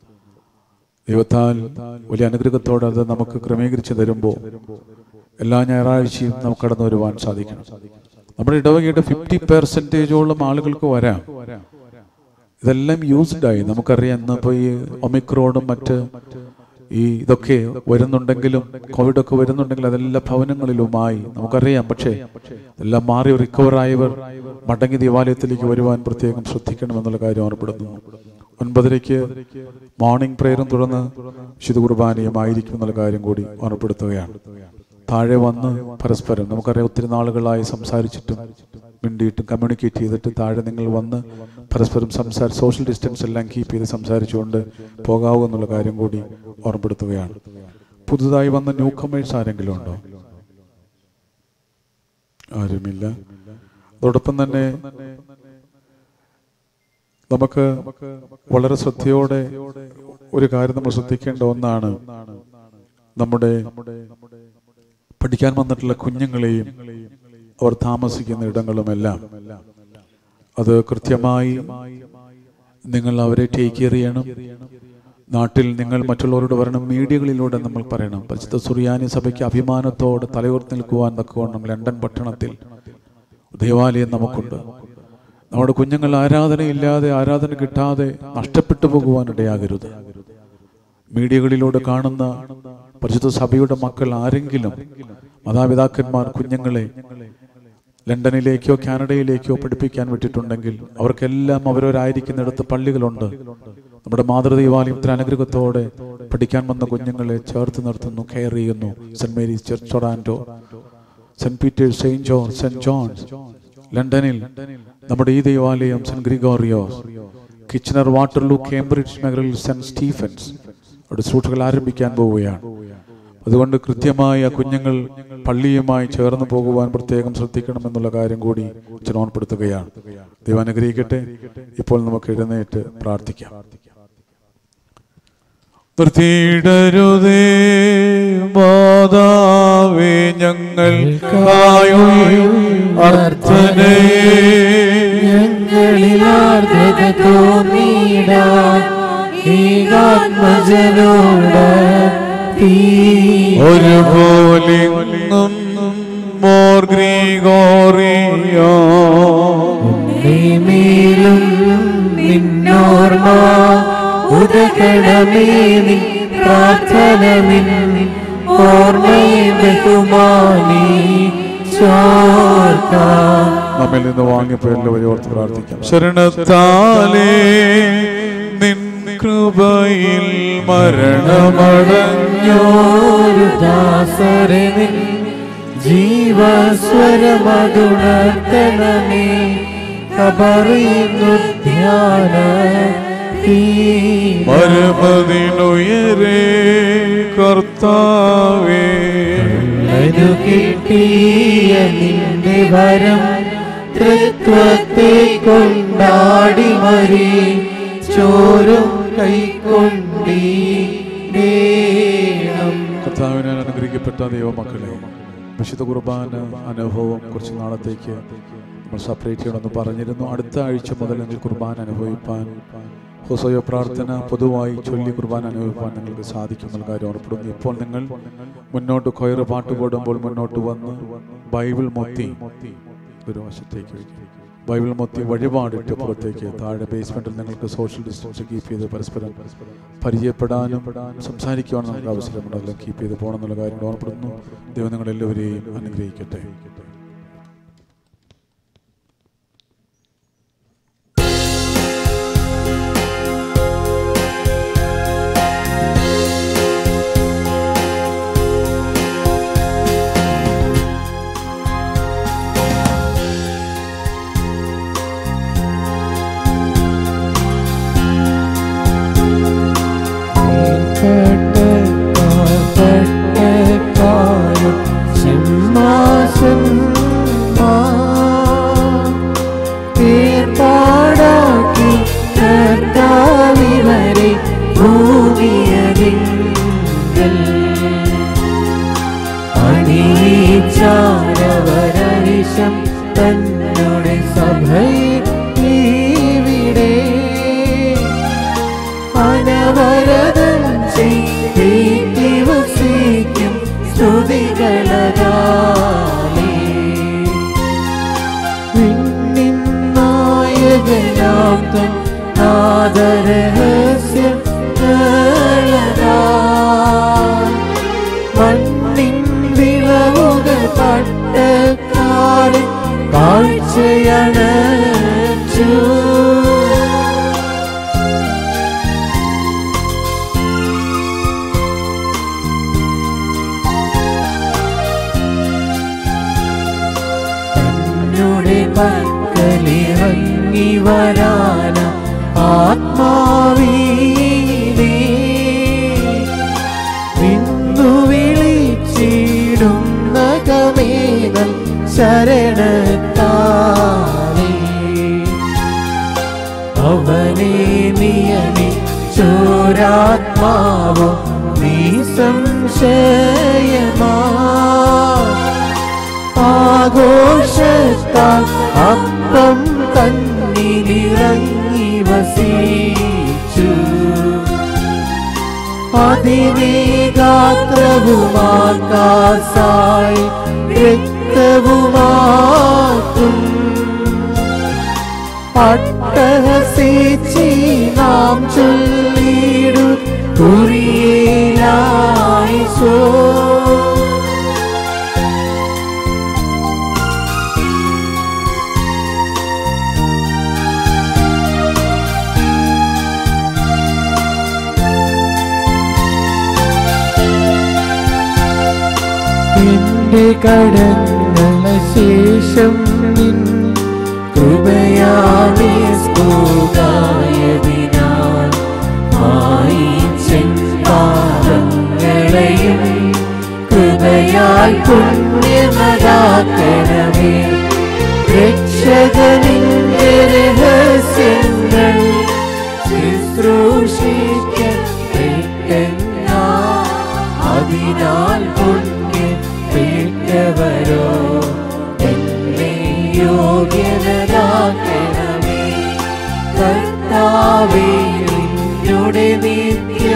ദൈവത്താൽ വലിയ അനുഗ്രഹത്തോടെ അത് നമുക്ക് ക്രമീകരിച്ച് തരുമ്പോൾ എല്ലാ ഞായറാഴ്ചയും നമുക്ക് കടന്നു വരുവാൻ സാധിക്കണം നമ്മുടെ ഇടവകയുടെ ഫിഫ്റ്റി പെർസെൻറ്റേജോളം ആളുകൾക്ക് വരാം ഇതെല്ലാം യൂസ്ഡ് ആയി നമുക്കറിയാം ഇന്നിപ്പോൾ ഈ ഒമിക്രോണും മറ്റ് ഈ ഇതൊക്കെ വരുന്നുണ്ടെങ്കിലും കോവിഡ് ഒക്കെ വരുന്നുണ്ടെങ്കിൽ അതെല്ലാം ഭവനങ്ങളിലുമായി നമുക്കറിയാം പക്ഷേ എല്ലാം മാറി റിക്കവർ ആയവർ മടങ്ങി ദേവാലയത്തിലേക്ക് വരുവാൻ പ്രത്യേകം ശ്രദ്ധിക്കണമെന്നുള്ള കാര്യം ഓർപ്പെടുന്നു ഒൻപതരയ്ക്ക് മോർണിംഗ് പ്രേയറും തുടർന്ന് വിശുദ്ധ കുർബാനയും ആയിരിക്കും എന്നുള്ള കാര്യം കൂടി ഓർപ്പെടുത്തുകയാണ് താഴെ വന്ന് പരസ്പരം നമുക്കറിയാം ഒത്തിരി നാളുകളായി സംസാരിച്ചിട്ടും മിണ്ടിയിട്ടും കമ്മ്യൂണിക്കേറ്റ് ചെയ്തിട്ട് താഴെ നിങ്ങൾ വന്ന് പരസ്പരം സംസാര സോഷ്യൽ ഡിസ്റ്റൻസ് എല്ലാം കീപ്പ് ചെയ്ത് സംസാരിച്ചുകൊണ്ട് പോകാവൂ എന്നുള്ള കാര്യം കൂടി ഓർമ്മപ്പെടുത്തുകയാണ് പുതുതായി വന്ന ന്യൂ കമേഴ്സ് ആരെങ്കിലും ഉണ്ടോ ആരുമില്ല അതോടൊപ്പം തന്നെ നമുക്ക് വളരെ ശ്രദ്ധയോടെ ഒരു കാര്യം നമ്മൾ ശ്രദ്ധിക്കേണ്ട ഒന്നാണ് നമ്മുടെ പഠിക്കാൻ വന്നിട്ടുള്ള കുഞ്ഞുങ്ങളെയും അവർ താമസിക്കുന്ന ഇടങ്ങളുമെല്ലാം അത് കൃത്യമായി നിങ്ങൾ അവരെ ടേക്ക് കെയർ ചെയ്യണം നാട്ടിൽ നിങ്ങൾ മറ്റുള്ളവരോട് വരണം മീഡിയകളിലൂടെ നമ്മൾ പറയണം പരിശുദ്ധ സുറിയാനി സഭയ്ക്ക് അഭിമാനത്തോടെ തലയുർത്തി നിൽക്കുവാൻ തക്കവണ്ണം ലണ്ടൻ പട്ടണത്തിൽ ദേവാലയം നമുക്കുണ്ട് നമ്മുടെ കുഞ്ഞുങ്ങൾ ആരാധനയില്ലാതെ ആരാധന കിട്ടാതെ നഷ്ടപ്പെട്ടു പോകുവാൻ ഇടയാകരുത് മീഡിയകളിലൂടെ കാണുന്ന പരിശുദ്ധ സഭയുടെ മക്കൾ ആരെങ്കിലും മാതാപിതാക്കന്മാർ കുഞ്ഞുങ്ങളെ ലണ്ടനിലേക്കോ കാനഡയിലേക്കോ പഠിപ്പിക്കാൻ വിട്ടിട്ടുണ്ടെങ്കിൽ അവർക്കെല്ലാം അവരവരായിരിക്കുന്നിടത്ത് പള്ളികളുണ്ട് നമ്മുടെ മാതൃദൈവാലയത്തിന് അനുഗ്രഹത്തോടെ പഠിക്കാൻ വന്ന കുഞ്ഞുങ്ങളെ ചേർത്ത് നിർത്തുന്നു കെയർ ചെയ്യുന്നു Saint Mary's Church Toronto Saint Peter's Saint George Saint John's ലണ്ടനിൽ നമ്മുടെ ഈ ദൈവാലയം Saint Gregorios Kitchener Waterloo Cambridge മേഖലയിൽ സെന്റ് സ്റ്റീഫൻസ് അവിടെ ശുശ്രൂഷകൾ ആരംഭിക്കാൻ പോവുകയാണ് അതുകൊണ്ട് കൃത്യമായി ആ കുഞ്ഞുങ്ങൾ പള്ളിയുമായി ചേർന്ന് പോകുവാൻ പ്രത്യേകം ശ്രദ്ധിക്കണം എന്നുള്ള കാര്യം കൂടി അച്ഛൻ ഓർപ്പെടുത്തുകയാണ് ദൈവം അനുഗ്രഹിക്കട്ടെ ഇപ്പോൾ നമുക്ക് എഴുന്നേറ്റ് പ്രാർത്ഥിക്കാം നിർത്തിയിടരുതേ മാതാവേ ഞങ്ങൾക്കായും അർത്ഥനയെ ഞങ്ങളിലാർദ്രത തോന്നിയിടാൻ ഏകാത്മജനോട് ഒരു പോലിങ്ങും മോർ ഗ്രീഗോറിയോ മേലും നിന്നോർമ്മ ഉദകണമേ നിൻ പ്രാർത്ഥന നിൻ ഓർമ്മയെ ബഹുമാനി ചോർക്കാം നമ്മിൽ നിന്ന് വാങ്ങിയപ്പോൾ എല്ലാവരും ഓർത്ത് പ്രാർത്ഥിക്കാം ശരണത്താലേ നിൻ കൃപയിൽ മരണമടഞ്ഞോ ഒരു ദാസരെ നിൻ ജീവസ്വരമതുണർത്തണമേ കബറിയുന്നു ധ്യാന മരമതിനുയരേ കർത്താവേ ഒരു കിട്ടിയ നിന്റെ വരം തൃത്വത്തെ കൊണ്ടാടി മരി ചോരും കൈക്കൊണ്ടീടേണം കർത്താവിനാൽ അനുഗ്രഹിക്കപ്പെട്ട ദൈവമക്കളെ വിശുദ്ധ കുർബാന അനുഭവം കുറച്ച് നാളത്തേക്ക് നമ്മൾ സെപ്പറേറ്റ് ചെയ്യണമെന്ന് പറഞ്ഞിരുന്നു അടുത്ത ആഴ്ച മുതൽ നിങ്ങൾ കുർബാന അനുഭവിപ്പാൻ ഹുസയോ പ്രാർത്ഥന പൊതുവായി ചൊല്ലി കുർബാന അനുഭവിപ്പാൻ നിങ്ങൾക്ക് സാധിക്കുമെന്നുള്ള കാര്യം ഓർപ്പെടുന്നു ഇപ്പോൾ നിങ്ങൾ മുന്നോട്ട് കൊയറ് പാട്ട് പാടുമ്പോൾ മുന്നോട്ട് വന്ന് ബൈബിൾ മൊത്തി ഒരു വശത്തേക്ക് വയ്ക്കും ബൈബിൾ മൊത്തി വഴിപാടിട്ട് പുറത്തേക്ക് താഴെ ബേസ്മെന്റിൽ നിങ്ങൾക്ക് സോഷ്യൽ ഡിസ്റ്റൻസ് കീപ്പ് ചെയ്ത് പരസ്പരം പരിചയപ്പെടാനും സംസാരിക്കുവാനും നമുക്ക് അവസരമുണ്ട് അതെല്ലാം കീപ്പ് ചെയ്ത് പോകണം എന്നുള്ള കാര്യം ഓർപ്പെടുന്നു ദൈവം നിങ്ങളെല്ലാവരെയും അനുഗ്രഹിക്കട്ടെ ഏർപ്പാടാക്കി കർത്താവിവരെ ഭൂമിയതിങ്കൽ അണിയിച്ചാരവരനിശം തന്നോടെ സഭയിൽ ഇവിടെ അനവരതം ചെയ്തി വസിക്കും സ്തുതികളതാലേ വിണ്ണിൻ നായകനാം തൻ ആദരഹസ്യം മണ്ണിൻ വിളവുകൾ പട്ടക്കാരൻ കാഴ്ചയണച്ചു തന്നുടെ പക്കലിറങ്ങി വരാന ആത്മാവീനേ വിന്നു വിളിച്ചിടുന്ന കമേനൽ ശരണത്താലേ അവനെ നിയമി ചോരാത്മാവോ നീ സംശയമാ ആഘോഷത്താൽ അപ്പം തന്നിലിറങ്ങി വസിച്ചു അതിവേഗാത്രവുമാക്കാസായി രക്തവുമാക്കും അട്ടഹസിച്ചി നാം ചൊല്ലിടു കുറിയേലായി സോ എന്റെ കടങ്ങള ശേഷം നിൻ കൃപയാമേ സ്കൂതായതിനാൽ ആയി ചെന്ന പാപങ്ങളെയും കൃപയാൽ പുണ്യമതാക്കണമേ രക്ഷകനിന്റെ രഹസ്യങ്ങൾ ശുശ്രൂഷിക്കപ്പെട്ടെന്ന അതിനാൽ പുണ്യപ്പെട്ടവരോ എന്നെ യോഗ്യനാക്കണമേ കർത്താവേ നിന്നുടെ നിത്യ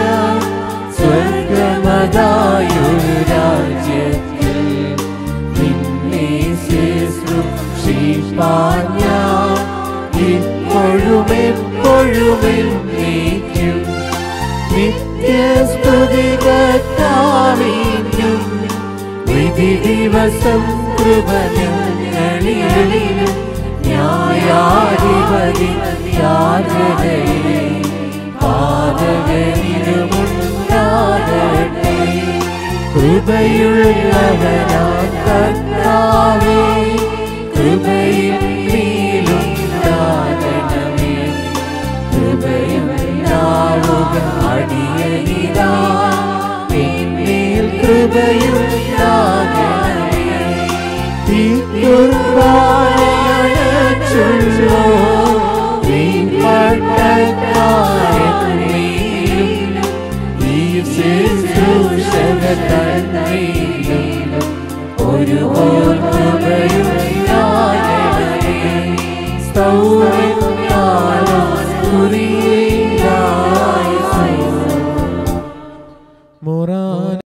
സ്വർഗമതായൊരു രാജ്യത്തിൽ നിന്നെ ശുശ്രൂഷിപ്പാൻ ഞാൻ ഇപ്പോഴും എപ്പോഴും എന്നേക്കും നിത്യസ്തുതികത്താവിനും വിധി ദിവസം കൃപഞ്ഞങ്ങളിലും ന്യായാധിപതി യാചനയെ പാതകരിലുമുണ്ടാകട്ടെ കൃപയുള്ളവനാ കർത്താവേ കൃപയിൽ നീലുണ്ടാകണമേ കൃപയുണ്ടാവുക അടിയനിതാ പിന്നിൽ കൃപയുണ്ടാകണമേ ഈ കുർബാനയണച്ചുള്ളോ ഈ പട്ടക്കാരനും ഈ ശുശ്രൂഷക തന്നെയും ഒരു കൃപയുണ്ടാകണമേ സ്തൗമിക്കാലം സ്തുതിയായി മോറാൻ